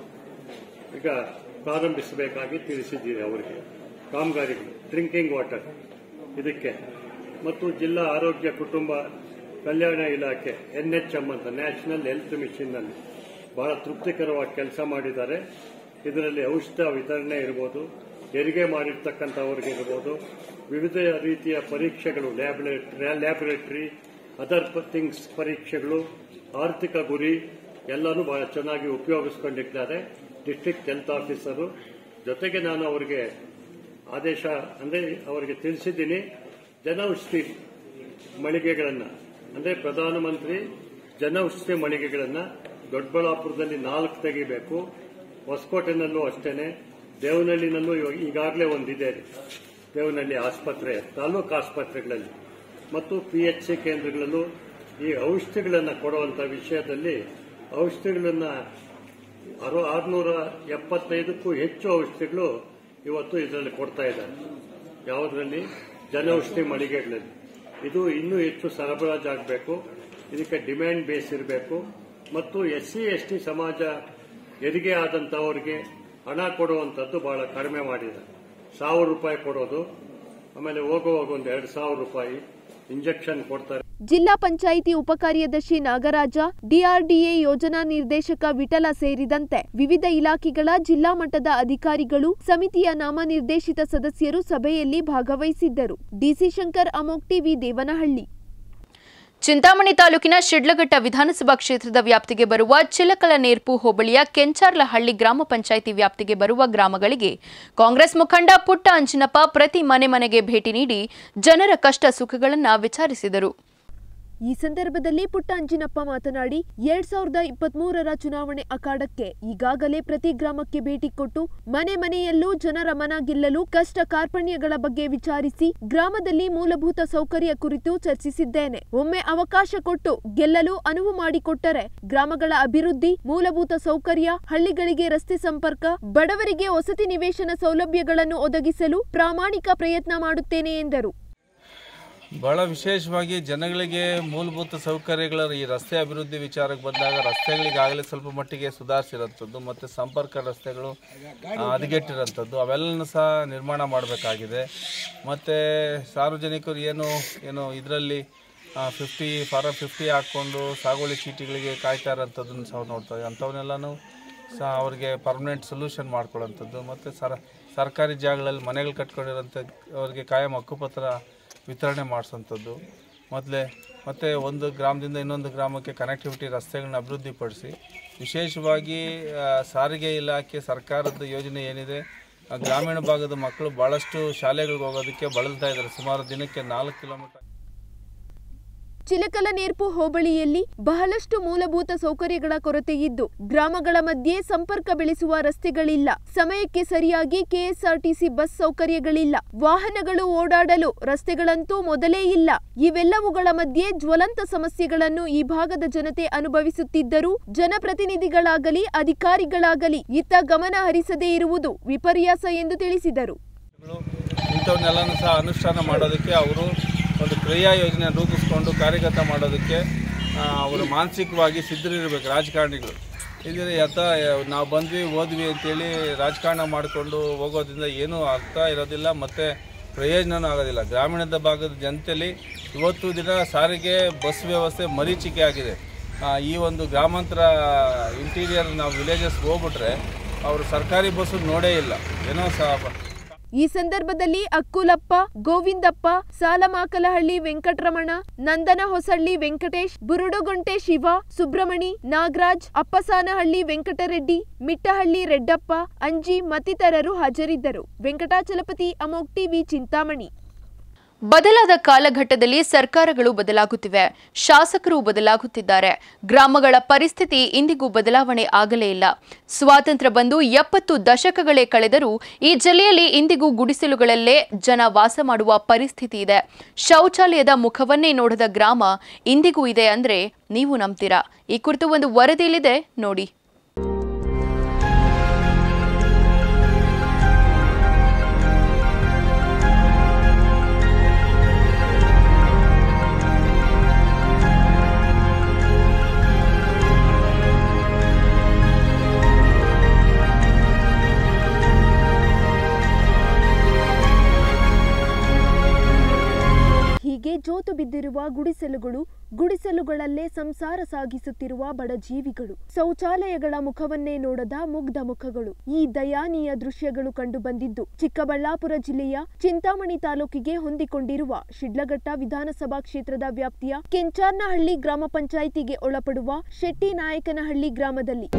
ಈಗ ಪ್ರಾರಂಭಿಸಬೇಕಾಗಿ ತಿಳಿಸಿದ್ದೀರಿ ಅವರಿಗೆ ಕಾಮಗಾರಿಗಳು ಡ್ರಿಂಕಿಂಗ್ ವಾಟರ್ ಇದಕ್ಕೆ ಮತ್ತು ಜಿಲ್ಲಾ ಆರೋಗ್ಯ ಕುಟುಂಬ ಕಲ್ಯಾಣ ಇಲಾಖೆ ಎನ್ಎಚ್ಎಂ ಅಂತ ನ್ಯಾಷನಲ್ ಹೆಲ್ತ್ ಮಿಷನ್ನಲ್ಲಿ ಬಹಳ ತೃಪ್ತಿಕರವಾಗಿ ಕೆಲಸ ಮಾಡಿದ್ದಾರೆ ಇದರಲ್ಲಿ ಔಷಧ ವಿತರಣೆ ಇರ್ಬೋದು ಹೆರಿಗೆ ಮಾಡಿರ್ತಕ್ಕಂಥವ್ರಿಗೆ ಇರ್ಬೋದು ವಿವಿಧ ರೀತಿಯ ಪರೀಕ್ಷೆಗಳು ಲ್ಯಾಬೊರೇಟರಿ ಅದರ್ ಥಿಂಗ್ಸ್ ಪರೀಕ್ಷೆಗಳು ಆರ್ಥಿಕ ಗುರಿ ಎಲ್ಲನೂ ಬಹಳ ಚೆನ್ನಾಗಿ ಉಪಯೋಗಿಸ್ಕೊಂಡಿದ್ದಾರೆ ಡಿಸ್ಟ್ರಿಕ್ಟ್ ಹೆಲ್ತ್ ಆಫೀಸರು ಜೊತೆಗೆ ನಾನು ಅವರಿಗೆ ಆದೇಶ ಅಂದರೆ ಅವರಿಗೆ ತಿಳಿಸಿದ್ದೀನಿ ಜನೌಷಧಿ ಮಳಿಗೆಗಳನ್ನು ಅಂದರೆ ಪ್ರಧಾನಮಂತ್ರಿ ಜನೌಷಧಿ ಮಳಿಗೆಗಳನ್ನು ದೊಡ್ಡಬಳ್ಳಾಪುರದಲ್ಲಿ ನಾಲ್ಕು ತೆಗಿಬೇಕು ಹೊಸಕೋಟೆನಲ್ಲೂ ಅಷ್ಟೇನೆ ದೇವನಹಳ್ಳಿನಲ್ಲೂ ಇವಾಗ- ಈಗಾಗಲೇ ಒಂದಿದೆ ದೇವನಹಳ್ಳಿ ಆಸ್ಪತ್ರೆ ತಾಲೂಕು ಆಸ್ಪತ್ರೆಗಳಲ್ಲಿ ಮತ್ತು ಪಿ ಎಚ್ ಸಿ ಕೇಂದ್ರಗಳಲ್ಲೂ ಈ ಔಷಧಿಗಳನ್ನು ಕೊಡುವಂಥ ವಿಷಯದಲ್ಲಿ ಔಷಧಿಗಳನ್ನು ಅರು ಆರುನೂರ ಎಪ್ಪತ್ತೈದಕ್ಕೂ ಹೆಚ್ಚು ಔಷಧಿಗಳು ಇವತ್ತು ಇದರಲ್ಲಿ ಕೊಡ್ತಾ ಇದ್ದಾರೆ ಯಾವುದರಲ್ಲಿ ಜನೌಷಧಿ ಮಳಿಗೆಗಳಲ್ಲಿ ಇದು ಇನ್ನೂ ಹೆಚ್ಚು ಸರಬರಾಜು ಆಗಬೇಕು ಇದಕ್ಕೆ ಡಿಮ್ಯಾಂಡ್ ಬೇಸ್ ಇರಬೇಕು ಮತ್ತು ಎಸ್ ಸಿ ಎಸ್ ಟಿ ಸಮಾಜ ಹೆರಿಗೆ ಆದಂಥವ್ರಿಗೆ ಹಣ ಕೊಡುವಂಥದ್ದು ಬಹಳ ಕಡಿಮೆ ಮಾಡಿದೆ ಸಾವಿರ ರೂಪಾಯಿ ಕೊಡೋದು ಆಮೇಲೆ ಹೋಗುವಾಗ ಒಂದು ಎರಡು ಸಾವಿರ ರೂಪಾಯಿ ಇಂಜೆಕ್ಷನ್ ಕೊಡ್ತಾರೆ ಜಿಲ್ಲಾ ಪಂಚಾಯಿತಿ ಉಪಕಾರ್ಯದರ್ಶಿ ನಾಗರಾಜ ಡಿಆರ್ಡಿಎ ಯೋಜನಾ ನಿರ್ದೇಶಕ ವಿಠಲ ಸೇರಿದಂತೆ ವಿವಿಧ ಇಲಾಖೆಗಳ ಜಿಲ್ಲಾ ಮಟ್ಟದ ಅಧಿಕಾರಿಗಳು ಸಮಿತಿಯ ನಾಮನಿರ್ದೇಶಿತ ಸದಸ್ಯರು ಸಭೆಯಲ್ಲಿ ಭಾಗವಹಿಸಿದ್ದರು ಡಿಸಿ ಶಂಕರ್ ಅಮೋಕ್ ಟಿವಿ ದೇವನಹಳ್ಳಿ ಚಿಂತಾಮಣಿ ತಾಲೂಕಿನ ಶಿಡ್ಲಘಟ್ಟ ವಿಧಾನಸಭಾ ಕ್ಷೇತ್ರದ ವ್ಯಾಪ್ತಿಗೆ ಬರುವ ಚಿಲಕಲನೇರ್ಪು ಹೋಬಳಿಯ ಕೆಂಚಾರ್ಲಹಳ್ಳಿ ಗ್ರಾಮ ಪಂಚಾಯಿತಿ ವ್ಯಾಪ್ತಿಗೆ ಬರುವ ಗ್ರಾಮಗಳಿಗೆ ಕಾಂಗ್ರೆಸ್ ಮುಖಂಡ ಪುಟ್ಟ ಅಂಜಿನಪ್ಪ ಪ್ರತಿ ಮನೆ ಮನೆಗೆ ಭೇಟಿ ನೀಡಿ ಜನರ ಕಷ್ಟ ಸುಖಗಳನ್ನು ವಿಚಾರಿಸಿದರು ಈ ಸಂದರ್ಭದಲ್ಲಿ ಪುಟ್ಟಂಜಿನಪ್ಪ ಮಾತನಾಡಿ ಎರಡ್ ಸಾವಿರದ ಇಪ್ಪತ್ಮೂರರ ಚುನಾವಣೆ ಅಖಾಡಕ್ಕೆ ಈಗಾಗಲೇ ಪ್ರತಿ ಗ್ರಾಮಕ್ಕೆ ಭೇಟಿ ಕೊಟ್ಟು ಮನೆ ಮನೆಯಲ್ಲೂ ಜನರ ಮನ ಗೆಲ್ಲಲು ಕಷ್ಟ ಕಾರ್ಪಣ್ಯಗಳ ಬಗ್ಗೆ ವಿಚಾರಿಸಿ ಗ್ರಾಮದಲ್ಲಿ ಮೂಲಭೂತ ಸೌಕರ್ಯ ಕುರಿತು ಚರ್ಚಿಸಿದ್ದೇನೆ ಒಮ್ಮೆ ಅವಕಾಶ ಕೊಟ್ಟು ಗೆಲ್ಲಲು ಅನುವು ಮಾಡಿಕೊಟ್ಟರೆ ಗ್ರಾಮಗಳ ಅಭಿವೃದ್ಧಿ ಮೂಲಭೂತ ಸೌಕರ್ಯ ಹಳ್ಳಿಗಳಿಗೆ ರಸ್ತೆ ಸಂಪರ್ಕ ಬಡವರಿಗೆ ವಸತಿ ನಿವೇಶನ ಸೌಲಭ್ಯಗಳನ್ನು ಒದಗಿಸಲು ಪ್ರಾಮಾಣಿಕ ಪ್ರಯತ್ನ ಮಾಡುತ್ತೇನೆ ಎಂದರು ಭಾಳ ವಿಶೇಷವಾಗಿ ಜನಗಳಿಗೆ ಮೂಲಭೂತ ಸೌಕರ್ಯಗಳ ಈ ರಸ್ತೆ ಅಭಿವೃದ್ಧಿ ವಿಚಾರಕ್ಕೆ ಬಂದಾಗ ರಸ್ತೆಗಳಿಗಾಗಲೇ ಸ್ವಲ್ಪ ಮಟ್ಟಿಗೆ ಸುಧಾರಿಸಿರೋಂಥದ್ದು ಮತ್ತು ಸಂಪರ್ಕ ರಸ್ತೆಗಳು ಆ, ಹದಗೆಟ್ಟಿರೋಂಥದ್ದು ಅವೆಲ್ಲನೂ ಸಹ ನಿರ್ಮಾಣ ಮಾಡಬೇಕಾಗಿದೆ ಮತ್ತು ಸಾರ್ವಜನಿಕರು ಏನು ಏನು ಇದರಲ್ಲಿ ಫಿಫ್ಟಿ ಫಾರಮ್ ಫಿಫ್ಟಿ ಹಾಕ್ಕೊಂಡು ಸಾಗುವಳಿ ಚೀಟಿಗಳಿಗೆ ಕಾಯ್ತಾ ಇರೋಂಥದ್ದನ್ನು ಸಹ ನೋಡ್ತಾರೆ ಅಂಥವನ್ನೆಲ್ಲನೂ ಸಹ ಅವ್ರಿಗೆ ಪರ್ಮನೆಂಟ್ ಸೊಲ್ಯೂಷನ್ ಮಾಡ್ಕೊಳ್ಳೋಂಥದ್ದು ಮತ್ತು ಸರ ಸರ್ಕಾರಿ ಜಾಗಗಳಲ್ಲಿ ಮನೆಗಳು ಕಟ್ಕೊಂಡಿರೋಂಥ ಅವ್ರಿಗೆ ಕಾಯಂ ಹಕ್ಕುಪತ್ರ ವಿತರಣೆ ಮಾಡಿಸೋಂಥದ್ದು ಮೊದಲೇ ಮತ್ತು ಒಂದು ಗ್ರಾಮದಿಂದ ಇನ್ನೊಂದು ಗ್ರಾಮಕ್ಕೆ ಕನೆಕ್ಟಿವಿಟಿ ರಸ್ತೆಗಳನ್ನ ಅಭಿವೃದ್ಧಿಪಡಿಸಿ ವಿಶೇಷವಾಗಿ ಆ, ಸಾರಿಗೆ ಇಲಾಖೆ ಸರ್ಕಾರದ ಯೋಜನೆ ಏನಿದೆ ಆ, ಗ್ರಾಮೀಣ ಭಾಗದ ಮಕ್ಕಳು ಭಾಳಷ್ಟು ಶಾಲೆಗಳಿಗೆ ಹೋಗೋದಕ್ಕೆ ಬಳಲ್ತಾ ಇದ್ದಾರೆ ಸುಮಾರು ದಿನಕ್ಕೆ ನಾಲ್ಕು ಕಿಲೋಮೀಟರ್ ಚಿಲಕಲನೇರ್ಪು ಹೋಬಳಿಯಲ್ಲಿ ಬಹಳಷ್ಟು ಮೂಲಭೂತ ಸೌಕರ್ಯಗಳ ಕೊರತೆ ಇದ್ದು ಗ್ರಾಮಗಳ ಮಧ್ಯೆ ಸಂಪರ್ಕ ಬೆಳೆಸುವ ರಸ್ತೆಗಳಿಲ್ಲ ಸಮಯಕ್ಕೆ ಸರಿಯಾಗಿ ಕೆಎಸ್ಆರ್ಟಿಸಿ ಬಸ್ ಸೌಕರ್ಯಗಳಿಲ್ಲ ವಾಹನಗಳು ಓಡಾಡಲು ರಸ್ತೆಗಳಂತೂ ಮೊದಲೇ ಇಲ್ಲ ಇವೆಲ್ಲವುಗಳ ಮಧ್ಯೆ ಜ್ವಲಂತ ಸಮಸ್ಯೆಗಳನ್ನು ಈ ಭಾಗದ ಜನತೆ ಅನುಭವಿಸುತ್ತಿದ್ದರೂ ಜನಪ್ರತಿನಿಧಿಗಳಾಗಲಿ ಅಧಿಕಾರಿಗಳಾಗಲಿ ಇತ್ತ ಗಮನ ಹರಿಸದೇ ಇರುವುದು ವಿಪರ್ಯಾಸ ಎಂದು ತಿಳಿಸಿದರು ಇಂಥವನ್ನೆಲ್ಲನೂ ಸಹ ಅನುಷ್ಠಾನ ಮಾಡೋದಕ್ಕೆ ಅವರು ಒಂದು ಕ್ರಿಯಾ ಯೋಜನೆ ರೂಪಿಸ್ಕೊಂಡು ಕಾರ್ಯಗತ ಮಾಡೋದಕ್ಕೆ ಆ, ಅವರು ಮಾನಸಿಕವಾಗಿ ಸಿದ್ಧರಿರಬೇಕು ರಾಜಕಾರಣಿಗಳು ಇದ್ರೆ ಯಥ ನಾವು ಬಂದ್ವಿ ಹೋದ್ವಿ ಅಂತೇಳಿ ರಾಜಕಾರಣ ಮಾಡಿಕೊಂಡು ಹೋಗೋದ್ರಿಂದ ಏನೂ ಅರ್ಥ ಇರೋದಿಲ್ಲ ಮತ್ತು ಪ್ರಯೋಜನವೂ ಆಗೋದಿಲ್ಲ ಗ್ರಾಮೀಣದ ಭಾಗದ ಜನತೆಯಲ್ಲಿ ಇವತ್ತು ದಿನ ಸಾರಿಗೆ ಬಸ್ ವ್ಯವಸ್ಥೆ ಮರೀಚಿಕೆ ಆಗಿದೆ ಆ, ಈ ಒಂದು ಗ್ರಾಮಾಂತರ ಇಂಟೀರಿಯರ್ ನಾವು ವಿಲೇಜಸ್ಗೆ ಹೋಗ್ಬಿಟ್ರೆ ಅವರು ಸರ್ಕಾರಿ ಬಸ್ಸು ನೋಡೇ ಇಲ್ಲ ಏನೋ ಸಹ ಈ ಸಂದರ್ಭದಲ್ಲಿ ಅಕ್ಕುಲಪ್ಪ ಗೋವಿಂದಪ್ಪ ಸಾಲಮಾಕಲಹಳ್ಳಿ ವೆಂಕಟರಮಣ ನಂದನ ಹೊಸಳ್ಳಿ ವೆಂಕಟೇಶ್ ಬುರುಡುಗುಂಟೆ ಶಿವ ಸುಬ್ರಮಣಿ ನಾಗರಾಜ್ ಅಪ್ಪಸಾನಹಳ್ಳಿ ವೆಂಕಟರೆಡ್ಡಿ ಮಿಟ್ಟಹಳ್ಳಿ ರೆಡ್ಡಪ್ಪ ಅಂಜಿ ಮತ್ತಿತರರು ಹಾಜರಿದ್ದರು ವೆಂಕಟಾಚಲಪತಿ ಅಮೋಕ್ ಟಿವಿ ಚಿಂತಾಮಣಿ ಬದಲಾದ ಕಾಲಘಟ್ಟದಲ್ಲಿ ಸರ್ಕಾರಗಳು ಬದಲಾಗುತ್ತಿವೆ ಶಾಸಕರು ಬದಲಾಗುತ್ತಿದ್ದಾರೆ ಗ್ರಾಮಗಳ ಪರಿಸ್ಥಿತಿ ಇಂದಿಗೂ ಬದಲಾವಣೆ ಆಗಲೇ ಇಲ್ಲ ಸ್ವಾತಂತ್ರ್ಯ ಬಂದು ಎಪ್ಪತ್ತು ದಶಕಗಳೇ ಕಳೆದರೂ ಈ ಜಿಲ್ಲೆಯಲ್ಲಿ ಇಂದಿಗೂ ಗುಡಿಸಲುಗಳಲ್ಲೇ ಜನ ವಾಸ ಮಾಡುವ ಪರಿಸ್ಥಿತಿ ಇದೆ ಶೌಚಾಲಯದ ಮುಖವನ್ನೇ ನೋಡದ ಗ್ರಾಮ ಇಂದಿಗೂ ಇದೆ ಅಂದ್ರೆ ನೀವು ನಂಬ್ತೀರಾ ಈ ಕುರಿತು ಒಂದು ವರದಿಯಲ್ಲಿದೆ ನೋಡಿ ಹೀಗೆ ಜೋತು ಬಿದ್ದಿರುವ ಗುಡಿಸಲುಗಳು ಗುಡಿಸಲುಗಳಲ್ಲೇ ಸಂಸಾರ ಸಾಗಿಸುತ್ತಿರುವ ಬಡ ಜೀವಿಗಳು ಶೌಚಾಲಯಗಳ ಮುಖವನ್ನೇ ನೋಡದ ಮುಗ್ಧ ಮುಖಗಳು ಈ ದಯಾನೀಯ ದೃಶ್ಯಗಳು ಕಂಡುಬಂದಿದ್ದು ಚಿಕ್ಕಬಳ್ಳಾಪುರ ಜಿಲ್ಲೆಯ ಚಿಂತಾಮಣಿ ತಾಲೂಕಿಗೆ ಹೊಂದಿಕೊಂಡಿರುವ ಶಿಡ್ಲಘಟ್ಟ ವಿಧಾನಸಭಾ ಕ್ಷೇತ್ರದ ವ್ಯಾಪ್ತಿಯ ಕೆಂಚಾರ್ನಹಳ್ಳಿ ಗ್ರಾಮ ಪಂಚಾಯಿತಿಗೆ ಒಳಪಡುವ ಶೆಟ್ಟಿನಾಯಕನಹಳ್ಳಿ ಗ್ರಾಮದಲ್ಲಿ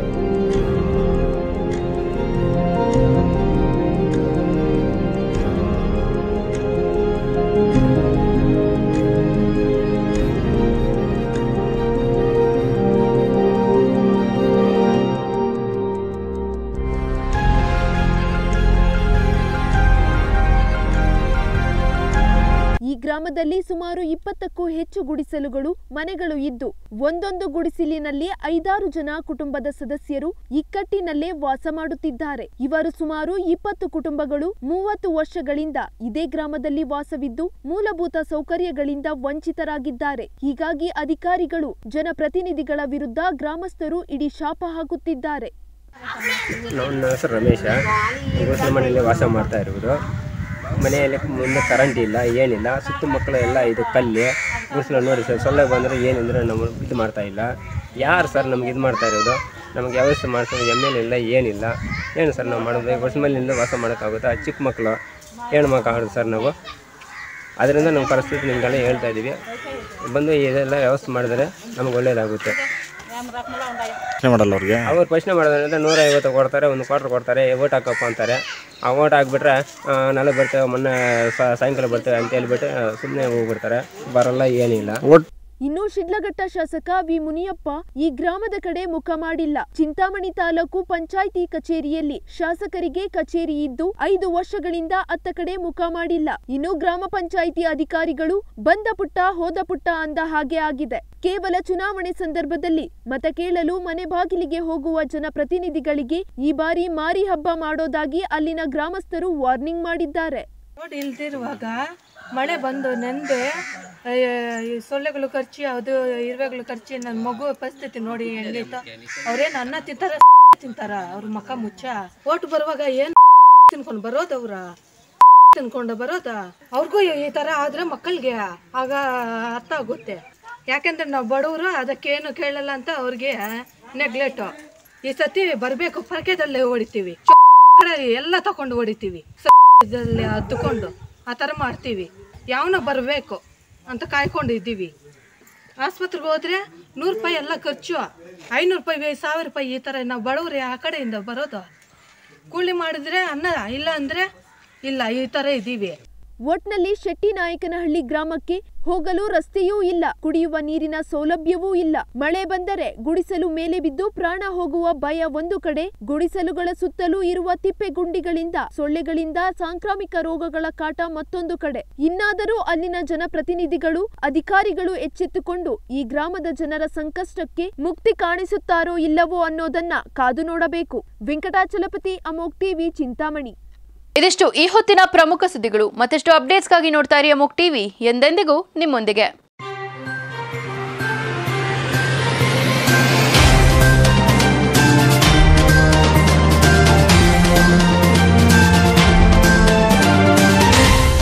ಈ ಗ್ರಾಮದಲ್ಲಿ ಸುಮಾರು ಇಪ್ಪತ್ತಕ್ಕೂ ಹೆಚ್ಚು ಗುಡಿಸಲುಗಳು ಮನೆಗಳು ಇದ್ದು ಒಂದೊಂದು ಗುಡಿಸಲಿನಲ್ಲಿ ಐದಾರು ಜನ ಕುಟುಂಬದ ಸದಸ್ಯರು ಇಕ್ಕಟ್ಟಿನಲ್ಲೇ ವಾಸ ಮಾಡುತ್ತಿದ್ದಾರೆ ಇವರು ಸುಮಾರು ಇಪ್ಪತ್ತು ಕುಟುಂಬಗಳು ಮೂವತ್ತು ವರ್ಷಗಳಿಂದ ಇದೇ ಗ್ರಾಮದಲ್ಲಿ ವಾಸವಿದ್ದು ಮೂಲಭೂತ ಸೌಕರ್ಯಗಳಿಂದ ವಂಚಿತರಾಗಿದ್ದಾರೆ ಹೀಗಾಗಿ ಅಧಿಕಾರಿಗಳು ಜನಪ್ರತಿನಿಧಿಗಳ ವಿರುದ್ಧ ಗ್ರಾಮಸ್ಥರು ಇಡೀ ಶಾಪ ಹಾಕುತ್ತಿದ್ದಾರೆ ನನ್ನ ಹೆಸರು ರಮೇಶ ಗುಡಿಸಲ ಮನೆಯಲ್ಲಿ ವಾಸ ಮಾಡ್ತಾ ಇರುವುದು ಮನೆಯಲ್ಲಿ ಮುಂದೆ ಕರೆಂಟ್ ಇಲ್ಲ ಏನಿಲ್ಲ ಸುತ್ತಮುತ್ತಲ ಎಲ್ಲ ಇದು ಕಲ್ಲು ಗುಡಿಸಲು ನೋಡಿ ಸರ್ ಸೊಳ್ಳೆ ಬಂದರೆ ಏನಂದರೆ ನಾವು ಇದು ಮಾಡ್ತಾ ಇಲ್ಲ ಯಾರು ಸರ್ ನಮ್ಗೆ ಇದು ಮಾಡ್ತಾ ಇರೋದು ನಮಗೆ ವ್ಯವಸ್ಥೆ ಮಾಡ್ತಾರೆ ಎಮ್ ಎಲ್ ಇಲ್ಲ ಏನಿಲ್ಲ ಏನು ಸರ್ ನಾವು ಮಾಡೋದು ಗುಡಿಸಲ ಮನೆಯಿಂದ ವಾಸ ಮಾಡೋಕ್ಕಾಗುತ್ತಾ ಚಿಕ್ಕ ಮಕ್ಕಳು ಏನು ಮಾಡೋಕ್ಕಾಗುತ್ತೆ ಸರ್ ನಾವು ಅದರಿಂದ ನಮ್ಮ ಪರಿಸ್ಥಿತಿ ನಿಮಗೆಲ್ಲ ಹೇಳ್ತಾ ಇದ್ದೀವಿ ಬಂದು ಇದೆಲ್ಲ ವ್ಯವಸ್ಥೆ ಮಾಡಿದರೆ ನಮ್ಗೆ ಒಳ್ಳೆಯದಾಗುತ್ತೆ ಪ್ರಶ್ನೆ ಮಾಡಲ್ಲ ಅವ್ರಿಗೆ ಅವ್ರು ಪ್ರಶ್ನೆ ಮಾಡೋದಂದ್ರೆ ನೂರ ಐವತ್ತು ಕೊಡ್ತಾರೆ ಒಂದು ಕ್ವಾರ್ಟರ್ ಕೊಡ್ತಾರೆ ಓಟ್ ಹಾಕಪ್ಪ ಅಂತಾರೆ ಆ ಓಟ್ ಹಾಕ್ಬಿಟ್ರೆ ಆ, ನಾಳೆ ಬರ್ತೇವೆ ಮೊನ್ನೆ ಸಾ- ಸಾಯಂಕಾಲ ಬರ್ತೇವೆ ಅಂತ ಹೇಳ್ಬಿಟ್ಟು ಸುಮ್ಮನೆ ಹೋಗ್ಬಿಡ್ತಾರೆ ಬರಲ್ಲ ಏನಿಲ್ಲ ಇನ್ನು ಶಿಡ್ಲಘಟ್ಟ ಶಾಸಕ ವಿ ಮುನಿಯಪ್ಪ ಈ ಗ್ರಾಮದ ಕಡೆ ಮುಖ ಮಾಡಿಲ್ಲ ಚಿಂತಾಮಣಿ ತಾಲೂಕು ಪಂಚಾಯಿತಿ ಕಚೇರಿಯಲ್ಲಿ ಶಾಸಕರಿಗೆ ಕಚೇರಿ ಇದ್ದು ಐದು ವರ್ಷಗಳಿಂದ ಅತ್ತ ಕಡೆ ಮುಖ ಮಾಡಿಲ್ಲ ಇನ್ನು ಗ್ರಾಮ ಪಂಚಾಯಿತಿ ಅಧಿಕಾರಿಗಳು ಬಂದ ಪುಟ್ಟ ಹೋದ ಪುಟ್ಟ ಅಂದ ಹಾಗೆ ಆಗಿದೆ ಕೇವಲ ಚುನಾವಣೆ ಸಂದರ್ಭದಲ್ಲಿ ಮತ ಕೇಳಲು ಮನೆ ಬಾಗಿಲಿಗೆ ಹೋಗುವ ಜನಪ್ರತಿನಿಧಿಗಳಿಗೆ ಈ ಬಾರಿ ಮಾರಿ ಹಬ್ಬ ಮಾಡೋದಾಗಿ ಅಲ್ಲಿನ ಗ್ರಾಮಸ್ಥರು ವಾರ್ನಿಂಗ್ ಮಾಡಿದ್ದಾರೆ ರೋಡ್ ಇಲ್ದಿರುವಾಗ ಮಳೆ ಬಂದು ನೆಂದೆ ಈ ಸೊಳ್ಳೆಗಳು ಖರ್ಚಿ ಅದು ಇರುವೆಗಳು ಖರ್ಚಿ ನನ್ನ ಮಗು ಪರಿಸ್ಥಿತಿ ನೋಡಿ ಹೆಂಗೈತ ಅವ್ರೇನು ಅನ್ನ ತಿಂತಾರ ತಿಂತಾರ ಅವ್ರ ಮಕ ಮುಚ್ಚ ಓಟ್ ಬರುವಾಗ ಏನು ತಿನ್ಕೊಂಡು ಬರೋದು ಅವ್ರ ತಿನ್ಕೊಂಡು ಬರೋದ ಅವ್ರಿಗೂ ಈ ಥರ ಆದ್ರೆ ಮಕ್ಕಳಿಗೆ ಆಗ ಅರ್ಥ ಆಗುತ್ತೆ ಯಾಕೆಂದ್ರೆ ನಾವು ಬಡವರು ಅದಕ್ಕೇನು ಕೇಳಲ್ಲ ಅಂತ ಅವ್ರಿಗೆ ನೆಗ್ಲೆಟು ಈ ಸತಿ ಬರಬೇಕು ಪರಕೆದಲ್ಲೇ ಹೊಡಿತೀವಿ ಕಡೆ ಎಲ್ಲ ತಕೊಂಡು ಹೊಡಿತೀವಿ ಇದರಲ್ಲಿ ಹತ್ತುಕೊಂಡು ಆ ಥರ ಮಾಡ್ತೀವಿ ಯಾವನ ಬರಬೇಕು ಅಂತ ಕಾಯ್ಕೊಂಡು ಇದ್ದೀವಿ ಆಸ್ಪತ್ರೆಗೆ ಹೋದ್ರೆ ನೂರು ರೂಪಾಯಿ ಎಲ್ಲ ಖರ್ಚು ಐನೂರು ರೂಪಾಯಿ ಸಾವಿರ ರೂಪಾಯಿ ಈ ಥರ ನಾವು ಬಡವ್ರು ಆ ಕಡೆಯಿಂದ ಬರೋದು ಕೂಲಿ ಮಾಡಿದ್ರೆ ಅನ್ನ ಇಲ್ಲ ಅಂದರೆ ಇಲ್ಲ ಈ ಥರ ಇದ್ದೀವಿ ಒಟ್ನಲ್ಲಿ ಶೆಟ್ಟಿನಾಯಕನಹಳ್ಳಿ ಗ್ರಾಮಕ್ಕೆ ಹೋಗಲು ರಸ್ತೆಯೂ ಇಲ್ಲ ಕುಡಿಯುವ ನೀರಿನ ಸೌಲಭ್ಯವೂ ಇಲ್ಲ ಮಳೆ ಬಂದರೆ ಗುಡಿಸಲು ಮೇಲೆ ಬಿದ್ದು ಪ್ರಾಣ ಹೋಗುವ ಭಯ ಒಂದು ಕಡೆ ಗುಡಿಸಲುಗಳ ಸುತ್ತಲೂ ಇರುವ ತಿಪ್ಪೆ ಗುಂಡಿಗಳಿಂದ ಸೊಳ್ಳೆಗಳಿಂದ ಸಾಂಕ್ರಾಮಿಕ ರೋಗಗಳ ಕಾಟ ಮತ್ತೊಂದು ಕಡೆ ಇನ್ನಾದರೂ ಅಲ್ಲಿನ ಜನಪ್ರತಿನಿಧಿಗಳು ಅಧಿಕಾರಿಗಳು ಎಚ್ಚೆತ್ತುಕೊಂಡು ಈ ಗ್ರಾಮದ ಜನರ ಸಂಕಷ್ಟಕ್ಕೆ ಮುಕ್ತಿ ಕಾಣಿಸುತ್ತಾರೋ ಇಲ್ಲವೋ ಅನ್ನೋದನ್ನ ಕಾದು ನೋಡಬೇಕು ವೆಂಕಟಾಚಲಪತಿ ಅಮೋಕ್ ಟಿವಿ ಚಿಂತಾಮಣಿ ಇದಿಷ್ಟು ಈ ಹೊತ್ತಿನ ಪ್ರಮುಖ ಸುದ್ದಿಗಳು ಮತ್ತಷ್ಟು ಅಪ್ಡೇಟ್ಸ್ಗಾಗಿ ನೋಡ್ತಾ ಇರಿ ಅಮೋಕ್ ಟಿವಿ ಎಂದೆಂದಿಗೂ ನಿಮ್ಮೊಂದಿಗೆ